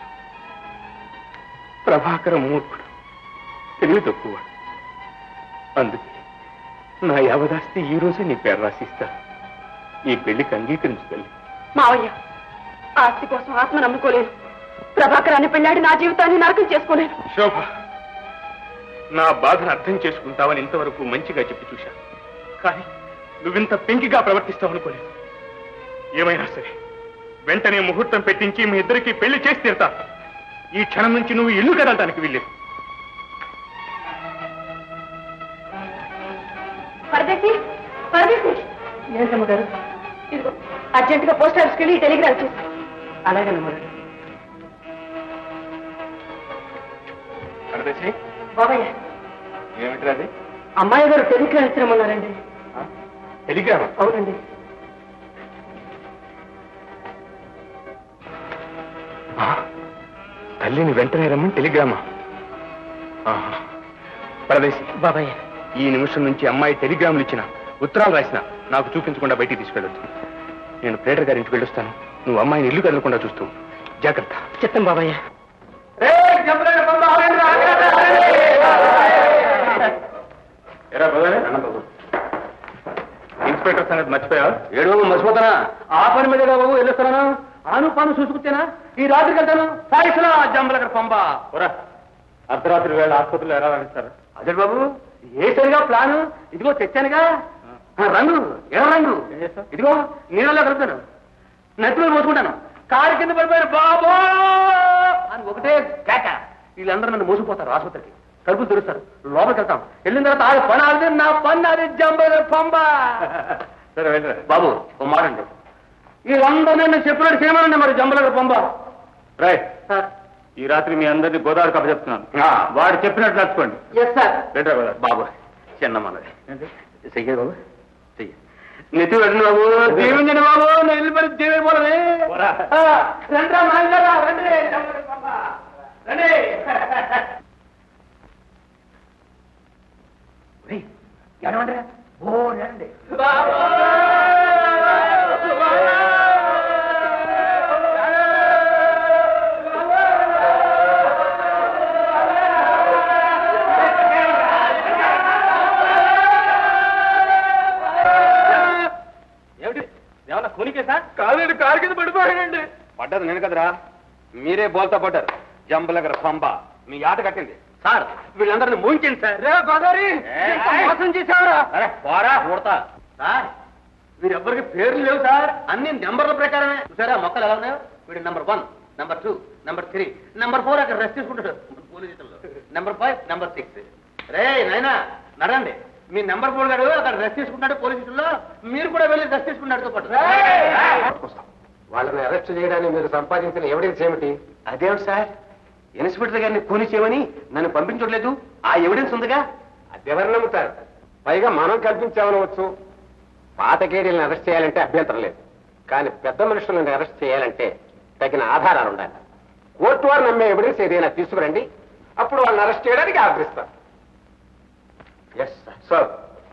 Speaker 1: ప్రభాకర మూర్ఖుడు తెలివి తక్కువ అందుకే నా యావదాస్తి ఈ రోజే నీ పేరు రాసిస్తా ఈ పెళ్లికి అంగీకరించు తల్లి
Speaker 3: మావయ్య ఆస్తి కోసం ఆత్మ నమ్ముకోలేను ప్రభాకరాన్ని పెళ్ళాడి నా జీవితాన్ని నరకం చేసుకోలేను
Speaker 1: శోభ నా బాధను అర్థం చేసుకుంటావని ఇంతవరకు మంచిగా చెప్పి చూశాను కానీ నువ్వింత పెంకిగా ప్రవర్తిస్తావు అనుకోలేదు ఏమైనా సరే వెంటనే ముహూర్తం పెట్టించి మీ ఇద్దరికి పెళ్లి చేసి తీరుతా ఈ క్షణం నుంచి నువ్వు ఇల్లు కదలటానికి వీల్లేదు
Speaker 3: పరదేశి పరదేశి ఏంటమ్మ గారు ఇదిగో అర్జెంట్ గా పోస్ట్ ఆఫీస్కి వెళ్ళి ఈ టెలిగ్రామ్ చేసి అలాగేనమ్మ గారు
Speaker 1: పరదేశి
Speaker 3: బాబయ్య
Speaker 1: ఏమిటి
Speaker 3: అమ్మాయి గారు టెలిగ్రామ్ ఇచ్చిరమ్మన్నారండి
Speaker 1: టెలిగ్రామ్
Speaker 3: అవునండి
Speaker 1: తల్లిని వెంటనే రమ్మని టెలిగ్రామా ఆహా. పరదేశి
Speaker 3: బాబయ్య
Speaker 1: ఈ నిమిషం నుంచి అమ్మాయి టెలిగ్రాములు ఇచ్చిన ఉత్తరాలు రాసిన నాకు చూపించకుండా బయటికి తీసుకెళ్ళొద్దు నేను ప్లేటర్ గారి ఇంటికి వెళ్ళొస్తాను నువ్వు అమ్మాయిని ఇల్లు కదలకుండా చూస్తూ జాగ్రత్త
Speaker 3: చిత్తం బాబయ్య
Speaker 1: ఎరా బాబాయ్? ఇన్స్పెక్టర్ సంగతి మర్చిపోయావా
Speaker 13: ఏడు మర్చిపోతానా ఆ పని మీద బాబు వెళ్ళొస్తాను ఆను పాను చూసుకుంటేనా ఈ రాత్రికి వెళ్తాను సాయిసలా జంబలకర పంబ
Speaker 1: పోరా అర్ధరాత్రి వేళ ఆసుపత్రిలో ఎలా రాణిస్తారు
Speaker 13: అదే బాబు ఏ సరిగా ప్లాను ఇదిగో తెచ్చానుగా ఆ, రంగు ఎర్ర రంగు ఇదిగో నీళ్ళలో కలుపుతాను నెత్తిలో మోసుకుంటాను కారు కింద పడిపోయారు బాబో అని ఒకటే కేక వీళ్ళందరూ నన్ను మోసిపోతారు ఆసుపత్రికి తలుపులు తెరుస్తారు లోపలికి వెళ్తాం వెళ్ళిన తర్వాత ఆడ పని ఆడితే నా పని అది జంబలకర పంబ
Speaker 1: సరే వెళ్ళరా
Speaker 13: బాబు ఓ మాట అండి వీళ్ళందరూ నేను చెప్పినట్టు చేయమనండి మరి జంబలకర పంబ
Speaker 1: రాయ్ ఈ రాత్రి మీ అందరినీ గోదావరి కప్ప చెప్తున్నాను వాడు చెప్పినట్టు నడుచుకోండి
Speaker 3: ఎస్ సార్
Speaker 1: రండి గోదావరి
Speaker 13: బాబు చిన్నమ్మన్నది చెయ్య బాబు చెయ్యి నెత్తి పెట్టండి బాబు దీవించండి బాబు నేను ఇల్లు పని జీవిపోలే రండి రా మాంగారా, రండి జంబలకర పంబ. రండి ఒరేయ్, ఏడవండిరా? ఓ రండి పడ్డది నేను కదరా మీరే బోల్తా పడ్డారు జంబలగర పంబ మీ ఆట కట్టింది సార్ వీళ్ళందరినీ మూయించండి సార్ రే గోదావరి మోసం చేశారా అరే పోరా ఊడతా సార్ వీరెవ్వరికి పేర్లు లేవు సార్ అన్ని నెంబర్ల ప్రకారమే చూసారా మొక్కలు ఎలా ఉన్నాయో వీడు number one number two number three number four అక్కడ రెస్ట్ తీసుకుంటాడు పోలీస్ స్టేషన్లో నెంబర్ ఫైవ్ నెంబర్ సిక్స్ రే నాయనా నడండి మీ నెంబర్ ఫోర్ గారు అక్కడ రెస్ట్ తీసుకుంటాడు పోలీస్ స్టేషన్లో మీరు కూడా వెళ్ళి రెస్ట్ తీసుకున్నాడుతో పాటు
Speaker 2: వాళ్ళని అరెస్ట్ చేయడానికి మీరు సంపాదించిన ఎవిడెన్స్ ఏమిటి
Speaker 13: అదేమిటి సార్ ఇన్స్పెక్టర్ గారిని కూని చేయమని నన్ను పంపించట్లేదు ఆ ఎవిడెన్స్ ఉందిగా
Speaker 2: అదెవరు నమ్ముతారు పైగా మనం కల్పించామనవచ్చు పాతకేడీలను అరెస్ట్ చేయాలంటే అభ్యంతరం లేదు కానీ పెద్ద మనుషులను అరెస్ట్ చేయాలంటే తగిన ఆధారాలు ఉండాలి కోర్టు వారు నమ్మే ఎవిడెన్స్ ఏదైనా తీసుకురండి అప్పుడు వాళ్ళని అరెస్ట్ చేయడానికి ఆగ్రహిస్తారు ఎస్ సార్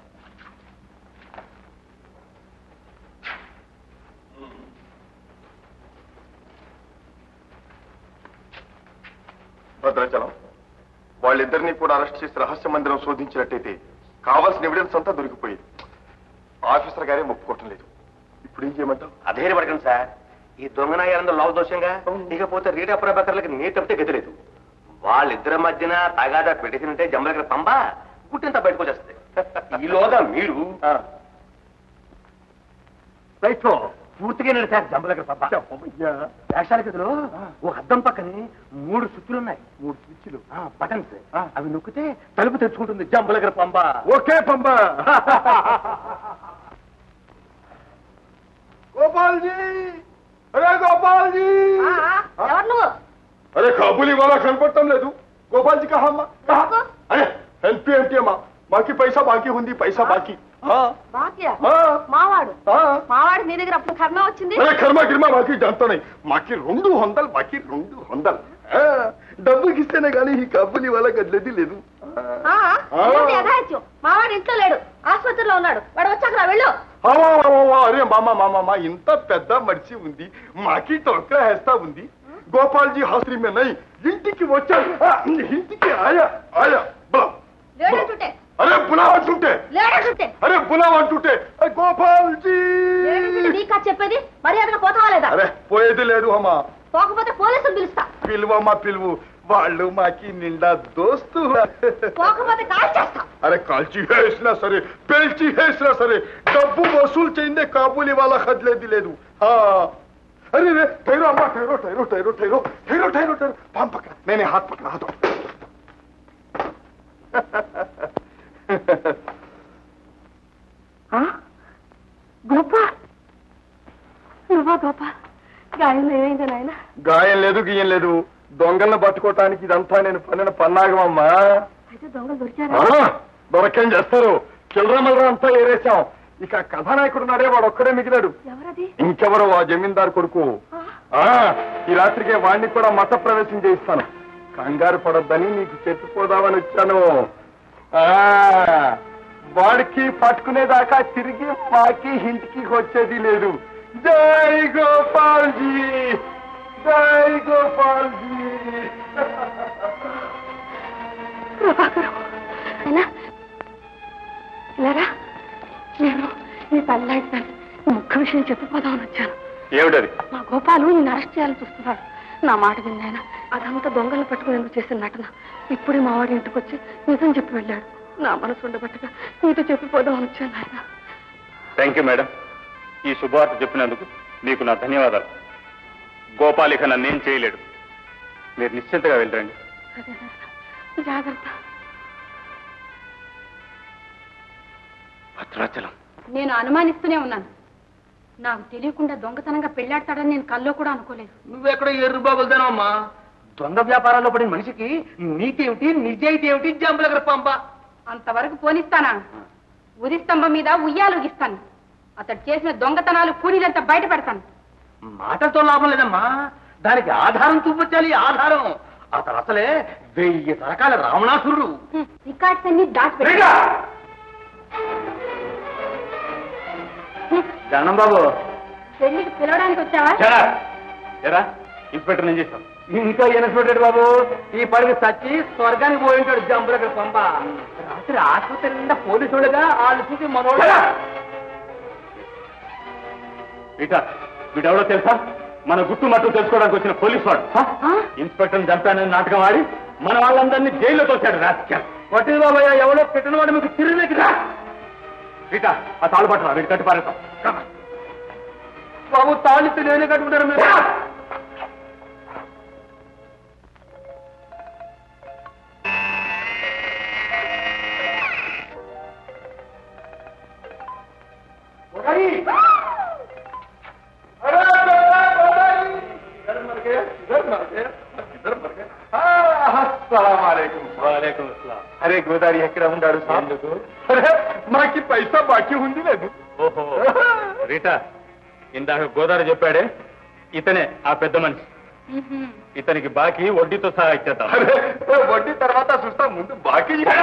Speaker 11: భద్రాచలం వాళ్ళిద్దరినీ కూడా అరెస్ట్ చేసి రహస్య మందిరం శోధించినట్టయితే కావాల్సిన ఎవిడెన్స్ అంతా దొరికిపోయింది ఆఫీసర్ గారే ఒప్పుకోవటం లేదు ఇప్పుడు ఏం చేయమంటావు
Speaker 13: అధైర్యపడకండి సార్ ఈ దొంగనాయాలందో లావు దోషంగా ఇకపోతే రీటా ప్రభాకర్లకి నీ తప్పితే గతి లేదు వాళ్ళిద్దరి మధ్యన తగాదా పెట్టేసినంటే జమ్మలకి పంబ గుట్టింత బయటకు వచ్చేస్తుంది ఈలోగా మీరు రైట్ పూర్తిగా నేను సార్ జంబలకి పంప వేషాల గదిలో ఓ అద్దం పక్కనే మూడు స్విచ్లు ఉన్నాయి మూడు స్విచ్లు బటన్స్ అవి నొక్కితే తలుపు తెచ్చుకుంటుంది జంబలగర పంబ
Speaker 11: ఓకే పంబ గోపాల్ జీ అరే గోపాల్ జీ
Speaker 3: ఎవరు నువ్వు
Speaker 11: అరే కాబూలి వాళ్ళ కనపడటం లేదు గోపాల్ జీ కహమ్మా అరే హెల్ప్ ఏంటి అమ్మా బాకీ పైసా బాకీ ఉంది పైసా బాకీ ఆ,
Speaker 3: బాక్యా
Speaker 11: ఆ,
Speaker 3: మావాడు
Speaker 11: ఆ.
Speaker 3: మావాడు మీ దగ్గర అప్పుడు కర్మ వచ్చింది
Speaker 11: అరే కర్మ గిర్మ బాకీ జాంతాయి మాకి రెండు వందలు బాకీ రెండు వందలు ఆ, డబ్బుకి ఇస్తేనే కానీ ఈ కబ్బులి వాళ్ళ గడ్లది లేదు
Speaker 3: ఆ, ఏంటి యథాయిత్యం మావాడు ఇంట్లో లేడు ఆసుపత్రిలో ఉన్నాడు వాడు వచ్చాక రా వెళ్ళు
Speaker 11: ఆ, వా, వా, వా, వా, అరే మామ మామ మా ఇంత పెద్ద మడిచి ఉంది మాకి టోక్రా వేస్తా ఉంది గోపాల్జీ హాస్టల్ మీద నై ఇంటికి వచ్చాడు ఆ, ఇంటికి ఆయా ఆయా బులా
Speaker 3: లేడంటుంటే
Speaker 11: అరే బులా అంటుంటే
Speaker 3: లేడంటుంటే
Speaker 11: అరే బులా అంటుంటే ఏ, గోపాల్జీ
Speaker 3: లేడంటుంటే నీకా చెప్పేది మర్యాదగా పోతావా లేదా
Speaker 11: అరే పోయేది లేదు అమ్మా
Speaker 3: పోకపోతే పోలీసులు పిలుస్తా
Speaker 11: పిలువమ్మా పిలువు వాళ్ళు మాకి నిండా దోస్తు
Speaker 3: పోకపోతే కాల్ చేస్తా
Speaker 11: అరే కాల్చి వేసినా సరే పేల్చి వేసినా సరే డబ్బు వసూలు చేయిందే కాబూలి వాళ్ళ కదలేది లేదు ఆ. అరే రే టైరో అమ్మా టైరో టైరో టైరో టైరో టైరో టైరో టైరో పాం పక్కన నేనే హాత్ పక్కన హాత్
Speaker 4: గోపాల్ నువ్వా గోపాల్ గాయం ఏమైంది నాయన
Speaker 11: గాయం లేదు గీయం లేదు దొంగలను పట్టుకోవటానికి ఇదంతా నేను పన్నిన పన్నాగమమ్మా
Speaker 4: అయితే దొంగలు దొరికారా
Speaker 11: ఆ, దొరకేం చేస్తారు చిల్లర మల్లర అంతా ఏరేశాం ఇక కథానాయకుడు నాడే వాడు ఒక్కడే మిగిలాడు
Speaker 4: ఎవరది
Speaker 11: ఇంకెవరు ఆ జమీందార్ కొడుకు ఆ ఈ రాత్రికే వాణ్ణి కూడా మత ప్రవేశం చేయిస్తాను కంగారు పడొద్దని నీకు చెప్పిపోదామని వచ్చాను ఆ వాడికి పట్టుకునేదాకా తిరిగి మాకి ఇంటికి వచ్చేది లేదు జై గోపాల్జీ జై గోపాల్జీ
Speaker 4: ప్రభాకరం అయినా ఇలారా నేను నీ తల్లాడితాను ముఖ్య విషయం చెప్పిపోదామని వచ్చాను
Speaker 11: ఏమిటది
Speaker 4: మా గోపాలు నేను అరెస్ట్ చేయాలని చూస్తున్నాడు నా మాట విన్నాయన అదంతా దొంగలు పట్టుకునేందుకు చేసిన నటన ఇప్పుడే మా వాడి ఇంటికి వచ్చి నిజం చెప్పి వెళ్ళాడు నా మనసు ఉండబట్టగా నీతో చెప్పిపోదామని వచ్చాను ఆయన
Speaker 14: థ్యాంక్ యూ మేడం ఈ శుభవార్త చెప్పినందుకు మీకు నా ధన్యవాదాలు గోపాలిక నన్నేం చేయలేడు మీరు నిశ్చింతగా వెళ్ళండి
Speaker 4: సరే నాయనా. జాగ్రత్త
Speaker 9: భద్రాచలం
Speaker 3: నేను అనుమానిస్తూనే ఉన్నాను నాకు తెలియకుండా దొంగతనంగా పెళ్లాడతాడని నేను కల్లో కూడా అనుకోలేదు
Speaker 13: నువ్వెక్కడ ఎర్రు బాబులదేనమ్మా దొంగ వ్యాపారాల్లో పడిన మనిషికి నీతి ఏమిటి నిజాయితీ ఏమిటి జంబలగర పంప
Speaker 3: అంతవరకు పోనిస్తానా ఉరిస్తంభం మీద ఉయ్యాలుగిస్తాను అతడు చేసిన దొంగతనాలు కూలీలంతా బయట పెడతాను
Speaker 13: మాటలతో లాభం లేదమ్మా దానికి ఆధారం చూపించాలి ఆధారం అతను అసలే వెయ్యి తరకాల రావణాసురుడు
Speaker 3: రికార్డ్స్ అన్ని దాచి
Speaker 13: రేగా! దండం బాబు
Speaker 3: పెళ్లికి పిలవడానికి వచ్చావా
Speaker 14: చరా ఎరా ఇన్స్పెక్టర్ ఏం చేశాం
Speaker 13: ఇంకా ఇన్స్పెక్టర్ బాబు ఈ పడికి సచ్చి స్వర్గానికి పోయి ఉంటాడు జంబులకి పంప రాత్రి ఆసుపత్రి నిండా పోలీసులుగా వాళ్ళు చూసి మనోడు
Speaker 14: వీట వీడెవడో తెలుసా మన గుట్టు మట్టు తెలుసుకోవడానికి వచ్చిన పోలీస్ వాడు ఇన్స్పెక్టర్ చంపానని నాటకం ఆడి మన వాళ్ళందరినీ జైల్లో తోశాడు రాజకీయ పట్టింది బాబయ్య ఎవరో పెట్టిన వాడు మీకు తిరిగి రా రీటా ఆ తాళ్ళు పట్టరా వీడు కట్టి పారేస్తాం Come on. బాబు తాళిస్తే నేనే కట్టుకుంటాను మీరు
Speaker 11: అరే గోదావరి ఎక్కడ ఉన్నాడు
Speaker 14: ఎందుకు?
Speaker 11: అరే, మాకి పైసా బాకీ ఉంది లేదు
Speaker 14: ఓహో రీటా ఇందాక గోదావరి చెప్పాడే ఇతనే ఆ పెద్ద మనిషి ఇతనికి బాకీ వడ్డీతో సహా ఇచ్చేద్దాం
Speaker 11: అరే వడ్డీ తర్వాత చూస్తా ముందు బాకీ ఇవ్వు.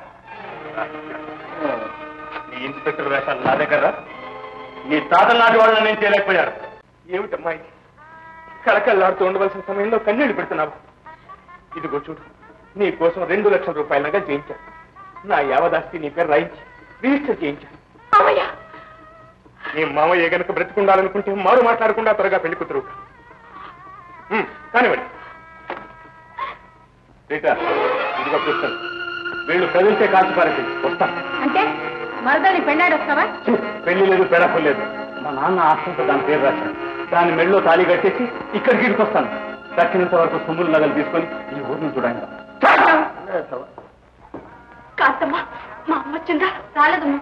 Speaker 14: ఈ ఇన్స్పెక్టర్ వేషాలు నా దగ్గర నీ తాతల నాటి వాళ్ళని నేను చేయలేకపోయారు
Speaker 11: ఏమిటమ్మా ఇది కళకళ్ళాడుతూ ఉండవలసిన సమయంలో కన్నీళ్లు పెడుతున్నావు ఇదిగో చూడు నీ కోసం రెండు లక్షల రూపాయలుగా చేయించాను నా యావదాస్తి నీ పేరు రాయించి రిజిస్టర్ చేయించాను నీ మామయ్య గనక బ్రతికుండాలనుకుంటే మారు మాట్లాడకుండా త్వరగా పెళ్లి కూతురు కానివ్వండి
Speaker 14: రీటా ఇదిగో చూస్తాను వీళ్ళు కదిలితే కాల్చి పారేసి వస్తాను
Speaker 3: అంటే మరదల్ని పెళ్ళాడు వస్తావా
Speaker 14: పెళ్లి లేదు పెడప లేదు మా నాన్న ఆస్తంతో దాని పేరు రాశాడు దాని మెళ్ళో తాళి కట్టేసి ఇక్కడికి ఇటుకొస్తాను దక్కినంత వరకు సొమ్ములు నగలు తీసుకొని ఈ ఊరిని చూడండి
Speaker 4: కాస్తమ్మా మా అమ్మ వచ్చిందా రాలేదమ్మా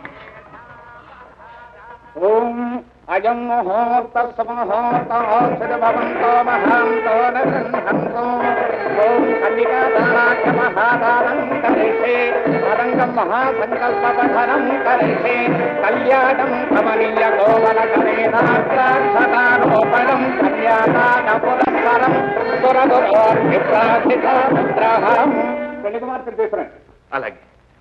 Speaker 10: ఓం అయం ముహూర్త సుముహూర్తో మహాంతో నృహంతో ఓం కన్నికాదానాఖ్య మహాదానం కరిషే మదంగం మహాసంకల్పధరం కరిషే కళ్యాణం కమనీయ గోవల కరేణాక్షతారోపణం కన్యాదాన పురస్సరం సురదురోర్భిప్రాసిత పుత్రహం పెళ్లి కుమార్తెను తీసుకురండి
Speaker 11: అలాగే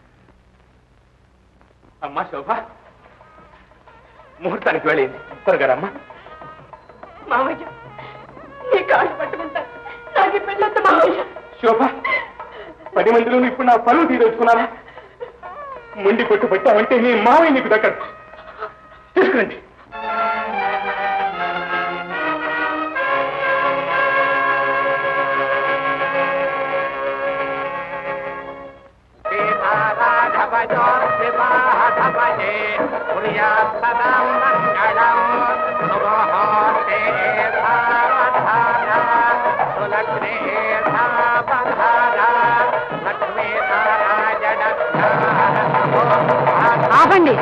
Speaker 11: అమ్మా శోభ ముహూర్తానికి వెళ్ళింది త్వరగా రమ్మా
Speaker 4: మామయ్య నీ కాళ్ళు పట్టుకుంటా నాకు ఈ పెళ్ళొద్దు మామయ్య
Speaker 11: శోభ పది మందిలో ఇప్పుడు నా పరువు తీదలుచుకున్నావా ముండి కొట్టు పెట్టావంటే నీ మావయ్య నీకు దక్కడు తీసుకురండి
Speaker 3: ఆపండి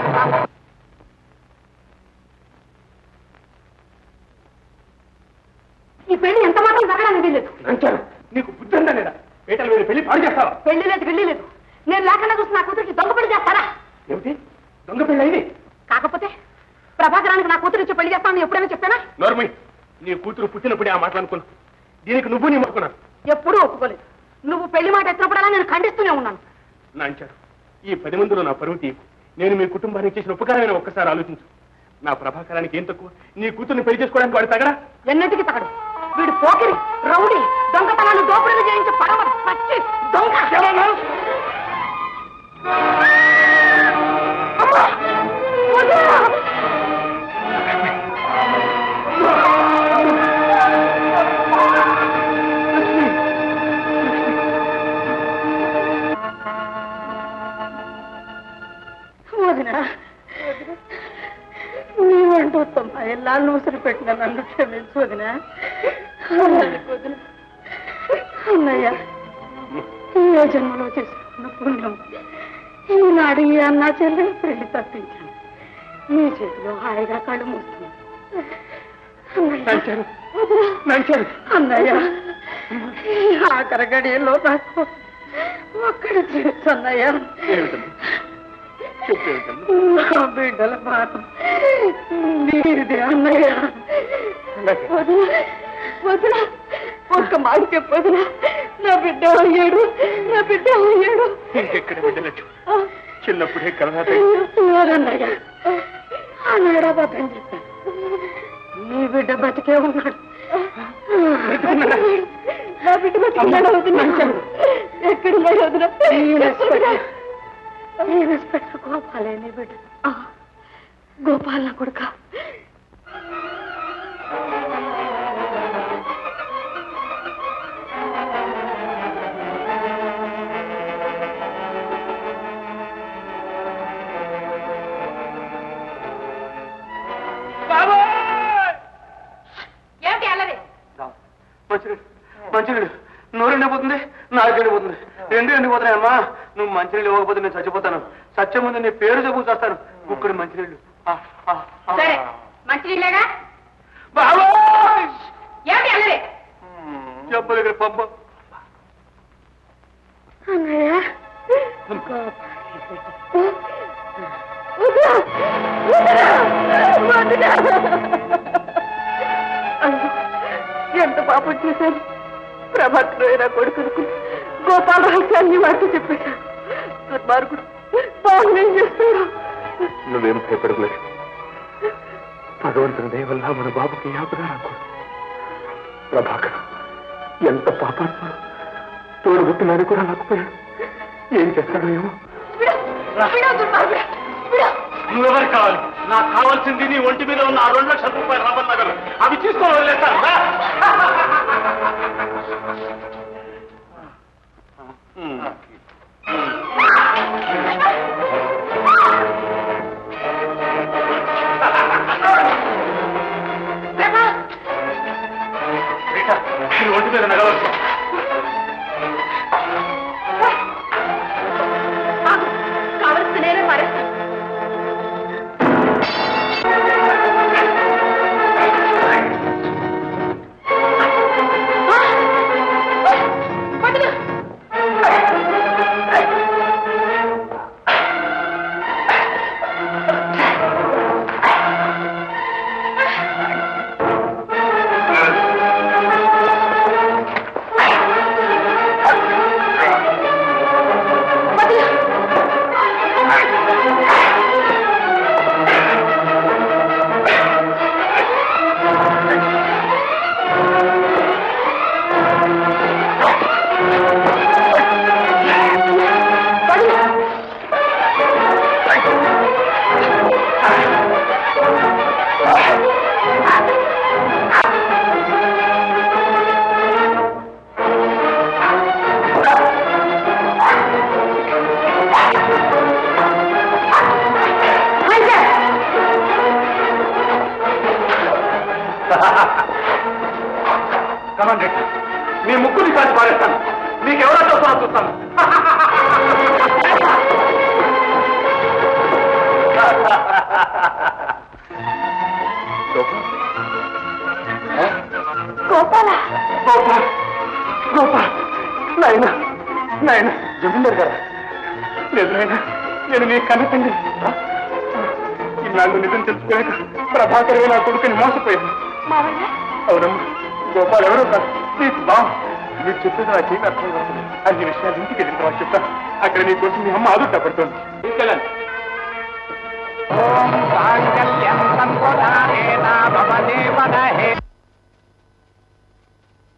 Speaker 3: ఈ పెళ్లి ఎంత మాత్రం జరగడానికి వీల్లేదు
Speaker 11: అంచారు నీకు బుద్ధి ఉందా లేదా పేటల మీద పెళ్లి పాడు చేస్తావా
Speaker 3: పెళ్లి లేదు పెళ్లి లేదు నేను లేకుండా చూసి నా కూతురికి దొంగ పెళ్లి చేస్తారా
Speaker 11: ఏమిటి దొంగ పెళ్లి అయింది
Speaker 3: కాకపోతే ప్రభాకరానికి నా కూతురు ఇచ్చి పెళ్లి చేస్తానని ఎప్పుడైనా చెప్పానా
Speaker 11: నోర్మి నీ కూతురు పుట్టినప్పుడే ఆ మాటలు అనుకున్నాను దీనికి నువ్వు నీ మొక్కున్నాను
Speaker 3: ఎప్పుడూ ఒప్పుకోలేదు నువ్వు పెళ్లి మాట ఎత్తినప్పుడల్లా నేను ఖండిస్తూనే ఉన్నాను
Speaker 11: నా అంచారు ఈ పది మందిలో నా పరువు తీయకు నేను మీ కుటుంబానికి చేసిన ఉపకారమైన ఒక్కసారి ఆలోచించు నా ప్రభాకరానికి ఏం తక్కువ నీ కూతుర్ని పెళ్లి చేసుకోవడానికి వాడు తగడా
Speaker 3: ఎన్నింటికి తగడు వీడు పోకిరి రౌడీ దొంగతనాలు దోపిడీలు చేయించి పరమ పచ్చి దొంగ అమ్మా! వదినా! వదినా నీవంటూ తొంభై ఏళ్ళ ఊసిరి పెట్టిన నన్ను క్షమించు వదినా వదిన అన్నయ్య ఏ జన్మలో చేసుకున్న పుణ్యం ఈనాడు ఈ అన్న చెల్లెలు పెళ్లి తప్పించాను నీ చేతిలో హాయిగా కళ్ళు మూస్తుంది
Speaker 11: నంచారు నంచారు
Speaker 3: అన్నయ్య ఈ ఆఖరి గడియలో నాకు ఒక్కడ చేసు అన్నయ్య
Speaker 11: ఏమిటమ్మా చెప్పేమిటమ్మా
Speaker 3: నా బిడ్డల మాట నీది అన్నయ్య వదిన వదిన ఒక్క మాట చెప్పొదిన నా బిడ్డ అయ్యాడు నా బిడ్డ అయ్యాడు
Speaker 11: ఇంకెక్కడ బిడ్డలట్టు చిన్నప్పుడే కలరా
Speaker 3: లేదన్నయ్య అన్నాడు అబద్ధం చెప్పాను నీ బిడ్డ బతికే ఉన్నాడు నా బిడ్డ బతికినాడు వదిన ఎక్కడ లేడు వదిన ఇన్స్పెక్టర్ గోపాలే నీ బిడ్డ ఆ, గోపాల్ నా కొడుక
Speaker 13: ఎండిపోతుంది నాకు ఎండిపోతుంది రెండు ఎండిపోతున్నాయమ్మా నువ్వు మంచినీళ్ళు ఇవ్వకపోతే నేను చచ్చిపోతాను చచ్చే ముందు నీ పేరు చెప్పు చేస్తాను కుక్కడి మంచినీళ్ళు ఆ, ఆ, ఆ.
Speaker 3: సరే మంచినీళ్ళగా
Speaker 13: బాబోయ్!
Speaker 3: ఏమిటి అల్లరి
Speaker 13: చెప్పలేదు పంప
Speaker 4: ఎంత పాపం చేశాను ప్రభాకరైన కొడుకునుకు గోపాల రహస్యాన్ని వాడితో చెప్పేశాను దుర్మార్గుడు బాగుంది ఏం చేస్తాడు
Speaker 11: నువ్వేం భయపడలేదు భగవంతుని దయ వల్ల మన బాబుకి యాపగా రాకూడదు ప్రభాకర్ ఎంత పాపాత్ముడు తోడుబుట్టినాడు కూడా రాకపోయాడు ఏం చేస్తాడో ఏమో
Speaker 14: నువ్వెవరు కావాలి నాకు కావాల్సింది నీ ఒంటి మీద ఉన్న ఆ రెండు లక్షల రూపాయలు రబ్బర్ నగలు అవి తీసుకొని వదిలేస్తాను రా. రీటా, నీ ఒంటి మీద నగలు
Speaker 3: కావలసిన నేనే మారేస్తాను
Speaker 14: కమాన్ రెడ్డి మీ ముగ్గురిని కాసి పారేస్తాను నీకెవరో చూస్తాను చూస్తాను
Speaker 4: గోపాల
Speaker 11: గోపాల్ గోపాల్ నాయన నాయన జమీందార్ గారా లేదు నాయన నేను నీ కన్న తండ్రి ఇన్నాళ్ళు నిజం తెలుసుకోలేక ప్రభాకర్ నా కొడుకుని మోసపోయాను
Speaker 4: మావయ్య
Speaker 11: అవునమ్మా గోపాల్ ఎవరో కాదు నీకు బా మీరు చెప్పేది నాకేం అర్థం కాదు అన్ని విషయాలు ఇంటికి వెళ్ళిన తర్వాత చెప్తాను అక్కడ నీ కోసం మీ అమ్మ ఆదుర్ట పడుతుంది తీసుకెళ్ళండి
Speaker 10: సాంగల్యం సంప్రదాయేన భవదేవన హే